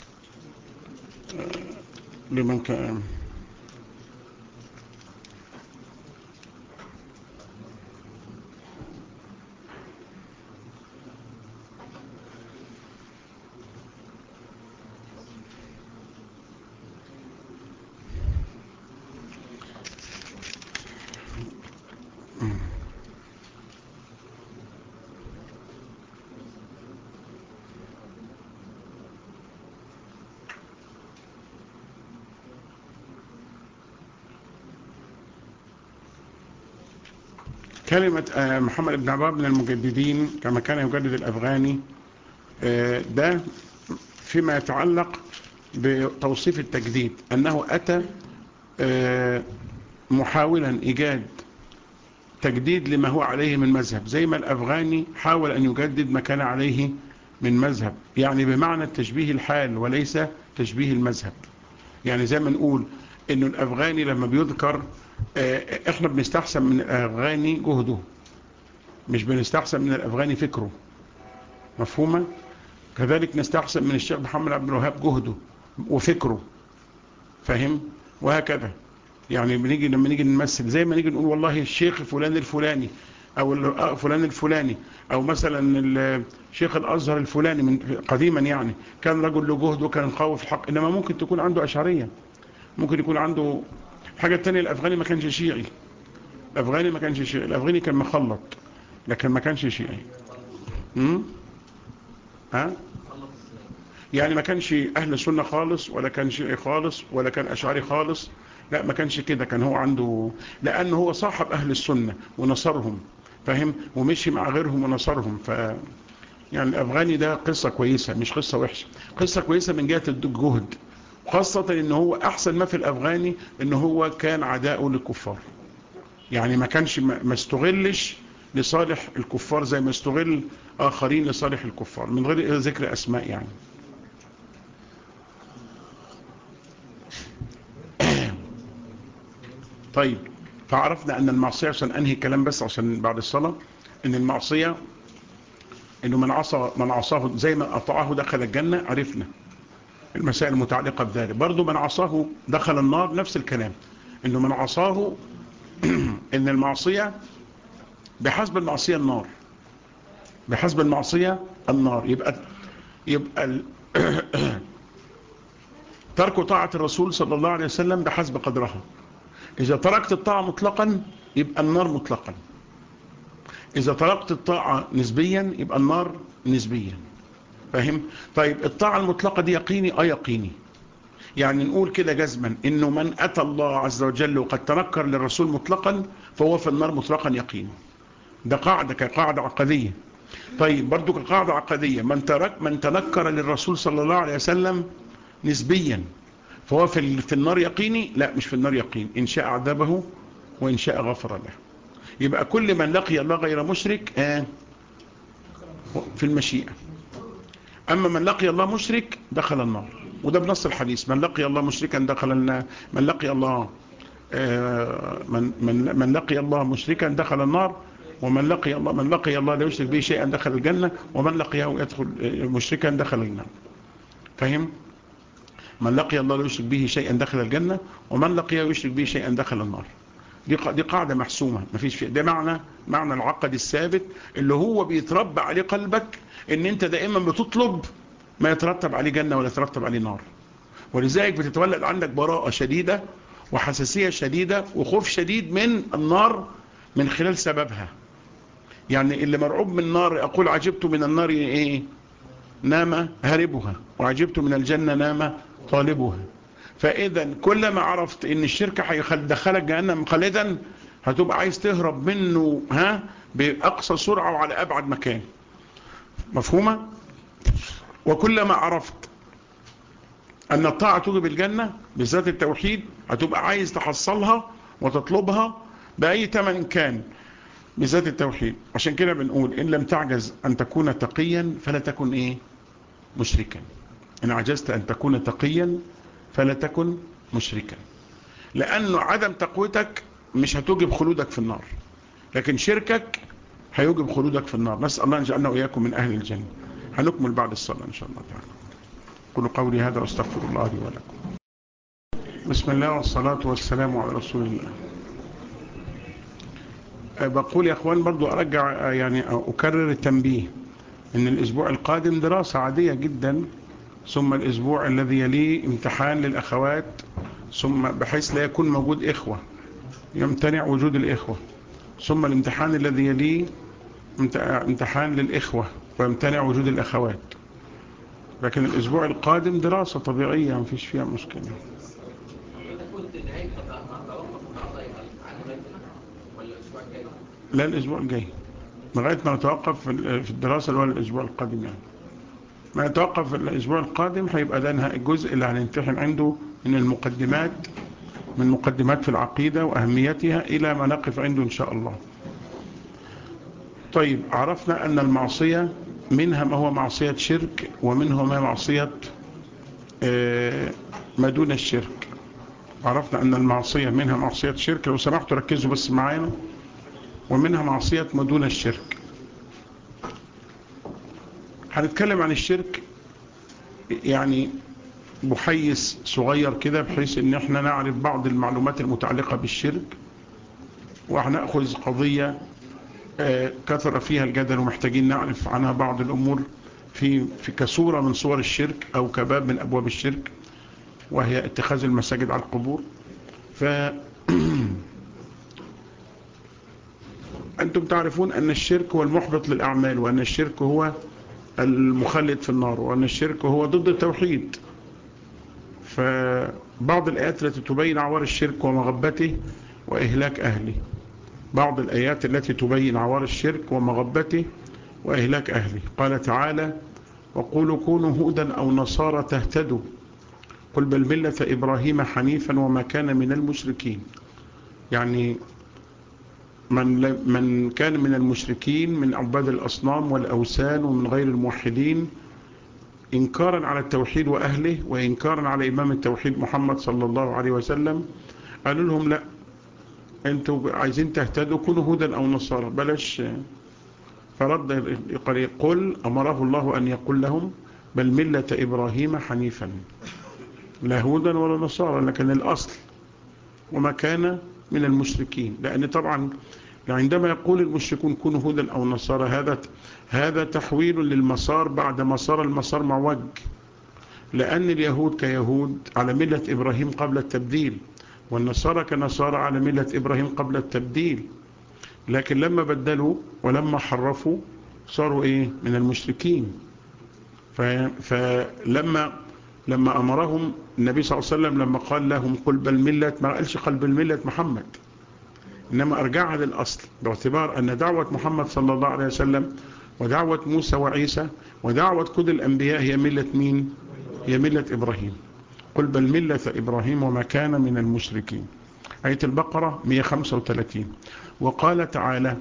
آه لمن كان كلمة آه، محمد بن عباد من المجددين كما كان يجدد الأفغاني آه، ده فيما يتعلق بتوصيف التجديد أنه أتى آه، محاولا إيجاد تجديد لما هو عليه من مذهب زي ما الأفغاني حاول أن يجدد ما كان عليه من مذهب يعني بمعنى تشبيه الحال وليس تشبيه المذهب يعني زي ما نقول انه الافغاني لما بيذكر آه، احنا بنستحسن من الافغاني جهده مش بنستحسن من الافغاني فكره مفهومة كذلك نستحسن من الشيخ محمد عبد الوهاب جهده وفكره فاهم وهكذا يعني بنيجي لما نيجي نمثل زي ما نيجي نقول والله الشيخ فلان الفلاني او ال- فلان الفلاني او مثلا الشيخ الازهر الفلاني من قديما يعني كان رجل له جهد وكان قوي في الحق انما ممكن تكون عنده اشعريه ممكن يكون عنده حاجه تانية الافغاني ما كانش شيعي الافغاني ما كانش شيعي الافغاني كان مخلط لكن ما كانش شيعي امم ها يعني ما كانش اهل سنه خالص ولا كان شيعي خالص ولا كان اشعري خالص لا ما كانش كده كان هو عنده لانه هو صاحب اهل السنه ونصرهم فاهم ومشي مع غيرهم ونصرهم ف يعني الافغاني ده قصه كويسه مش قصه وحشه قصه كويسه من جهه الجهد خاصه ان هو احسن ما في الافغاني ان هو كان عداؤه للكفار يعني ما كانش ما ما استغلش لصالح الكفار زي ما استغل آخرين لصالح الكفار من غير ذكر أسماء يعني طيب فعرفنا أن المعصية عشان أنهي كلام بس عشان بعد الصلاة أن المعصية أنه من عصى من عصاه زي ما أطاعه دخل الجنة عرفنا المسائل المتعلقة بذلك برضو من عصاه دخل النار نفس الكلام أنه من عصاه أن المعصية بحسب المعصية النار بحسب المعصية النار يبقى يبقى ال... ترك طاعة الرسول صلى الله عليه وسلم بحسب قدرها إذا تركت الطاعة مطلقا يبقى النار مطلقا إذا تركت الطاعة نسبيا يبقى النار نسبيا فاهم طيب الطاعة المطلقة دي يقيني اه يقيني يعني نقول كده جزما انه من اتى الله عز وجل وقد تنكر للرسول مطلقا فهو في النار مطلقا يقيني ده قاعدة كقاعدة عقدية طيب برضو كقاعدة عقدية من ترك من تنكر للرسول صلى الله عليه وسلم نسبيا فهو في في النار يقيني لا مش في النار يقين إن شاء عذبه وإن شاء غفر له يبقى كل من لقي الله غير مشرك آه في المشيئة أما من لقي الله مشرك دخل النار وده بنص الحديث من لقي الله مشركا دخل النار من لقي الله آه من, من, من لقي الله مشركا دخل النار ومن لقي الله من لقي الله لا يشرك به شيئا دخل الجنة ومن لقيه يدخل مشركا دخل النار فهم من لقي الله لا يشرك به شيئا دخل الجنة ومن لقيه يشرك به شيئا دخل النار دي دي قاعدة محسومة مفيش فيه ده معنى معنى العقد الثابت اللي هو بيتربى عليه قلبك ان انت دائما بتطلب ما يترتب عليه جنة ولا يترتب عليه نار ولذلك بتتولد عندك براءة شديدة وحساسية شديدة وخوف شديد من النار من خلال سببها يعني اللي مرعوب من النار أقول عجبت من النار إيه نام هربها وعجبت من الجنة نام طالبها فإذا كلما عرفت إن الشركة هيدخلك جهنم خالدا هتبقى عايز تهرب منه ها بأقصى سرعة وعلى أبعد مكان مفهومة وكلما عرفت أن الطاعة توجب الجنة بالذات التوحيد هتبقى عايز تحصلها وتطلبها بأي ثمن كان بذات التوحيد عشان كده بنقول إن لم تعجز أن تكون تقيا فلا تكن إيه مشركا إن عجزت أن تكون تقيا فلا تكن مشركا لأنه عدم تقوتك مش هتوجب خلودك في النار لكن شركك هيوجب خلودك في النار نسأل الله أن جعلنا وإياكم من أهل الجنة هنكمل بعد الصلاة إن شاء الله تعالى كل قولي هذا واستغفر الله لي ولكم بسم الله والصلاة والسلام على رسول الله بقول يا أخوان برضو أرجع يعني أكرر التنبيه إن الأسبوع القادم دراسة عادية جدا ثم الأسبوع الذي يليه امتحان للأخوات ثم بحيث لا يكون موجود إخوة يمتنع وجود الإخوة ثم الامتحان الذي يليه امتحان للإخوة ويمتنع وجود الأخوات لكن الأسبوع القادم دراسة طبيعية ما فيش فيها مشكلة لا الأسبوع الجاي لغاية ما نتوقف في الدراسة اللي هو الأسبوع القادم يعني ما يتوقف في الأسبوع القادم هيبقى ده الجزء اللي هنمتحن عنده من المقدمات من مقدمات في العقيدة وأهميتها إلى ما نقف عنده إن شاء الله طيب عرفنا أن المعصية منها ما هو معصية شرك ومنه ما معصية ما دون الشرك عرفنا أن المعصية منها معصية شرك لو سمحتوا ركزوا بس معانا ومنها معصية ما دون الشرك هنتكلم عن الشرك يعني بحيث صغير كده بحيث ان احنا نعرف بعض المعلومات المتعلقة بالشرك وهنأخذ قضية كثر فيها الجدل ومحتاجين نعرف عنها بعض الأمور في في كصورة من صور الشرك أو كباب من أبواب الشرك وهي اتخاذ المساجد على القبور ف أنتم تعرفون أن الشرك هو المحبط للأعمال وأن الشرك هو المخلد في النار وأن الشرك هو ضد التوحيد فبعض الآيات التي تبين عوار الشرك ومغبته وإهلاك أهله بعض الآيات التي تبين عوار الشرك ومغبته وإهلاك أهله قال تعالى وقولوا كونوا هودا أو نصارى تهتدوا قل بل ملة إبراهيم حنيفا وما كان من المشركين يعني من, ل- من كان من المشركين من عباد الأصنام والأوثان ومن غير الموحدين إنكارا على التوحيد وأهله وإنكارا على إمام التوحيد محمد صلى الله عليه وسلم قالوا لهم لا أنتوا عايزين تهتدوا كونوا هودا أو نصارى بلاش فرد قال قل أمره الله أن يقول لهم بل ملة إبراهيم حنيفا لا هودا ولا نصارى لكن الأصل وما كان من المشركين لأن طبعا عندما يقول المشركون كونوا هودا أو نصارى هذا هذا تحويل للمسار بعد ما صار المسار معوج لأن اليهود كيهود على ملة إبراهيم قبل التبديل والنصارى كنصارى على ملة إبراهيم قبل التبديل لكن لما بدلوا ولما حرفوا صاروا إيه من المشركين ف- فلما لما أمرهم النبي صلى الله عليه وسلم لما قال لهم قل بل ملة ما قالش قل بالملة محمد إنما أرجعها للأصل باعتبار أن دعوة محمد صلى الله عليه وسلم ودعوة موسى وعيسى ودعوة كل الأنبياء هي ملة مين هي ملة إبراهيم قل بل ملة إبراهيم وما كان من المشركين آية البقرة 135 وقال تعالى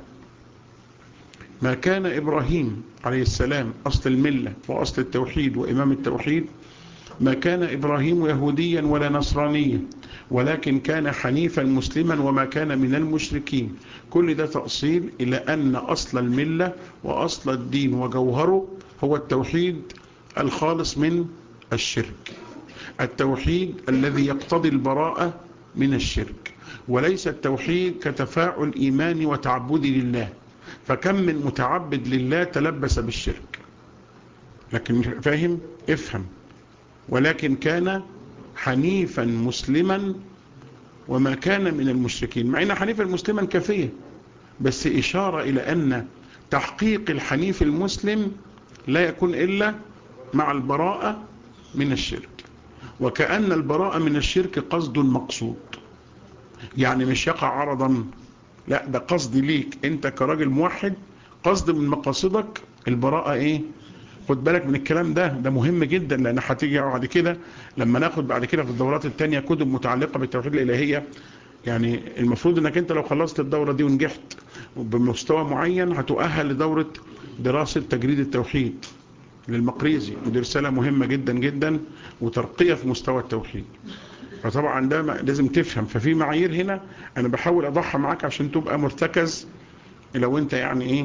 ما كان إبراهيم عليه السلام أصل الملة وأصل التوحيد وإمام التوحيد ما كان إبراهيم يهوديا ولا نصرانيا ولكن كان حنيفا مسلما وما كان من المشركين كل ده تأصيل إلى أن أصل الملة وأصل الدين وجوهره هو التوحيد الخالص من الشرك التوحيد الذي يقتضي البراءة من الشرك وليس التوحيد كتفاعل إيماني وتعبدي لله فكم من متعبد لله تلبس بالشرك لكن فاهم افهم ولكن كان حنيفا مسلما وما كان من المشركين مع ان حنيفا مسلما كافيه بس إشارة إلى أن تحقيق الحنيف المسلم لا يكون إلا مع البراءة من الشرك وكأن البراءة من الشرك قصد مقصود يعني مش يقع عرضا لا ده قصد ليك انت كراجل موحد قصد من مقاصدك البراءة ايه خد بالك من الكلام ده ده مهم جدا لان هتيجي بعد كده لما ناخد بعد كده في الدورات التانية كتب متعلقة بالتوحيد الالهية يعني المفروض انك انت لو خلصت الدورة دي ونجحت بمستوى معين هتؤهل لدورة دراسة تجريد التوحيد للمقريزي ودي رسالة مهمة جدا جدا وترقية في مستوى التوحيد فطبعا ده لازم تفهم ففي معايير هنا انا بحاول اضحى معاك عشان تبقى مرتكز لو انت يعني ايه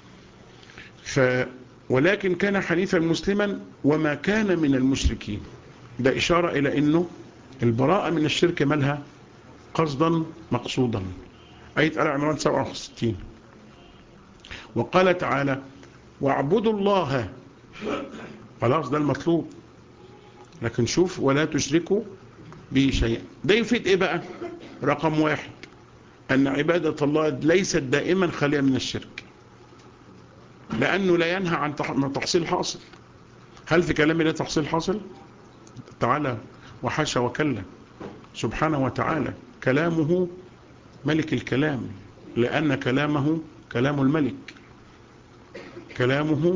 ف ولكن كان حنيفا مسلما وما كان من المشركين ده اشارة الى انه البراءة من الشرك مالها قصدا مقصودا آية آل عمران 67 وقال تعالى واعبدوا الله خلاص ده المطلوب لكن شوف ولا تشركوا به شيئا ده يفيد ايه بقى رقم واحد ان عبادة الله ليست دائما خالية من الشرك لانه لا ينهى عن تحصيل حاصل هل في كلامي لا تحصيل حاصل تعالى وحاشا وكلا سبحانه وتعالى كلامه ملك الكلام لأن كلامه كلام الملك كلامه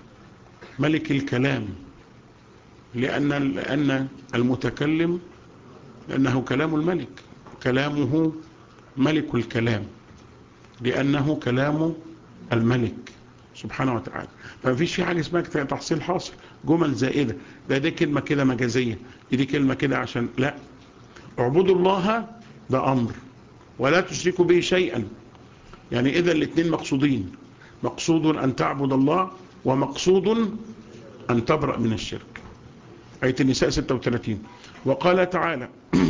ملك الكلام لأن, لأن المتكلم لأنه كلام الملك كلامه ملك الكلام لأنه كلام الملك سبحانه وتعالى فمفيش في حاجة اسمها تحصيل حاصل جمل زائدة ده دي كلمة كده مجازية دي كلمة كده عشان لا اعبدوا الله ده أمر ولا تشركوا به شيئا يعني إذا الاثنين مقصودين مقصود أن تعبد الله ومقصود أن تبرأ من الشرك آية النساء 36 وقال تعالى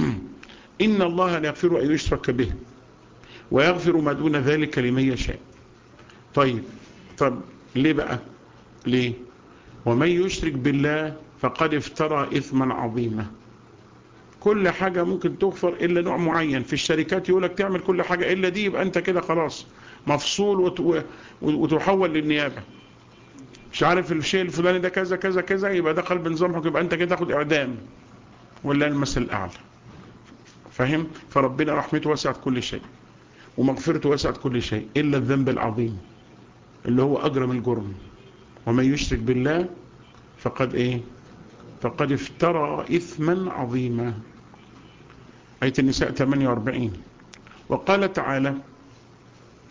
إن الله لا يغفر أن يشرك به ويغفر ما دون ذلك لمن يشاء طيب طب ليه بقى ليه ومن يشرك بالله فقد افترى إثما عظيما كل حاجة ممكن تغفر إلا نوع معين في الشركات يقولك تعمل كل حاجة إلا دي يبقى أنت كده خلاص مفصول وتحول للنيابة مش عارف الشيء الفلاني ده كذا كذا كذا يبقى دخل بنظام حكم يبقى أنت كده تاخد إعدام ولا المثل الأعلى فاهم فربنا رحمته وسعت كل شيء ومغفرته وسعت كل شيء إلا الذنب العظيم اللي هو أجرم الجرم ومن يشرك بالله فقد إيه فقد افترى إثما عظيما آية النساء 48 وقال تعالى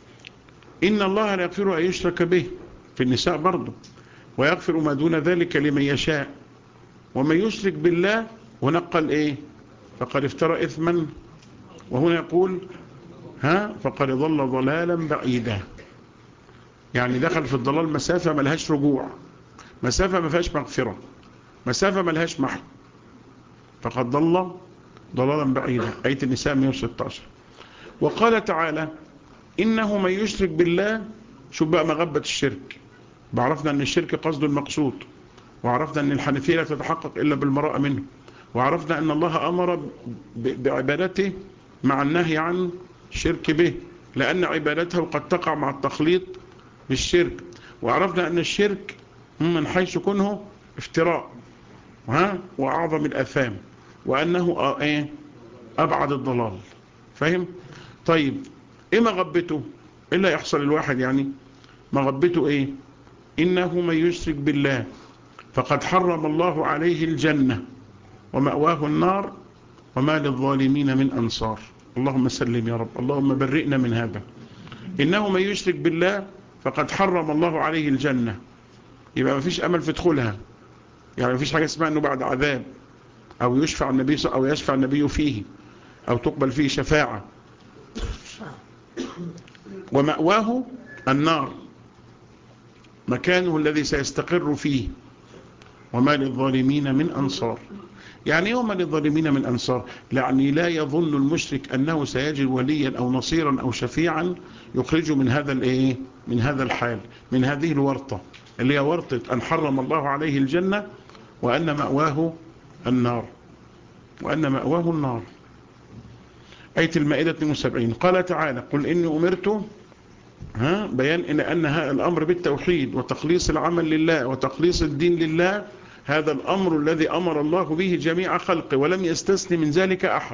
إن الله لا يغفر أن يشرك به في النساء برضه ويغفر ما دون ذلك لمن يشاء ومن يشرك بالله ونقل إيه فقد افترى إثما وهنا يقول ها فقد ضل ضلالا بعيدا يعني دخل في الضلال مسافة ملهاش رجوع مسافة ما فيهاش مغفرة مسافة ملهاش محو فقد ضل ضلالا بعيدا آية النساء 116 وقال تعالى إنه من يشرك بالله شوف بقى مغبة الشرك بعرفنا أن الشرك قصد المقصود وعرفنا أن الحنفية لا تتحقق إلا بالمراء منه وعرفنا أن الله أمر ب- بعبادته مع النهي عن الشرك به لأن عبادته قد تقع مع التخليط بالشرك وعرفنا أن الشرك من حيث كنه افتراء ها وأعظم الأثام وأنه آه إيه أبعد الضلال فاهم طيب إيه مغبته إيه اللي يحصل الواحد يعني مغبته إيه إنه من يشرك بالله فقد حرم الله عليه الجنة ومأواه النار وما للظالمين من أنصار اللهم سلم يا رب اللهم برئنا من هذا إنه من يشرك بالله فقد حرم الله عليه الجنة يبقى ما فيش أمل في دخولها يعني ما فيش حاجة اسمها أنه بعد عذاب أو يشفع النبي أو يشفع النبي فيه أو تقبل فيه شفاعة ومأواه النار مكانه الذي سيستقر فيه وما للظالمين من أنصار يعني يوم للظالمين من أنصار يعني لا يظن المشرك أنه سيجد وليا أو نصيرا أو شفيعا يخرجه من هذا الإيه من هذا الحال من هذه الورطة اللي هي ورطة أن حرم الله عليه الجنة وأن مأواه النار وأن مأواه النار آية المائدة 72 قال تعالى قل إني أمرت ها بيان إن أن هذا الأمر بالتوحيد وتخليص العمل لله وتخليص الدين لله هذا الأمر الذي أمر الله به جميع خلقه ولم يستثني من ذلك أحد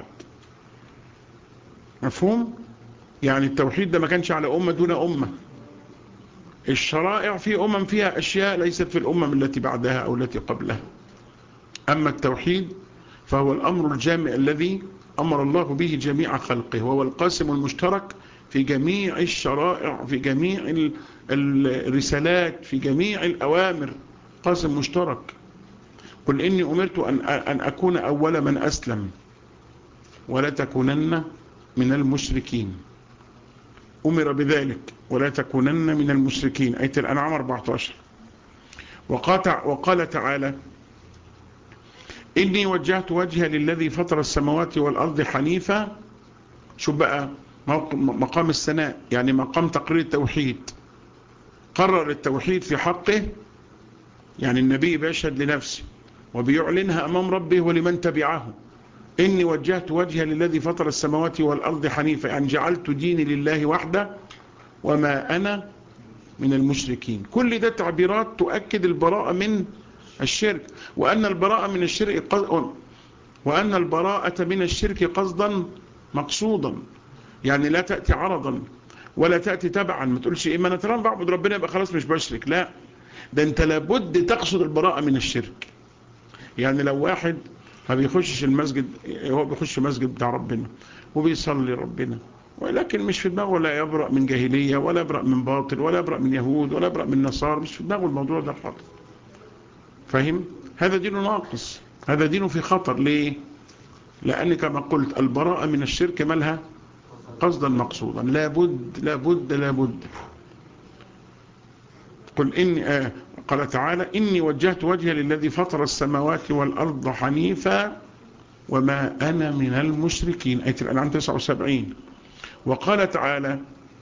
مفهوم؟ يعني التوحيد ده ما كانش على أمة دون أمة الشرائع في أمم فيها أشياء ليست في الأمم التي بعدها أو التي قبلها أما التوحيد فهو الأمر الجامع الذي أمر الله به جميع خلقه وهو القاسم المشترك في جميع الشرائع في جميع ال- الرسالات في جميع الأوامر قاسم مشترك قل إني أمرت أن, أن أكون أول من أسلم ولا تكونن من المشركين أمر بذلك ولا تكونن من المشركين آية الأنعام 14 وقال, وقال تعالى إني وجهت وجهي للذي فطر السماوات والأرض حنيفا شو بقى موق- مقام السناء يعني مقام تقرير التوحيد قرر التوحيد في حقه يعني النبي بيشهد لنفسه وبيعلنها أمام ربه ولمن تبعه إني وجهت وجهي للذي فطر السماوات والأرض حنيفا يعني جعلت ديني لله وحده وما أنا من المشركين كل ده تعبيرات تؤكد البراءة من الشرك وأن البراءة من الشرك قص- وأن البراءة من الشرك قصدا مقصودا يعني لا تأتي عرضا ولا تأتي تبعا ما تقولش إيه ما أنا ترى بعبد ربنا يبقى خلاص مش بشرك لا ده أنت لابد تقصد البراءة من الشرك يعني لو واحد ما بيخشش المسجد هو بيخش مسجد بتاع ربنا وبيصلي ربنا ولكن مش في دماغه لا يبرأ من جاهلية ولا يبرأ من باطل ولا يبرأ من يهود ولا يبرأ من نصارى مش في دماغه الموضوع ده خالص فاهم هذا دينه ناقص هذا دينه في خطر ليه لأن كما قلت البراءة من الشرك مالها قصدا مقصودا لابد لابد لابد قل إني آه قال تعالى إني وجهت وجهي للذي فطر السماوات والأرض حنيفا وما أنا من المشركين آية الأنعام 79 وقال تعالى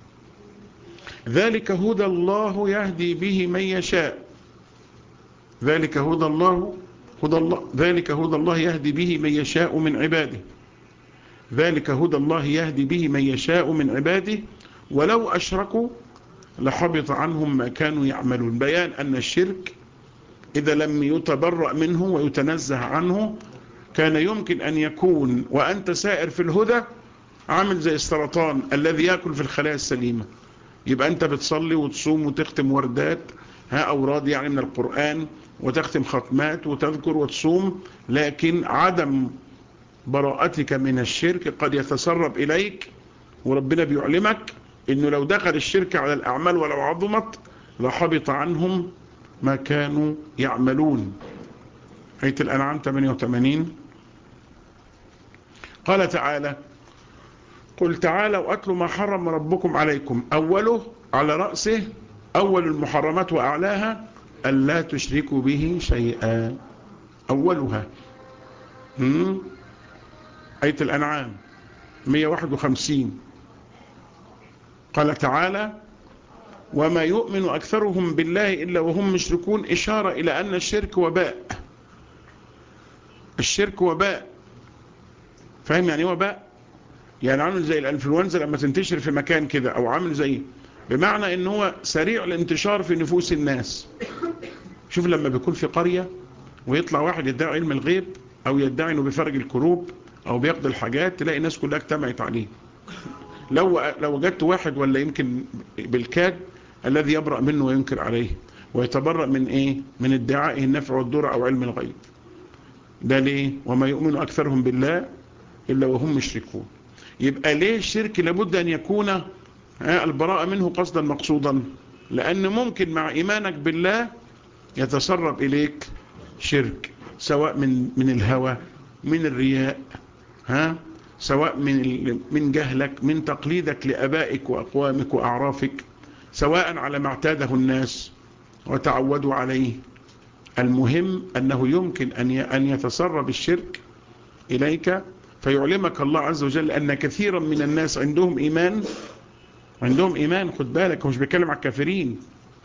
ذلك هدى الله يهدي به من يشاء ذلك هدى الله هدى الله ذلك هدى الله يهدي به من يشاء من عباده ذلك هدى الله يهدي به من يشاء من عباده ولو أشركوا لحبط عنهم ما كانوا يعملون بيان أن الشرك إذا لم يتبرأ منه ويتنزه عنه كان يمكن أن يكون وأنت سائر في الهدى عامل زي السرطان الذي يأكل في الخلايا السليمة يبقى أنت بتصلي وتصوم وتختم وردات ها أوراد يعني من القرآن وتختم ختمات وتذكر وتصوم لكن عدم براءتك من الشرك قد يتسرب إليك وربنا بيعلمك انه لو دخل الشرك على الاعمال ولو عظمت لحبط عنهم ما كانوا يعملون آية الأنعام 88 قال تعالى قل تعالوا أتلوا ما حرم ربكم عليكم أوله على رأسه أول المحرمات وأعلاها ألا تشركوا به شيئا أولها هم؟ آية الأنعام 151 قال تعالى وما يؤمن أكثرهم بالله إلا وهم مشركون إشارة إلى أن الشرك وباء الشرك وباء فاهم يعني ايه وباء يعني عامل زي الانفلونزا لما تنتشر في مكان كده او عامل زي بمعنى ان هو سريع الانتشار في نفوس الناس شوف لما بيكون في قرية ويطلع واحد يدعي علم الغيب او يدعي انه بيفرج الكروب او بيقضي الحاجات تلاقي الناس كلها اجتمعت عليه لو لو وجدت واحد ولا يمكن بالكاد الذي يبرأ منه وينكر عليه ويتبرأ من ايه من ادعائه النفع والضر او علم الغيب ده ليه وما يؤمن أكثرهم بالله إلا وهم مشركون يبقى ليه الشرك لابد أن يكون البراءة منه قصدا مقصودا لأن ممكن مع إيمانك بالله يتسرب إليك شرك سواء من من الهوى من الرياء ها سواء من من جهلك من تقليدك لأبائك وأقوامك وأعرافك سواء على ما اعتاده الناس وتعودوا عليه المهم أنه يمكن أن يتسرب الشرك إليك فيعلمك الله عز وجل أن كثيرا من الناس عندهم إيمان عندهم إيمان خد بالك مش بيتكلم على الكافرين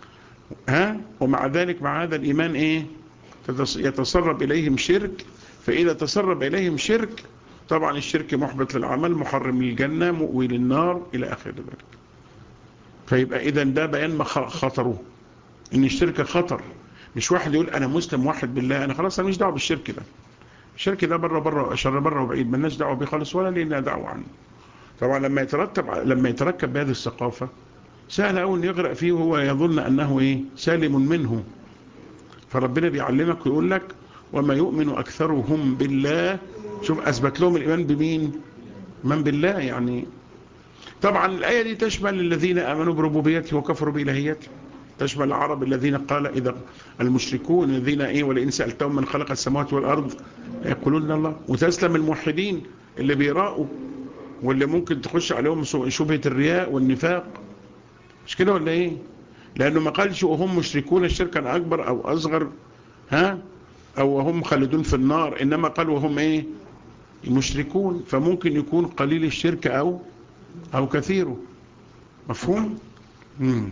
ها ومع ذلك مع هذا الإيمان إيه يتسرب إليهم شرك فإذا تسرب إليهم شرك طبعا الشرك محبط للعمل محرم للجنة مؤوي للنار إلى آخر ذلك فيبقى إذا ده بيان خطره إن الشرك خطر مش واحد يقول انا مسلم واحد بالله انا خلاص انا مش دعوه بالشرك ده الشرك ده بره بره شر بره وبعيد مالناش دعوه بيه خالص ولا لينا دعوه عنه طبعا لما يترتب لما يتركب بهذه الثقافه سهل قوي ان يغرق فيه وهو يظن انه ايه سالم منه فربنا بيعلمك ويقول لك وما يؤمن اكثرهم بالله شوف اثبت لهم الايمان بمين من بالله يعني طبعا الايه دي تشمل الذين امنوا بربوبيته وكفروا بالهيته تشمل العرب الذين قال إذا المشركون الذين إيه ولئن سألتهم من خلق السماوات والأرض يقولون الله وتسلم الموحدين اللي بيراءوا واللي ممكن تخش عليهم شبهة الرياء والنفاق مش كده ولا إيه لأنه ما قالش وهم مشركون شركا أكبر أو أصغر ها أو وهم خالدون في النار إنما قال وهم إيه مشركون فممكن يكون قليل الشرك أو أو كثيره مفهوم مم.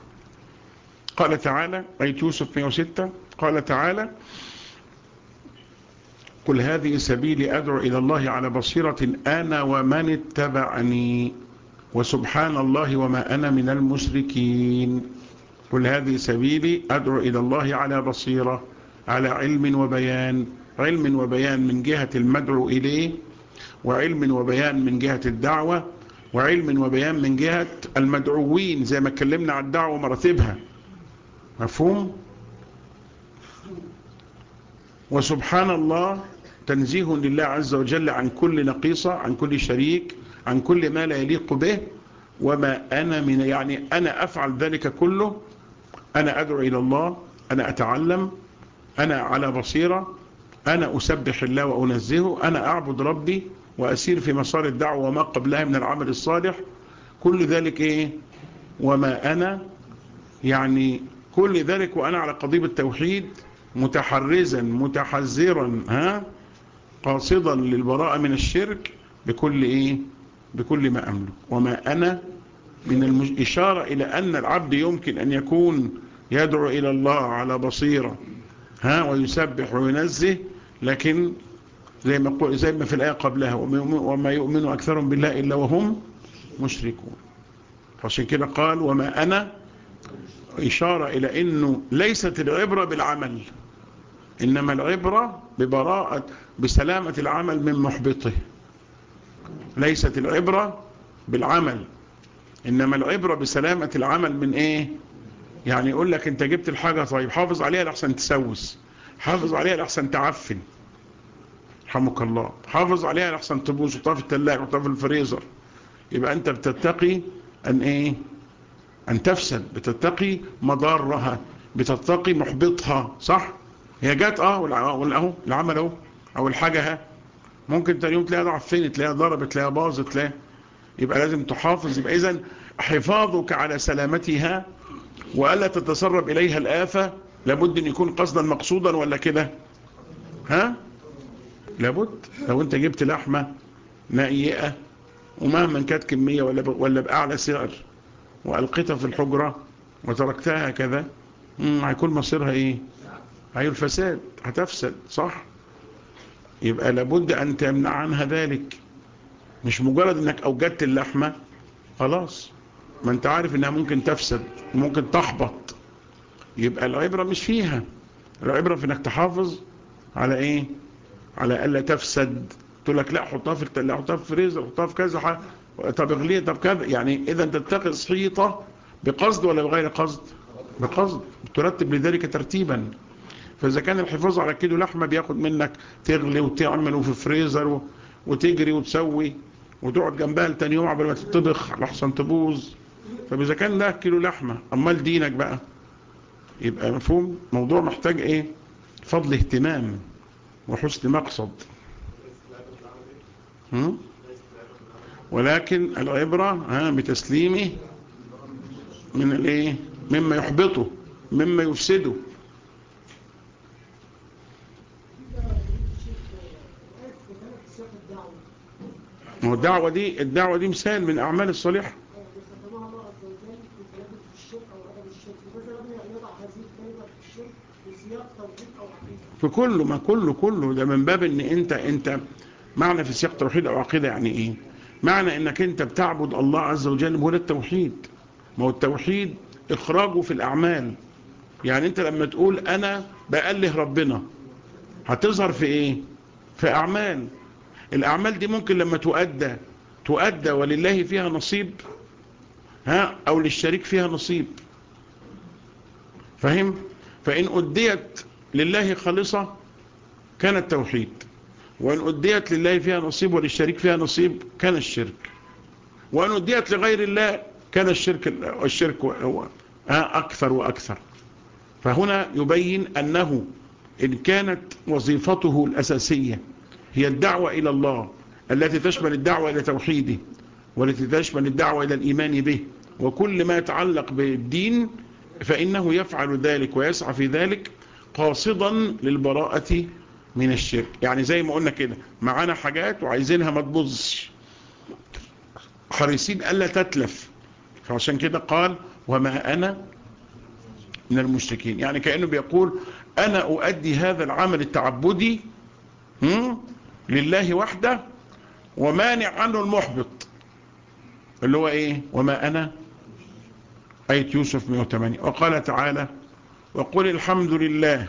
قال تعالى آية يوسف 106 قال تعالى قل هذه سبيلي أدعو إلى الله على بصيرة أنا ومن اتبعني وسبحان الله وما أنا من المشركين قل هذه سبيلي أدعو إلى الله على بصيرة على علم وبيان علم وبيان من جهة المدعو إليه وعلم وبيان من جهة الدعوة وعلم وبيان من جهة المدعوين زي ما اتكلمنا عن الدعوة مراتبها مفهوم وسبحان الله تنزيه لله عز وجل عن كل نقيصة عن كل شريك عن كل ما لا يليق به وما أنا من يعني أنا أفعل ذلك كله أنا أدعو إلى الله أنا أتعلم أنا على بصيرة أنا أسبح الله وأنزهه أنا أعبد ربي وأسير في مسار الدعوة وما قبلها من العمل الصالح كل ذلك إيه وما أنا يعني كل ذلك وأنا على قضيب التوحيد متحرزا متحذرا ها قاصدا للبراءة من الشرك بكل إيه بكل ما أملك وما أنا من الإشارة إلى أن العبد يمكن أن يكون يدعو إلى الله على بصيرة ها ويسبح وينزه لكن زي ما قل زي ما في الآية قبلها وما يؤمن أكثرهم بالله إلا وهم مشركون عشان كده قال وما أنا إشارة إلى أنه ليست العبرة بالعمل إنما العبرة ببراءة بسلامة العمل من محبطه ليست العبرة بالعمل إنما العبرة بسلامة العمل من إيه يعني يقول لك أنت جبت الحاجة طيب حافظ عليها لحسن تسوس حافظ عليها لحسن تعفن رحمك الله حافظ عليها لحسن تبوظ وطاف التلاجة وطاف الفريزر يبقى أنت بتتقي أن إيه أن تفسد بتتقي مضارها بتتقي محبطها صح هي جات اه والأهو العمل اهو أو الحاجة ها ممكن تاني يوم تلاقيها ضعفين تلاقيها ضربت تلاقيها باظت تلاقيها يبقى لازم تحافظ يبقى إذن حفاظك على سلامتها وألا تتسرب إليها الآفة لابد أن يكون قصدا مقصودا ولا كده ها لابد لو انت جبت لحمة نائية ومهما كانت كمية ولا ب... ولا بأعلى سعر وألقيتها في الحجرة وتركتها هكذا هيكون مصيرها ايه هي الفساد هتفسد صح يبقى لابد أن تمنع عنها ذلك مش مجرد انك أوجدت اللحمة خلاص ما انت عارف انها ممكن تفسد وممكن تحبط يبقى العبرة مش فيها العبرة في انك تحافظ على ايه على الا تفسد تقول لك لا حطها في التلاجة حطها في فريزر حطها في كذا حاجة طب اغليه طب كذا يعني اذا تتخذ حيطة بقصد ولا بغير قصد بقصد ترتب لذلك ترتيبا فاذا كان الحفاظ على كيلو لحمة بياخد منك تغلي وتعمل في فريزر وتجري وتسوي وتقعد جنبها لتاني يوم قبل ما تطبخ لحسن تبوظ فاذا كان ده كيلو لحمة امال دينك بقى يبقى مفهوم موضوع محتاج ايه فضل اهتمام وحسن مقصد هم؟ ولكن العبرة ها بتسليمه من الايه مما يحبطه مما يفسده الدعوة دي الدعوة دي مثال من أعمال الصالحة في كله ما كله كله ده من باب ان انت انت معنى في سياق توحيد او عقيدة يعني ايه معنى انك انت بتعبد الله عز وجل هو ده التوحيد ما هو التوحيد اخراجه في الاعمال يعني انت لما تقول انا بأله ربنا هتظهر في ايه في اعمال الاعمال دي ممكن لما تؤدى تؤدى ولله فيها نصيب ها او للشريك فيها نصيب فهم فان اديت لله خالصة كان التوحيد وان اديت لله فيها نصيب وللشريك فيها نصيب كان الشرك وان اديت لغير الله كان الشرك الشرك هو اكثر واكثر فهنا يبين انه ان كانت وظيفته الاساسية هي الدعوة الى الله التي تشمل الدعوة الى توحيده والتي تشمل الدعوة الى الايمان به وكل ما يتعلق بالدين فانه يفعل ذلك ويسعى في ذلك قاصدا للبراءة من الشرك يعني زي ما قلنا كده معانا حاجات وعايزينها ما تبوظش حريصين ألا تتلف فعشان كده قال وما أنا من المشركين يعني كأنه بيقول أنا أؤدي هذا العمل التعبدي لله وحده ومانع عنه المحبط اللي هو ايه وما أنا آية يوسف 108 وقال تعالى وقل الحمد لله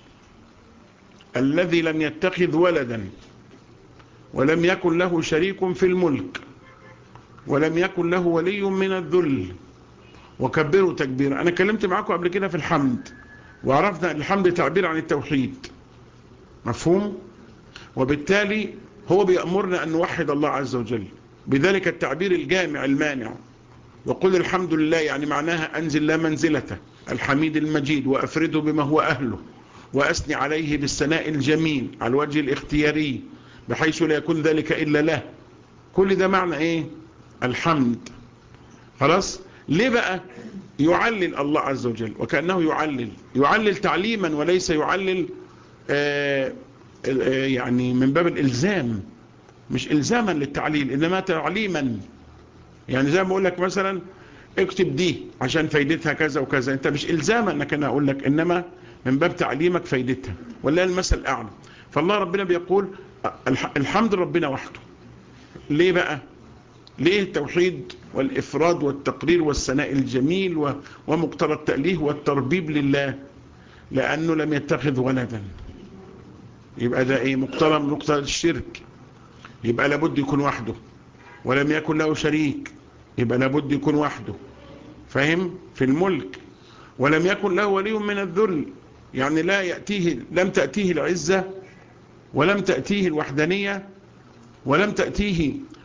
الذي لم يتخذ ولدا ولم يكن له شريك في الملك ولم يكن له ولي من الذل وكبروا تكبيرا أنا كلمت معكم قبل كده في الحمد وعرفنا الحمد تعبير عن التوحيد مفهوم وبالتالي هو بيأمرنا أن نوحد الله عز وجل بذلك التعبير الجامع المانع وقل الحمد لله يعني معناها أنزل لا منزلته الحميد المجيد وأفرده بما هو أهله وأثني عليه بالثناء الجميل على الوجه الاختياري بحيث لا يكون ذلك إلا له كل ده معنى إيه الحمد خلاص ليه بقى يعلل الله عز وجل وكأنه يعلل يعلل تعليما وليس يعلل آآ آآ يعني من باب الإلزام مش إلزاما للتعليل إنما تعليما يعني زي ما أقول لك مثلا اكتب دي عشان فايدتها كذا وكذا انت مش الزاما انك انا اقول لك انما من باب تعليمك فايدتها ولا المثل الاعلى فالله ربنا بيقول الحمد ربنا وحده ليه بقى ليه التوحيد والافراد والتقرير والثناء الجميل ومقتضى التأليه والتربيب لله لانه لم يتخذ ولدا يبقى ده ايه مقتضى من مقتضى الشرك يبقى لابد يكون وحده ولم يكن له شريك يبقى لابد يكون وحده فاهم في الملك ولم يكن له ولي من الذل يعني لا يأتيه لم تأتيه العزة ولم تأتيه الوحدانية ولم تأتيه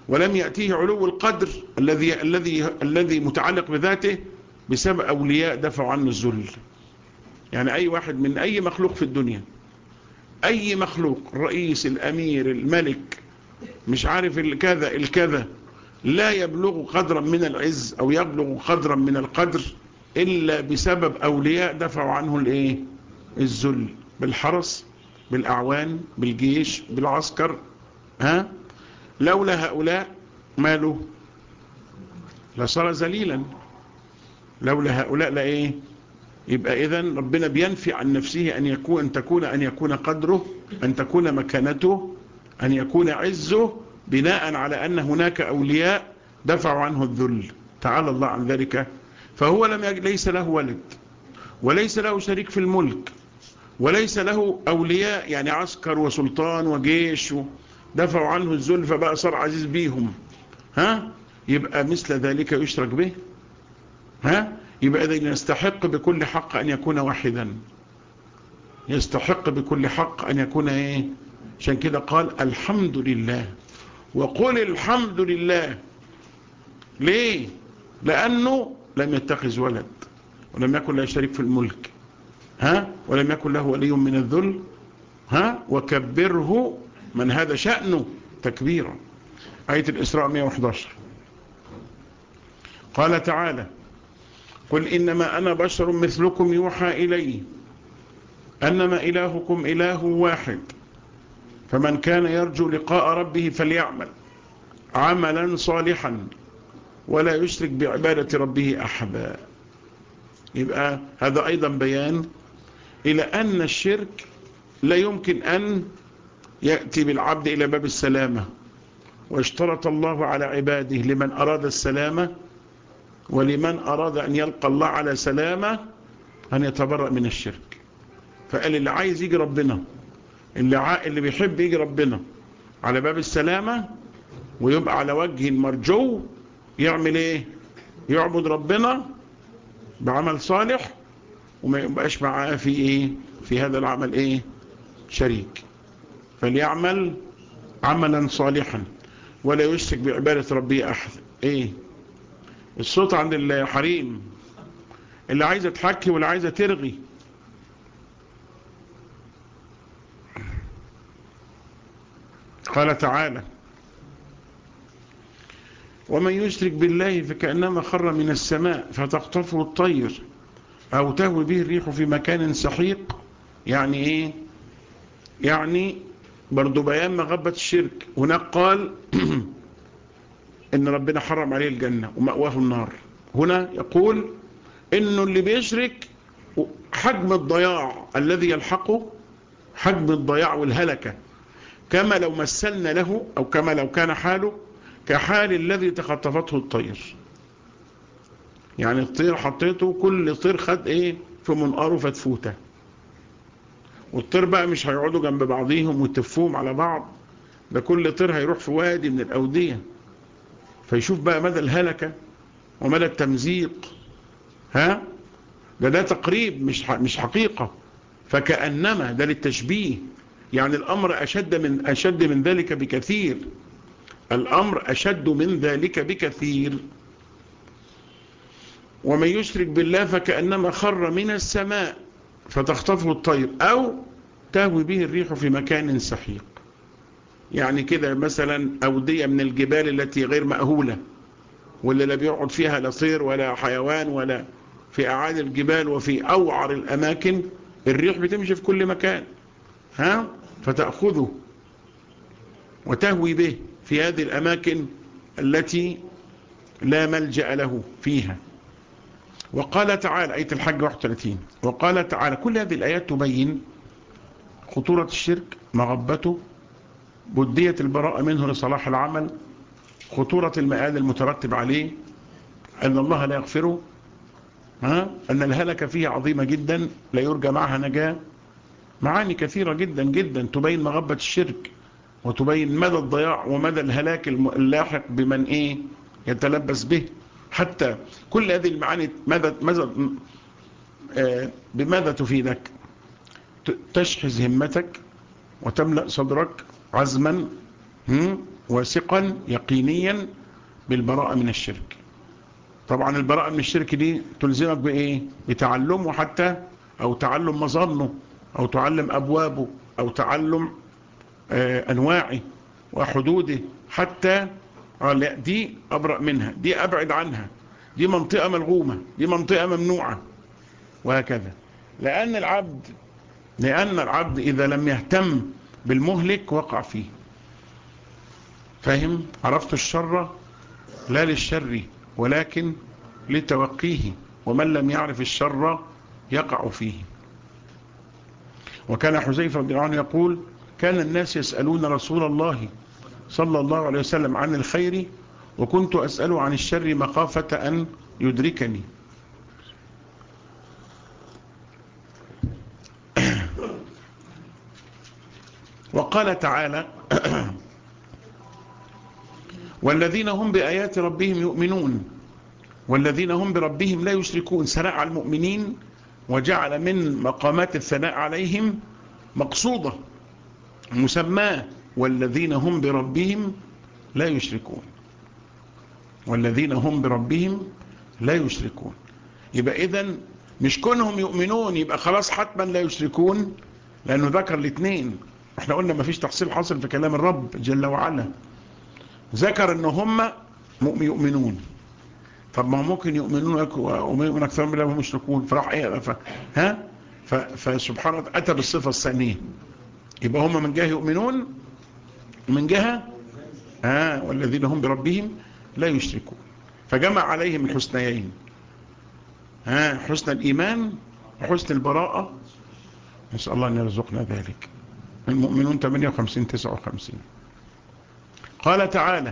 ولم يأتيه علو القدر الذي الذي الذي متعلق بذاته بسبب أولياء دفعوا عنه الذل يعني أي واحد من أي مخلوق في الدنيا أي مخلوق الرئيس الأمير الملك مش عارف الكذا الكذا لا يبلغ قدرا من العز أو يبلغ قدرا من القدر إلا بسبب أولياء دفعوا عنه الإيه الذل بالحرس بالأعوان بالجيش بالعسكر ها لولا هؤلاء ماله لصار ذليلا لولا هؤلاء لإيه يبقى إذا ربنا بينفي عن نفسه أن يكون أن تكون أن يكون قدره أن تكون مكانته أن يكون عزه بناء على أن هناك أولياء دفعوا عنه الذل تعالى الله عن ذلك فهو لم يجد ليس له ولد وليس له شريك في الملك وليس له أولياء يعني عسكر وسلطان وجيش دفعوا عنه الذل فبقى صار عزيز بيهم ها يبقى مثل ذلك يشرك به ها يبقى إذا يستحق بكل حق أن يكون واحدا يستحق بكل حق أن يكون إيه عشان كده قال الحمد لله وقل الحمد لله ليه لأنه لم يتخذ ولد ولم يكن له شريك في الملك ها ولم يكن له ولي من الذل ها وكبره من هذا شأنه تكبيرا آية الإسراء 111 قال تعالى قل إنما أنا بشر مثلكم يوحى إلي أنما إلهكم إله واحد فمن كان يرجو لقاء ربه فليعمل عملا صالحا ولا يشرك بعبادة ربه أحدا يبقى هذا أيضا بيان إلى أن الشرك لا يمكن أن يأتي بالعبد إلى باب السلامة واشترط الله على عباده لمن أراد السلامة ولمن أراد أن يلقى الله على سلامة أن يتبرأ من الشرك فقال اللي عايز يجي ربنا اللي, ع... اللي بيحب يجي ربنا على باب السلامة ويبقى على وجه المرجو يعمل ايه يعبد ربنا بعمل صالح وما يبقاش معاه في ايه في هذا العمل ايه شريك فليعمل عملا صالحا ولا يشرك بعبادة ربه احد ايه الصوت عند الحريم اللي عايزة تحكي واللي عايزة ترغي قال تعالى ومن يشرك بالله فكأنما خر من السماء فتخطفه الطير أو تهوي به الريح في مكان سحيق يعني إيه يعني برضو بيان مغبة الشرك هناك قال إن ربنا حرم عليه الجنة ومأواه النار هنا يقول إنه اللي بيشرك حجم الضياع الذي يلحقه حجم الضياع والهلكة كما لو مثلنا له أو كما لو كان حاله كحال الذي تخطفته الطير يعني الطير حطيته كل طير خد ايه في منقاره فتفوته والطير بقى مش هيقعدوا جنب بعضيهم ويتفوهم على بعض ده كل طير هيروح في وادي من الأودية فيشوف بقى مدى الهلكة ومدى التمزيق ها ده ده تقريب مش مش حقيقة فكأنما ده للتشبيه يعني الأمر أشد من أشد من ذلك بكثير الأمر أشد من ذلك بكثير ومن يشرك بالله فكأنما خر من السماء فتخطفه الطير أو تهوي به الريح في مكان سحيق يعني كده مثلا أودية من الجبال التي غير مأهولة واللي لا بيقعد فيها لا طير ولا حيوان ولا في أعالي الجبال وفي أوعر الأماكن الريح بتمشي في كل مكان ها فتأخذه وتهوي به في هذه الأماكن التي لا ملجأ له فيها وقال تعالى آية الحج 31 وقال تعالى كل هذه الآيات تبين خطورة الشرك مغبته بدية البراءة منه لصلاح العمل خطورة المآل المترتب عليه أن الله لا يغفره ها؟ أن الهلكة فيه عظيمة جدا لا يرجى معها نجاة معاني كثيرة جدا جدا تبين مغبة الشرك وتبين مدى الضياع ومدى الهلاك اللاحق بمن ايه يتلبس به حتى كل هذه المعاني ماذا ماذا آه بماذا تفيدك تشحذ همتك وتملأ صدرك عزما واثقا يقينيا بالبراءة من الشرك طبعا البراءة من الشرك دي تلزمك بإيه بتعلمه حتى أو تعلم مظنه أو تعلم أبوابه أو تعلم آه أنواعه وحدوده حتى آه لا دي أبرأ منها دي أبعد عنها دي منطقة ملغومة دي منطقة ممنوعة وهكذا لأن العبد لأن العبد إذا لم يهتم بالمهلك وقع فيه فاهم عرفت الشر لا للشر ولكن لتوقيه ومن لم يعرف الشر يقع فيه وكان حذيفة بن عنه يقول كان الناس يسألون رسول الله صلى الله عليه وسلم عن الخير وكنت أسأله عن الشر مخافة أن يدركني وقال تعالى والذين هم بآيات ربهم يؤمنون والذين هم بربهم لا يشركون ثناء على المؤمنين وجعل من مقامات الثناء عليهم مقصودة مسماه والذين هم بربهم لا يشركون والذين هم بربهم لا يشركون يبقى إذن مش كونهم يؤمنون يبقى خلاص حتما لا يشركون لأنه ذكر الاثنين احنا قلنا ما فيش تحصيل حاصل في كلام الرب جل وعلا ذكر ان هم يؤمنون طب ما ممكن يؤمنون ومن اكثر من هم مشركون فراح ايه ف... ها ف... فسبحانه وتعالى اتى بالصفه الثانيه يبقى هم من جهه يؤمنون ومن جهه ها والذين هم بربهم لا يشركون فجمع عليهم الحسنيين ها حسن الايمان وحسن البراءه نسال الله ان يرزقنا ذلك المؤمنون 58 59 قال تعالى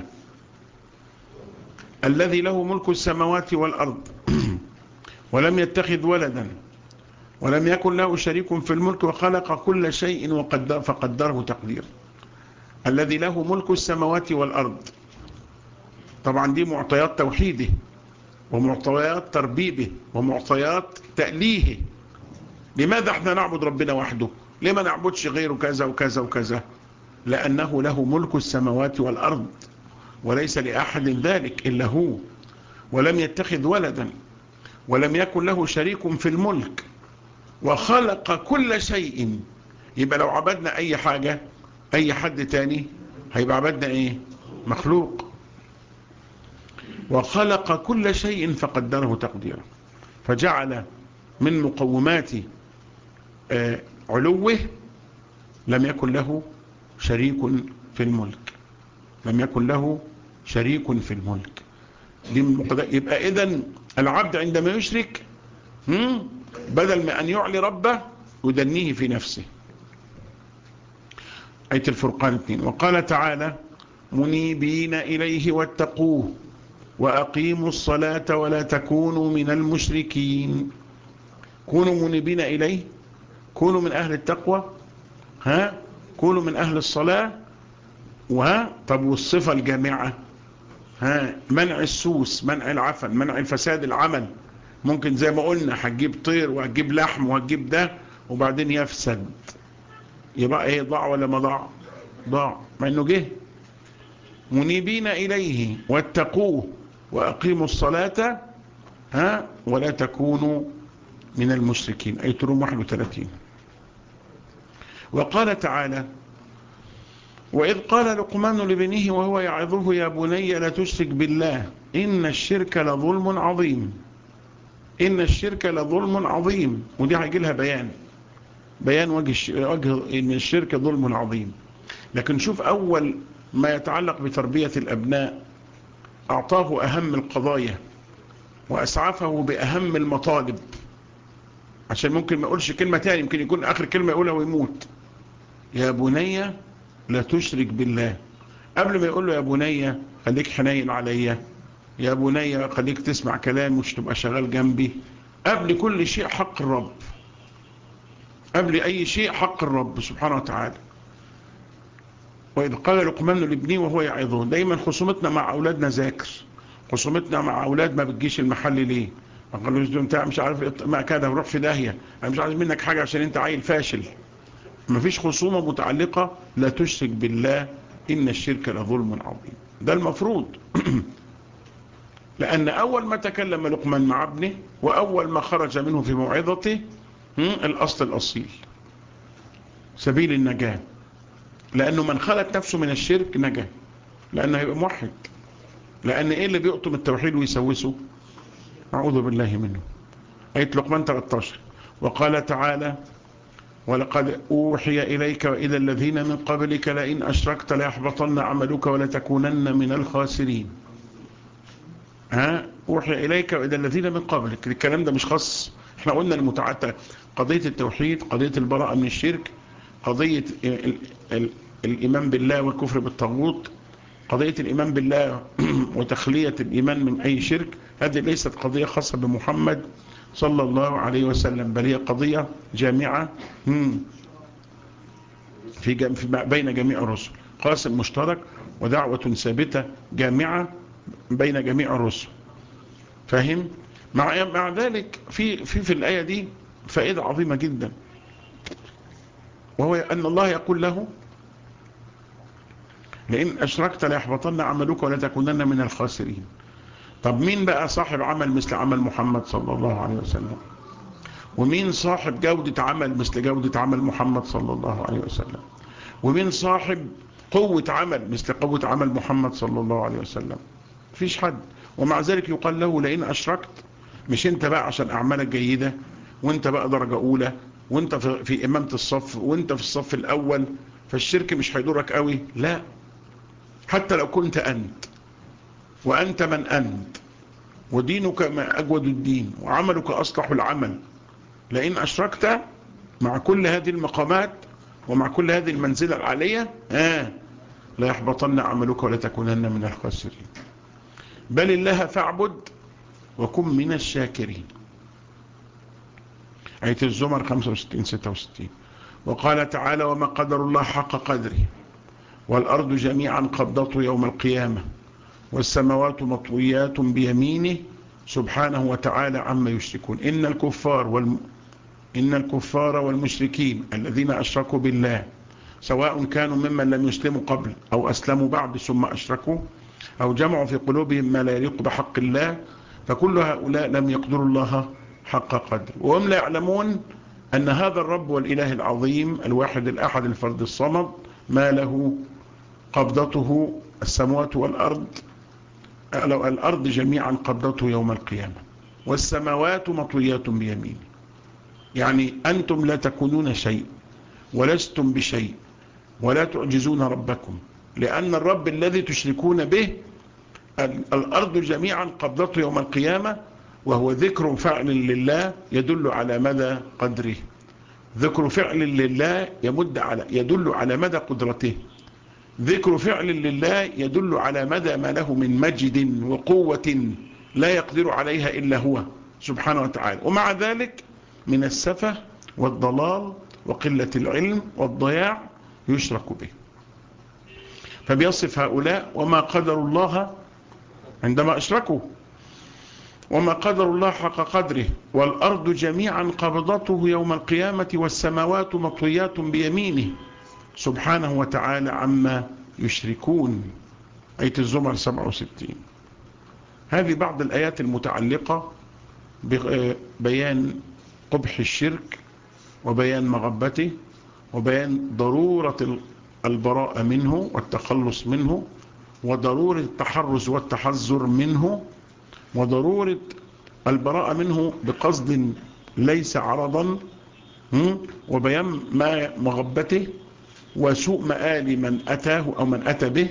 الذي له ملك السماوات والأرض ولم يتخذ ولدا ولم يكن له شريك في الملك وخلق كل شيء وقدر فقدره تقدير الذي له ملك السماوات والأرض طبعا دي معطيات توحيده ومعطيات تربيبه ومعطيات تأليهه لماذا احنا نعبد ربنا وحده لما نعبدش غيره كذا وكذا وكذا لأنه له ملك السماوات والأرض وليس لأحد ذلك إلا هو ولم يتخذ ولدا ولم يكن له شريك في الملك وخلق كل شيء يبقى لو عبدنا أي حاجة أي حد تاني هيبقى عبدنا إيه مخلوق وخلق كل شيء فقدره تقديرا فجعل من مقومات علوه لم يكن له شريك في الملك لم يكن له شريك في الملك يبقى إذن العبد عندما يشرك بدل ما أن يعلي ربه يدنيه في نفسه آية الفرقان 2 وقال تعالى منيبين إليه واتقوه وأقيموا الصلاة ولا تكونوا من المشركين كونوا منيبين إليه كونوا من أهل التقوى ها كونوا من أهل الصلاة وها طب والصفة الجامعة ها منع السوس منع العفن منع الفساد العمل ممكن زي ما قلنا هتجيب طير وهتجيب لحم وهتجيب ده وبعدين يفسد يبقى ايه ضاع ولا ما ضاع ضاع مع انه جه منيبين اليه واتقوه واقيموا الصلاة ها ولا تكونوا من المشركين اي تروم 31 وقال تعالى وإذ قال لقمان لابنه وهو يعظه يا بني لا تشرك بالله إن الشرك لظلم عظيم إن الشرك لظلم عظيم ودي هيجي لها بيان بيان وجه, وجه إن الشرك ظلم عظيم لكن شوف أول ما يتعلق بتربية الأبناء أعطاه أهم القضايا وأسعفه بأهم المطالب عشان ممكن ما يقولش كلمة تاني يمكن يكون آخر كلمة يقولها ويموت يا بني لا تشرك بالله قبل ما يقول له يا بني خليك حنين عليا يا بني خليك تسمع كلام مش تبقى شغال جنبي قبل كل شيء حق الرب قبل أي شيء حق الرب سبحانه وتعالى وإذ قال لقمان لابنه وهو يعظه دايما خصومتنا مع أولادنا ذاكر خصومتنا مع أولاد ما بتجيش المحل ليه ما قالوش انت مش عارف ما كده وروح في داهية انا مش عايز منك حاجة عشان انت عيل فاشل ما فيش خصومة متعلقة لا تشرك بالله إن الشرك لظلم عظيم ده المفروض لأن أول ما تكلم لقمان مع ابنه وأول ما خرج منه في موعظته الأصل الأصيل سبيل النجاة لأنه من خلت نفسه من الشرك نجا لأنه هيبقى موحد لأن إيه اللي بيقطم التوحيد ويسوسه أعوذ بالله منه آية لقمان 13 وقال تعالى ولقد أوحي إليك وإلى الذين من قبلك لئن أشركت ليحبطن عملك ولتكونن من الخاسرين ها أوحي إليك وإلى الذين من قبلك الكلام ده مش خاص احنا قلنا المتعتة قضية التوحيد قضية البراءة من الشرك قضية ال ال الإيمان بالله والكفر بالطاغوت قضية الإيمان بالله وتخلية الإيمان من أي شرك هذه ليست قضية خاصة بمحمد صلى الله عليه وسلم بل هي قضية جامعة في بين جميع الرسل قاسم مشترك ودعوة ثابتة جامعة بين جميع الرسل فاهم مع مع ذلك في في في الآية دي فائدة عظيمة جدا وهو أن الله يقول له لئن أشركت ليحبطن عملك ولا تكونن من الخاسرين طب مين بقى صاحب عمل مثل عمل محمد صلى الله عليه وسلم ومين صاحب جودة عمل مثل جودة عمل محمد صلى الله عليه وسلم ومين صاحب قوة عمل مثل قوة عمل محمد صلى الله عليه وسلم فيش حد ومع ذلك يقال له لئن أشركت مش انت بقى عشان أعمالك جيدة وانت بقى درجة أولى وانت في إمامة الصف وانت في الصف الأول فالشرك مش هيدورك قوي لا حتى لو كنت أنت وأنت من أنت ودينك ما أجود الدين وعملك أصلح العمل لئن أشركت مع كل هذه المقامات ومع كل هذه المنزلة العالية آه لا يحبطن عملك ولا تكونن من الخاسرين بل الله فاعبد وكن من الشاكرين آية الزمر 65 66 وقال تعالى وما قدر الله حق قدره والأرض جميعا قبضته يوم القيامة والسماوات مطويات بيمينه سبحانه وتعالى عما يشركون إن الكفار والم... إن الكفار والمشركين الذين أشركوا بالله سواء كانوا ممن لم يسلموا قبل أو أسلموا بعد ثم أشركوا أو جمعوا في قلوبهم ما لا يليق بحق الله فكل هؤلاء لم يقدروا الله حق قدر وهم لا يعلمون أن هذا الرب والإله العظيم الواحد الأحد الفرد الصمد ما له قبضته السماوات والأرض الأرض جميعا قبضته يوم القيامة والسماوات مطويات بيمينه يعني أنتم لا تكونون شيء ولستم بشيء ولا تعجزون ربكم لأن الرب الذي تشركون به الأرض جميعا قبضته يوم القيامة وهو ذكر فعل لله يدل على مدى قدره ذكر فعل لله يمد على يدل على مدى قدرته ذكر فعل لله يدل على مدى ما له من مجد وقوة لا يقدر عليها إلا هو سبحانه وتعالى ومع ذلك من السفة والضلال وقلة العلم والضياع يشرك به فبيصف هؤلاء وما قدر الله عندما أشركوا وما قدر الله حق قدره والأرض جميعا قبضته يوم القيامة والسماوات مطويات بيمينه سبحانه وتعالى عما يشركون آية الزمر 67 هذه بعض الآيات المتعلقة ببيان قبح الشرك وبيان مغبته وبيان ضرورة البراءة منه والتخلص منه وضرورة التحرز والتحذر منه وضرورة البراءة منه بقصد ليس عرضا وبيان ما مغبته وسوء مآل من أتاه أو من أتى به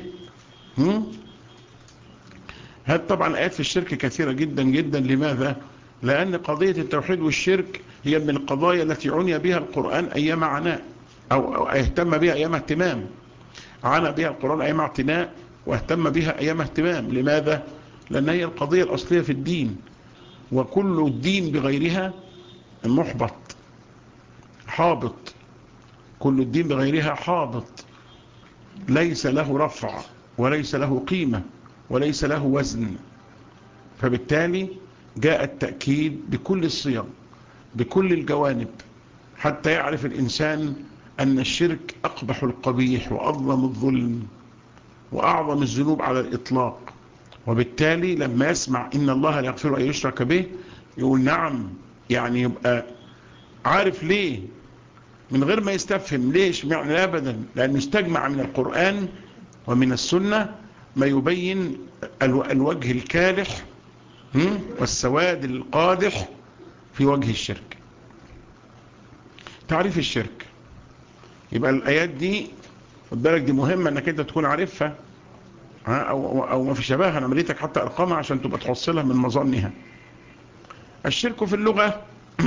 هذا طبعا آيات في الشرك كثيرة جدا جدا لماذا؟ لأن قضية التوحيد والشرك هي من القضايا التي عني بها القرآن أيام عناء أو اهتم بها أيام اهتمام عانى بها القرآن أيام اعتناء واهتم بها أيام اهتمام لماذا؟ لأن هي القضية الأصلية في الدين وكل الدين بغيرها محبط حابط كل الدين بغيرها حابط ليس له رفع وليس له قيمة وليس له وزن فبالتالي جاء التأكيد بكل الصيغ بكل الجوانب حتى يعرف الإنسان أن الشرك أقبح القبيح وأظلم الظلم وأعظم الذنوب على الإطلاق وبالتالي لما يسمع إن الله لا يغفر أن يشرك به يقول نعم يعني يبقى عارف ليه من غير ما يستفهم ليش معنى أبدا لأنه استجمع من القرآن ومن السنة ما يبين الو- الوجه الكالح هم؟ والسواد القادح في وجه الشرك تعريف الشرك يبقى الآيات دي خد بالك دي مهمة انك انت تكون عارفها ها او, أو, أو ما في شبهها انا مليتك حتى ارقامها عشان تبقى تحصلها من مظنها الشرك في اللغة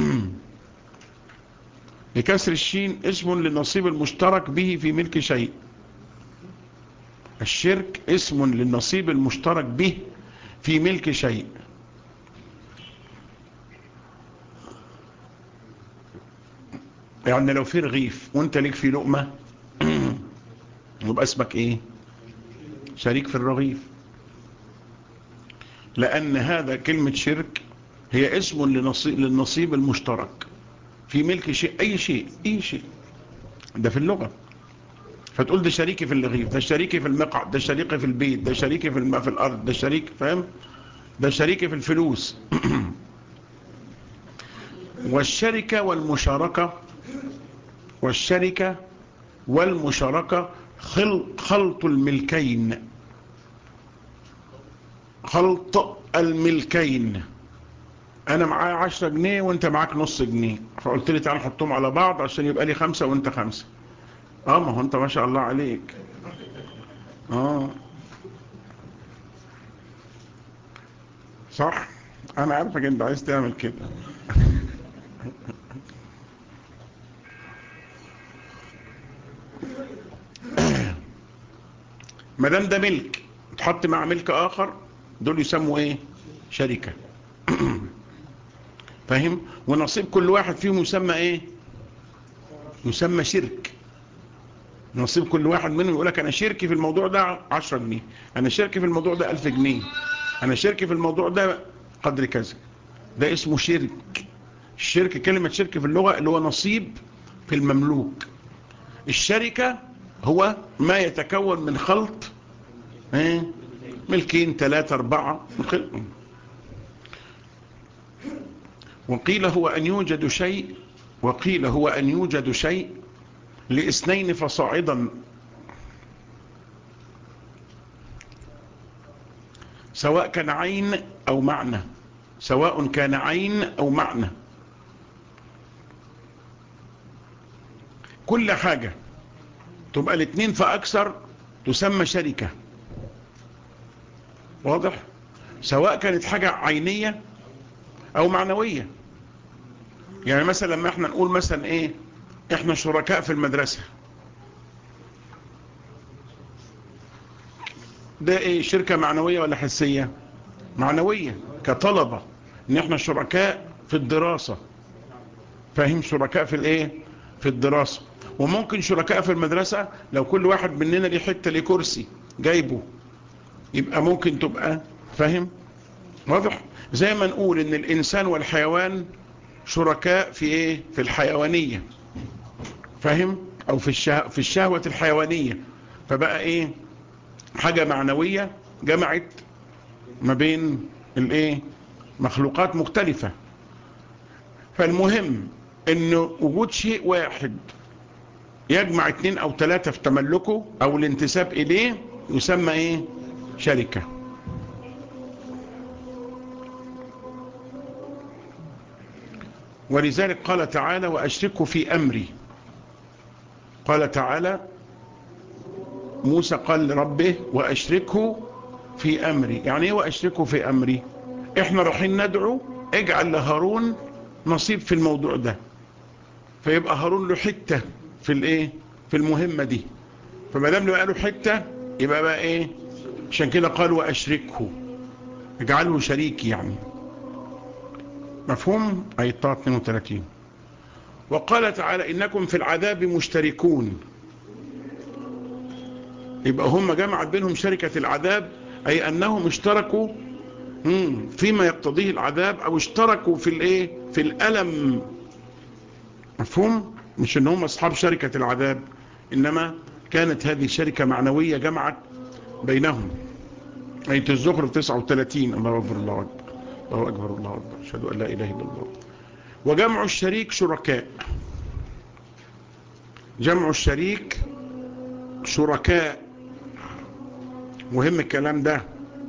بكسر الشين اسم للنصيب المشترك به في ملك شيء الشرك اسم للنصيب المشترك به في ملك شيء يعني لو في رغيف وانت ليك في لقمة يبقى اسمك ايه شريك في الرغيف لان هذا كلمة شرك هي اسم لنصيب, للنصيب المشترك في ملك شيء اي شيء اي شيء ده في اللغة فتقول ده شريكي في الرغيف ده شريكي في المقعد ده شريكي في البيت ده شريكي في, الم... في الارض ده شريك فاهم ده شريكي في الفلوس والشركة والمشاركة والشركة والمشاركة خلط, خلط الملكين خلط الملكين انا معايا عشرة جنيه وانت معاك نص جنيه فقلت لي تعال نحطهم على بعض عشان يبقى لي خمسة وانت خمسة اه ما هو انت ما شاء الله عليك اه صح انا عارفك انت عايز تعمل كده ما دام ده ملك تحط مع ملك اخر دول يسموا ايه شركة فاهم ونصيب كل واحد فيهم يسمى ايه يسمى شرك نصيب كل واحد منهم يقول لك انا شركي في الموضوع ده 10 جنيه انا شركي في الموضوع ده 1000 جنيه انا شركي في الموضوع ده قدر كذا ده اسمه شرك الشرك كلمة شرك في اللغة اللي هو نصيب في المملوك الشركة هو ما يتكون من خلط ايه ملكين ثلاثة أربعة وقيل هو أن يوجد شيء وقيل هو أن يوجد شيء لاثنين فصاعدا سواء كان عين أو معنى سواء كان عين أو معنى كل حاجة تبقى الاثنين فأكثر تسمى شركة واضح سواء كانت حاجة عينية أو معنوية يعني مثلا لما احنا نقول مثلا ايه احنا شركاء في المدرسة ده ايه شركة معنوية ولا حسية معنوية كطلبة ان احنا شركاء في الدراسة فاهم شركاء في الايه في الدراسة وممكن شركاء في المدرسة لو كل واحد مننا ليه حتة ليه كرسي جايبه يبقى ممكن تبقى فاهم واضح زي ما نقول ان الانسان والحيوان شركاء في ايه في الحيوانية فاهم او في الشه... في الشهوة الحيوانية فبقى ايه حاجة معنوية جمعت ما بين الايه مخلوقات مختلفة فالمهم انه وجود شيء واحد يجمع اتنين او تلاتة في تملكه او الانتساب اليه يسمى ايه شركة ولذلك قال تعالى وأشركه في أمري قال تعالى موسى قال لربه وأشركه في أمري يعني ايه وأشركه في أمري احنا رايحين ندعو اجعل لهارون نصيب في الموضوع ده فيبقى هارون له حتة في الايه في المهمة دي فما دام له قالوا حتة يبقى بقى ايه عشان كده قال وأشركه اجعله شريك يعني مفهوم أي 32 وقال تعالى إنكم في العذاب مشتركون يبقى هم جمعت بينهم شركة العذاب أي أنهم اشتركوا فيما يقتضيه العذاب أو اشتركوا في الايه في الألم مفهوم مش ان هم أصحاب شركة العذاب إنما كانت هذه شركة معنوية جمعت بينهم آية الزخرف 39 الله أكبر الله أكبر الله أكبر الله أكبر أشهد أن لا إله إلا الله وجمع الشريك شركاء جمع الشريك شركاء مهم الكلام ده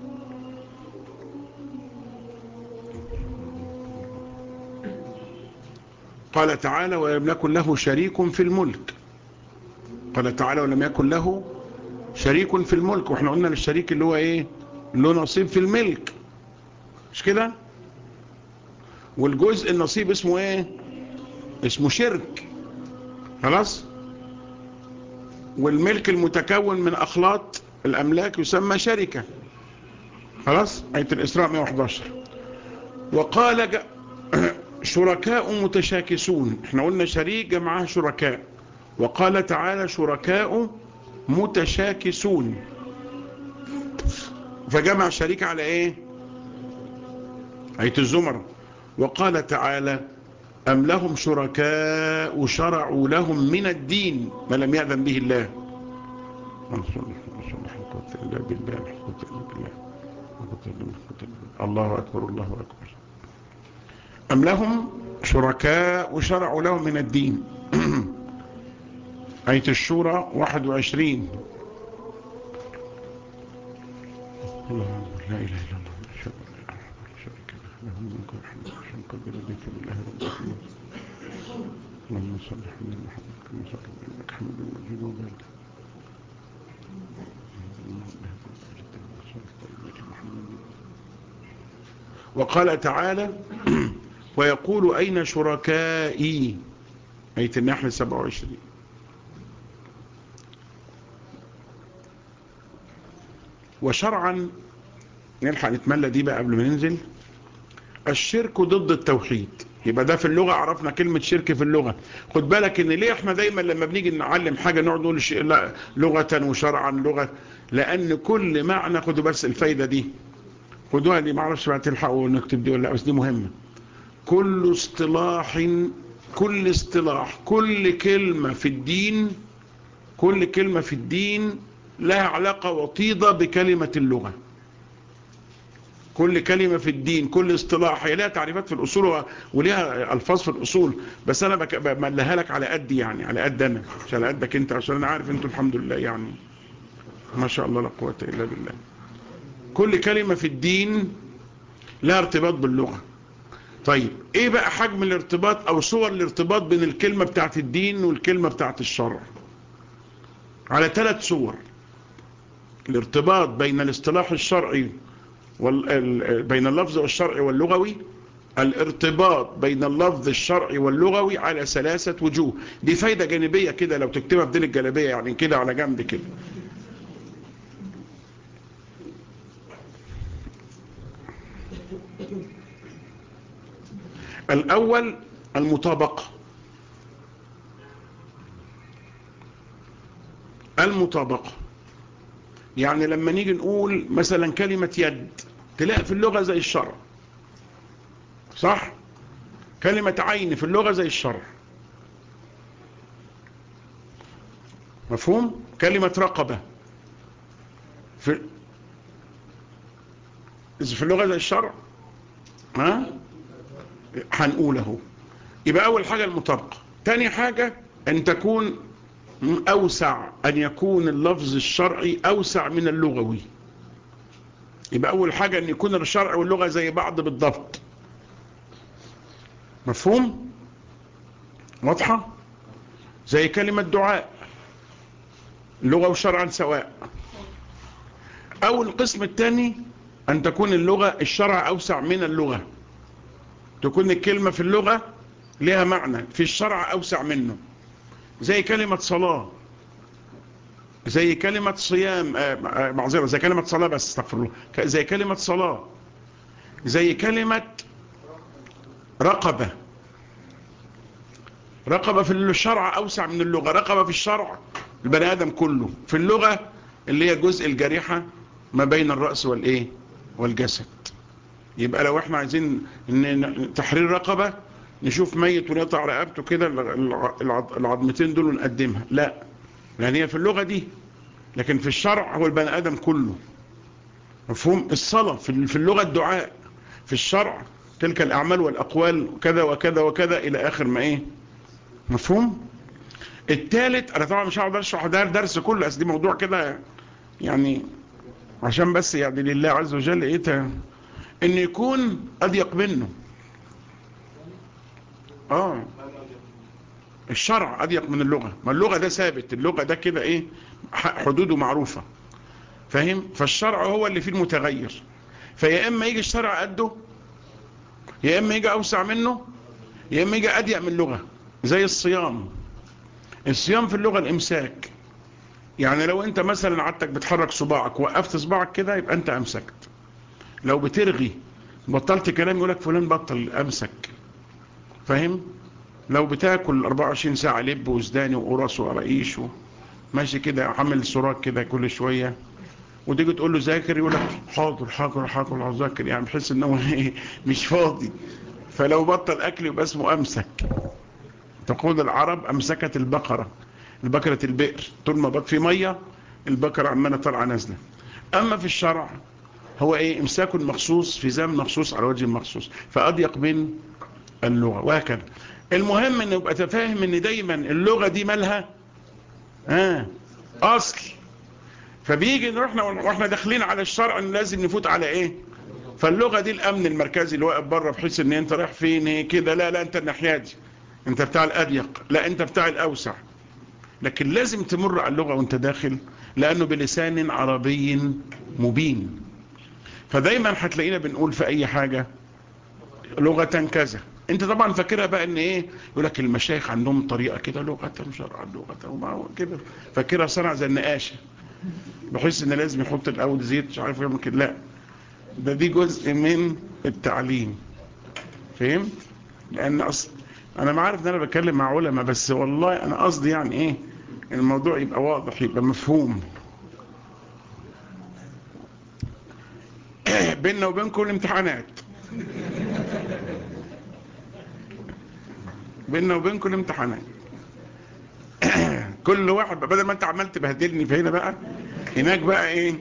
قال تعالى ولم يكن له شريك في الملك قال تعالى ولم يكن له شريك في الملك واحنا قلنا للشريك اللي هو ايه اللي هو نصيب في الملك مش كده والجزء النصيب اسمه ايه اسمه شرك خلاص والملك المتكون من اخلاط الاملاك يسمى شركة خلاص آية الاسراء 111 وقال ج... شركاء متشاكسون احنا قلنا شريك جمعها شركاء وقال تعالى شركاء متشاكسون فجمع شريك على ايه آية الزمر وقال تعالى أم لهم شركاء شرعوا لهم من الدين ما لم يأذن به الله الله أكبر الله أكبر أم لهم شركاء شرعوا لهم من الدين آية الشورى 21 الله لا إله إلا الله أشهد أن لا إله إلا الله شريك له له الملك والحمد لله قبل رضيت بالله رب العالمين اللهم صل على محمد كما صلى عليك حمد مجيد وبارك وقال تعالى ويقول أين شركائي آية النحل 27 وشرعا نلحق نتملى دي بقى قبل ما ننزل الشرك ضد التوحيد يبقى ده في اللغة عرفنا كلمة شرك في اللغة خد بالك ان ليه احنا دايما لما بنيجي نعلم حاجة نقعد نقول لا لغة وشرعا لغة لان كل معنى خدوا بس الفايدة دي خدوها دي معرفش بقى تلحقوا نكتب دي ولا لا بس دي مهمة كل اصطلاح كل اصطلاح كل كلمة في الدين كل كلمة في الدين لها علاقة وطيدة بكلمة اللغة كل كلمة في الدين كل اصطلاح هي لها تعريفات في الأصول وليها ألفاظ في الأصول بس أنا بملها لك على قد يعني على قد أنا مش على قدك أنت عشان أنا عارف أنتوا الحمد لله يعني ما شاء الله لا قوة إلا بالله كل كلمة في الدين لها ارتباط باللغة طيب ايه بقى حجم الارتباط او صور الارتباط بين الكلمة بتاعت الدين والكلمة بتاعت الشرع على ثلاث صور الارتباط بين الاصطلاح الشرعي وال... بين اللفظ الشرعي واللغوي الارتباط بين اللفظ الشرعي واللغوي على ثلاثة وجوه دي فايدة جانبية كده لو تكتبها في دين الجلبية يعني كده على جنب كده الأول المطابقة المطابقة يعني لما نيجي نقول مثلا كلمة يد تلاقي في اللغة زي الشرع صح كلمة عين في اللغة زي الشرع مفهوم كلمة رقبة في في اللغة زي الشرع ها هنقوله يبقى أول حاجة المطابقة تاني حاجة أن تكون أوسع أن يكون اللفظ الشرعي أوسع من اللغوي يبقى أول حاجة أن يكون الشرع واللغة زي بعض بالضبط مفهوم واضحة زي كلمة دعاء اللغة وشرعا سواء أو القسم الثاني أن تكون اللغة الشرع أوسع من اللغة تكون الكلمة في اللغة لها معنى في الشرع أوسع منه زي كلمة صلاة زي كلمة صيام معذرة زي كلمة صلاة بس استغفر الله زي كلمة صلاة زي كلمة رقبة رقبة في الشرع أوسع من اللغة رقبة في الشرع البني آدم كله في اللغة اللي هي جزء الجريحة ما بين الرأس والإيه والجسد يبقى لو احنا عايزين تحرير رقبة نشوف ميت ونقطع رقبته كده العظمتين دول ونقدمها لا لان هي في اللغة دي لكن في الشرع هو البني ادم كله مفهوم الصلاة في في اللغة الدعاء في الشرع تلك الاعمال والاقوال كذا وكذا وكذا الى اخر ما ايه مفهوم الثالث انا طبعا مش هقعد اشرح ده درس كله بس دي موضوع كده يعني عشان بس يعني لله عز وجل ايه تا- ان يكون اضيق منه اه الشرع اضيق من اللغة ما اللغة ده ثابت اللغة ده كده ايه ح- حدوده معروفة فاهم فالشرع هو اللي فيه المتغير فيا اما يجي الشرع قده يا اما يجي اوسع منه يا اما يجي اضيق من اللغة زي الصيام الصيام في اللغة الامساك يعني لو انت مثلا عدتك بتحرك صباعك وقفت صباعك كده يبقى انت امسكت لو بترغي بطلت كلام يقولك فلان بطل امسك فاهم لو بتاكل 24 ساعة لب وزداني وقرص ورقيش و... ماشي كده عامل سراج كده كل شوية وتيجي تقول له ذاكر يقول لك حاضر حاضر حاضر هذاكر يعني بحس ان هو إيه مش فاضي فلو بطل اكل يبقى اسمه امسك تقول العرب امسكت البقرة البقرة البئر طول ما بقى في مية البقرة عمالة طالعة نازلة اما في الشرع هو ايه امساك مخصوص في زمن مخصوص على وجه مخصوص فاضيق من اللغة وهكذا المهم ان يبقى تفاهم ان دايما اللغة دي مالها ها اصل فبيجي نروحنا واحنا داخلين على الشرع ان لازم نفوت على ايه فاللغة دي الامن المركزي اللي واقف بره بحيث ان انت رايح فين إيه كده لا لا انت الناحيه دي انت بتاع الاضيق لا انت بتاع الاوسع لكن لازم تمر على اللغة وانت داخل لانه بلسان عربي مبين فدايما هتلاقينا بنقول في اي حاجة لغة كذا انت طبعا فاكرها بقى ان ايه يقول لك المشايخ عندهم طريقة كده لغة شرعا لغة وما كده فاكرها صنع زي النقاشة بحيث ان لازم يحط الاول زيت مش عارف يعمل كده لا ده دي جزء من التعليم فهمت لان اصل انا ما عارف ان انا بتكلم مع علماء بس والله انا قصدي يعني ايه الموضوع يبقى واضح يبقى مفهوم بيننا وبينكم الامتحانات بيننا وبينكم الامتحانات كل واحد بدل ما انت عمال تبهدلني في هنا بقى هناك بقى ايه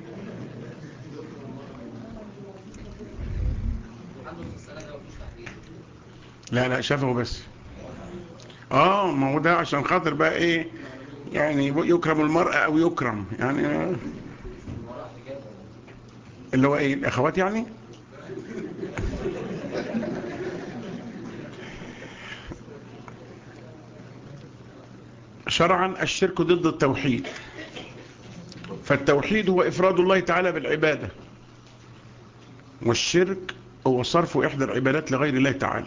لا لا شافه بس اه ما هو ده عشان خاطر بقى ايه يعني يكرم المرأة او يكرم يعني اللي هو ايه الاخوات يعني شرعا الشرك ضد التوحيد فالتوحيد هو افراد الله تعالى بالعبادة والشرك هو صرف احدى العبادات لغير الله تعالى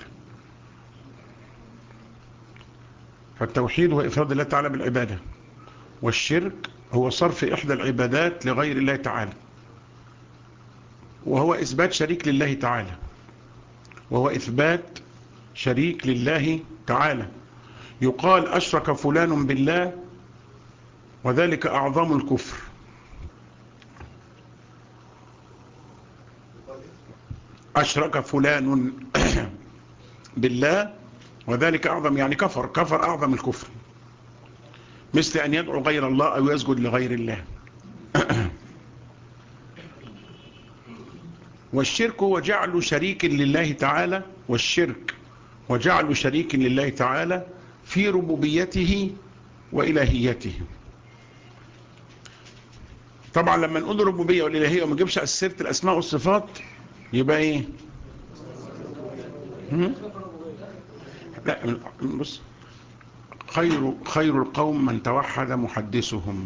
فالتوحيد هو افراد الله تعالى بالعبادة والشرك هو صرف احدى العبادات لغير الله تعالى وهو اثبات شريك لله تعالى وهو اثبات شريك لله تعالى يقال أشرك فلان بالله وذلك أعظم الكفر أشرك فلان بالله وذلك أعظم يعني كفر كفر أعظم الكفر مثل أن يدعو غير الله أو يسجد لغير الله والشرك هو جعل شريك لله تعالى والشرك وجعل شريك لله تعالى في ربوبيته وإلهيته طبعا لما نقول ربوبية والإلهية وما نجيبش سيرة الأسماء والصفات يبقى إيه هم؟ لا بص خير خير القوم من توحد محدثهم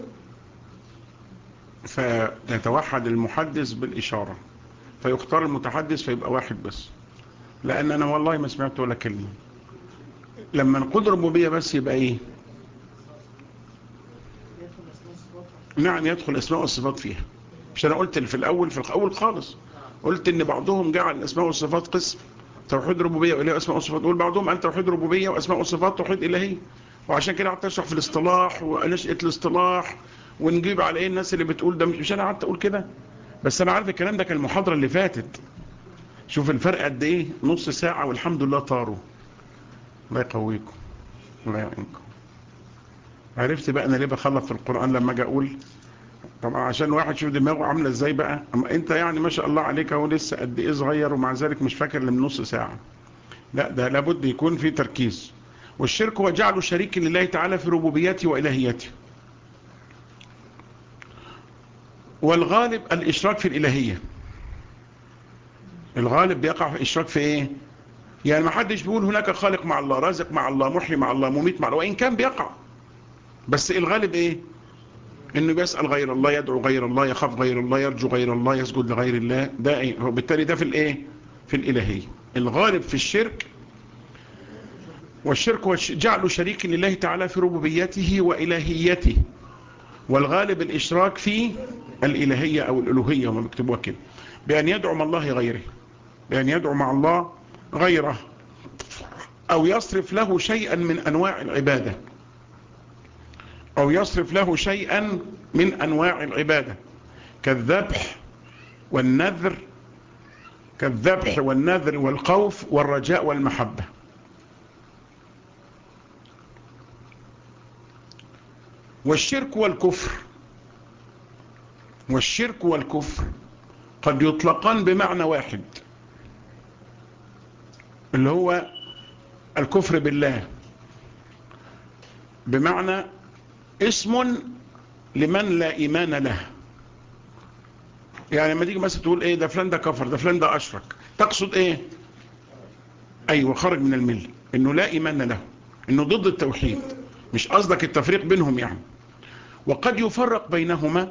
فيتوحد المحدث بالإشارة فيختار المتحدث فيبقى واحد بس لأن أنا والله ما سمعت ولا كلمة لما نقول ربوبية بس يبقى ايه نعم يدخل الاسماء والصفات فيها مش انا قلت في الاول في الاول خالص قلت ان بعضهم جعل الاسماء والصفات قسم توحيد ربوبية والهية واسماء والصفات والبعضهم قال توحيد ربوبية واسماء والصفات توحيد الهية وعشان كده قعدت اشرح في الاصطلاح ونشأة الاصطلاح ونجيب على ايه الناس اللي بتقول ده مش انا قعدت اقول كده بس انا عارف الكلام ده كان المحاضرة اللي فاتت شوف الفرق قد ايه نص ساعة والحمد لله طاروا الله يقويكم الله يعينكم عرفت بقى انا ليه بخلط في القرآن لما اجي اقول طبعا عشان واحد شوف دماغه عامله ازاي بقى اما انت يعني ما شاء الله عليك اهو لسه قد ايه صغير ومع ذلك مش فاكر الا من نص ساعه لا ده لابد يكون في تركيز والشرك هو جعله شريك لله تعالى في ربوبيته والهيته والغالب الاشراك في الالهيه الغالب بيقع في الاشراك في ايه يعني ما حدش بيقول هناك خالق مع الله رازق مع الله محيي مع الله مميت مع الله وان كان بيقع بس الغالب ايه انه بيسأل غير الله يدعو غير الله يخاف غير الله يرجو غير الله يسجد لغير الله ده ايه هو بالتالي ده في الايه في الالهية الغالب في الشرك والشرك هو جعل شريك لله تعالى في ربوبيته وإلهيته والغالب الإشراك في الإلهية أو الألوهية هم بيكتبوها كده بأن يدعو مع الله غيره بأن يدعو مع الله غيره أو يصرف له شيئا من أنواع العبادة أو يصرف له شيئا من أنواع العبادة كالذبح والنذر كالذبح والنذر والخوف والرجاء والمحبة والشرك والكفر والشرك والكفر قد يطلقان بمعنى واحد اللي هو الكفر بالله بمعنى اسم لمن لا إيمان له يعني لما تيجي مثلا تقول ايه ده فلان ده كفر ده فلان ده أشرك تقصد ايه ايوه خرج من الملة انه لا إيمان له انه ضد التوحيد مش قصدك التفريق بينهم يعني وقد يفرق بينهما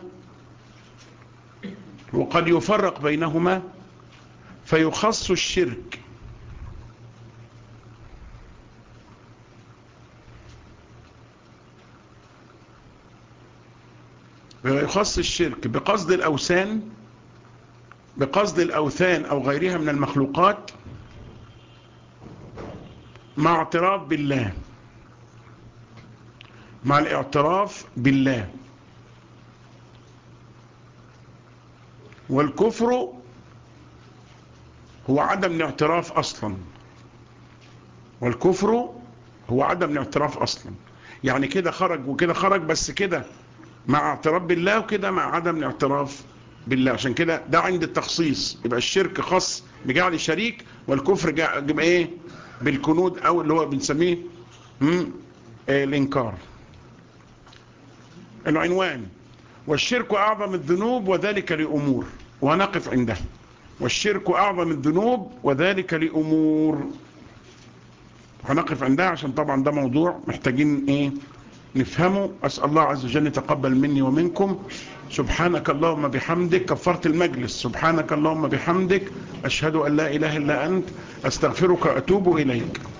وقد يفرق بينهما فيخص الشرك ويخص الشرك بقصد الأوثان بقصد الأوثان أو غيرها من المخلوقات مع اعتراف بالله مع الاعتراف بالله والكفر هو عدم الاعتراف أصلا والكفر هو عدم الاعتراف أصلا يعني كده خرج وكده خرج بس كده مع اعتراف بالله وكده مع عدم الاعتراف بالله عشان كده ده عند التخصيص يبقى الشرك خاص بجعل شريك والكفر جمع ايه بالكنود او اللي هو بنسميه آه الانكار العنوان والشرك اعظم الذنوب وذلك لامور ونقف عندها والشرك اعظم الذنوب وذلك لامور هنقف عندها عشان طبعا ده موضوع محتاجين ايه نفهمه أسأل الله عز وجل يتقبل مني ومنكم سبحانك اللهم بحمدك كفرت المجلس سبحانك اللهم بحمدك أشهد أن لا إله إلا أنت أستغفرك وأتوب إليك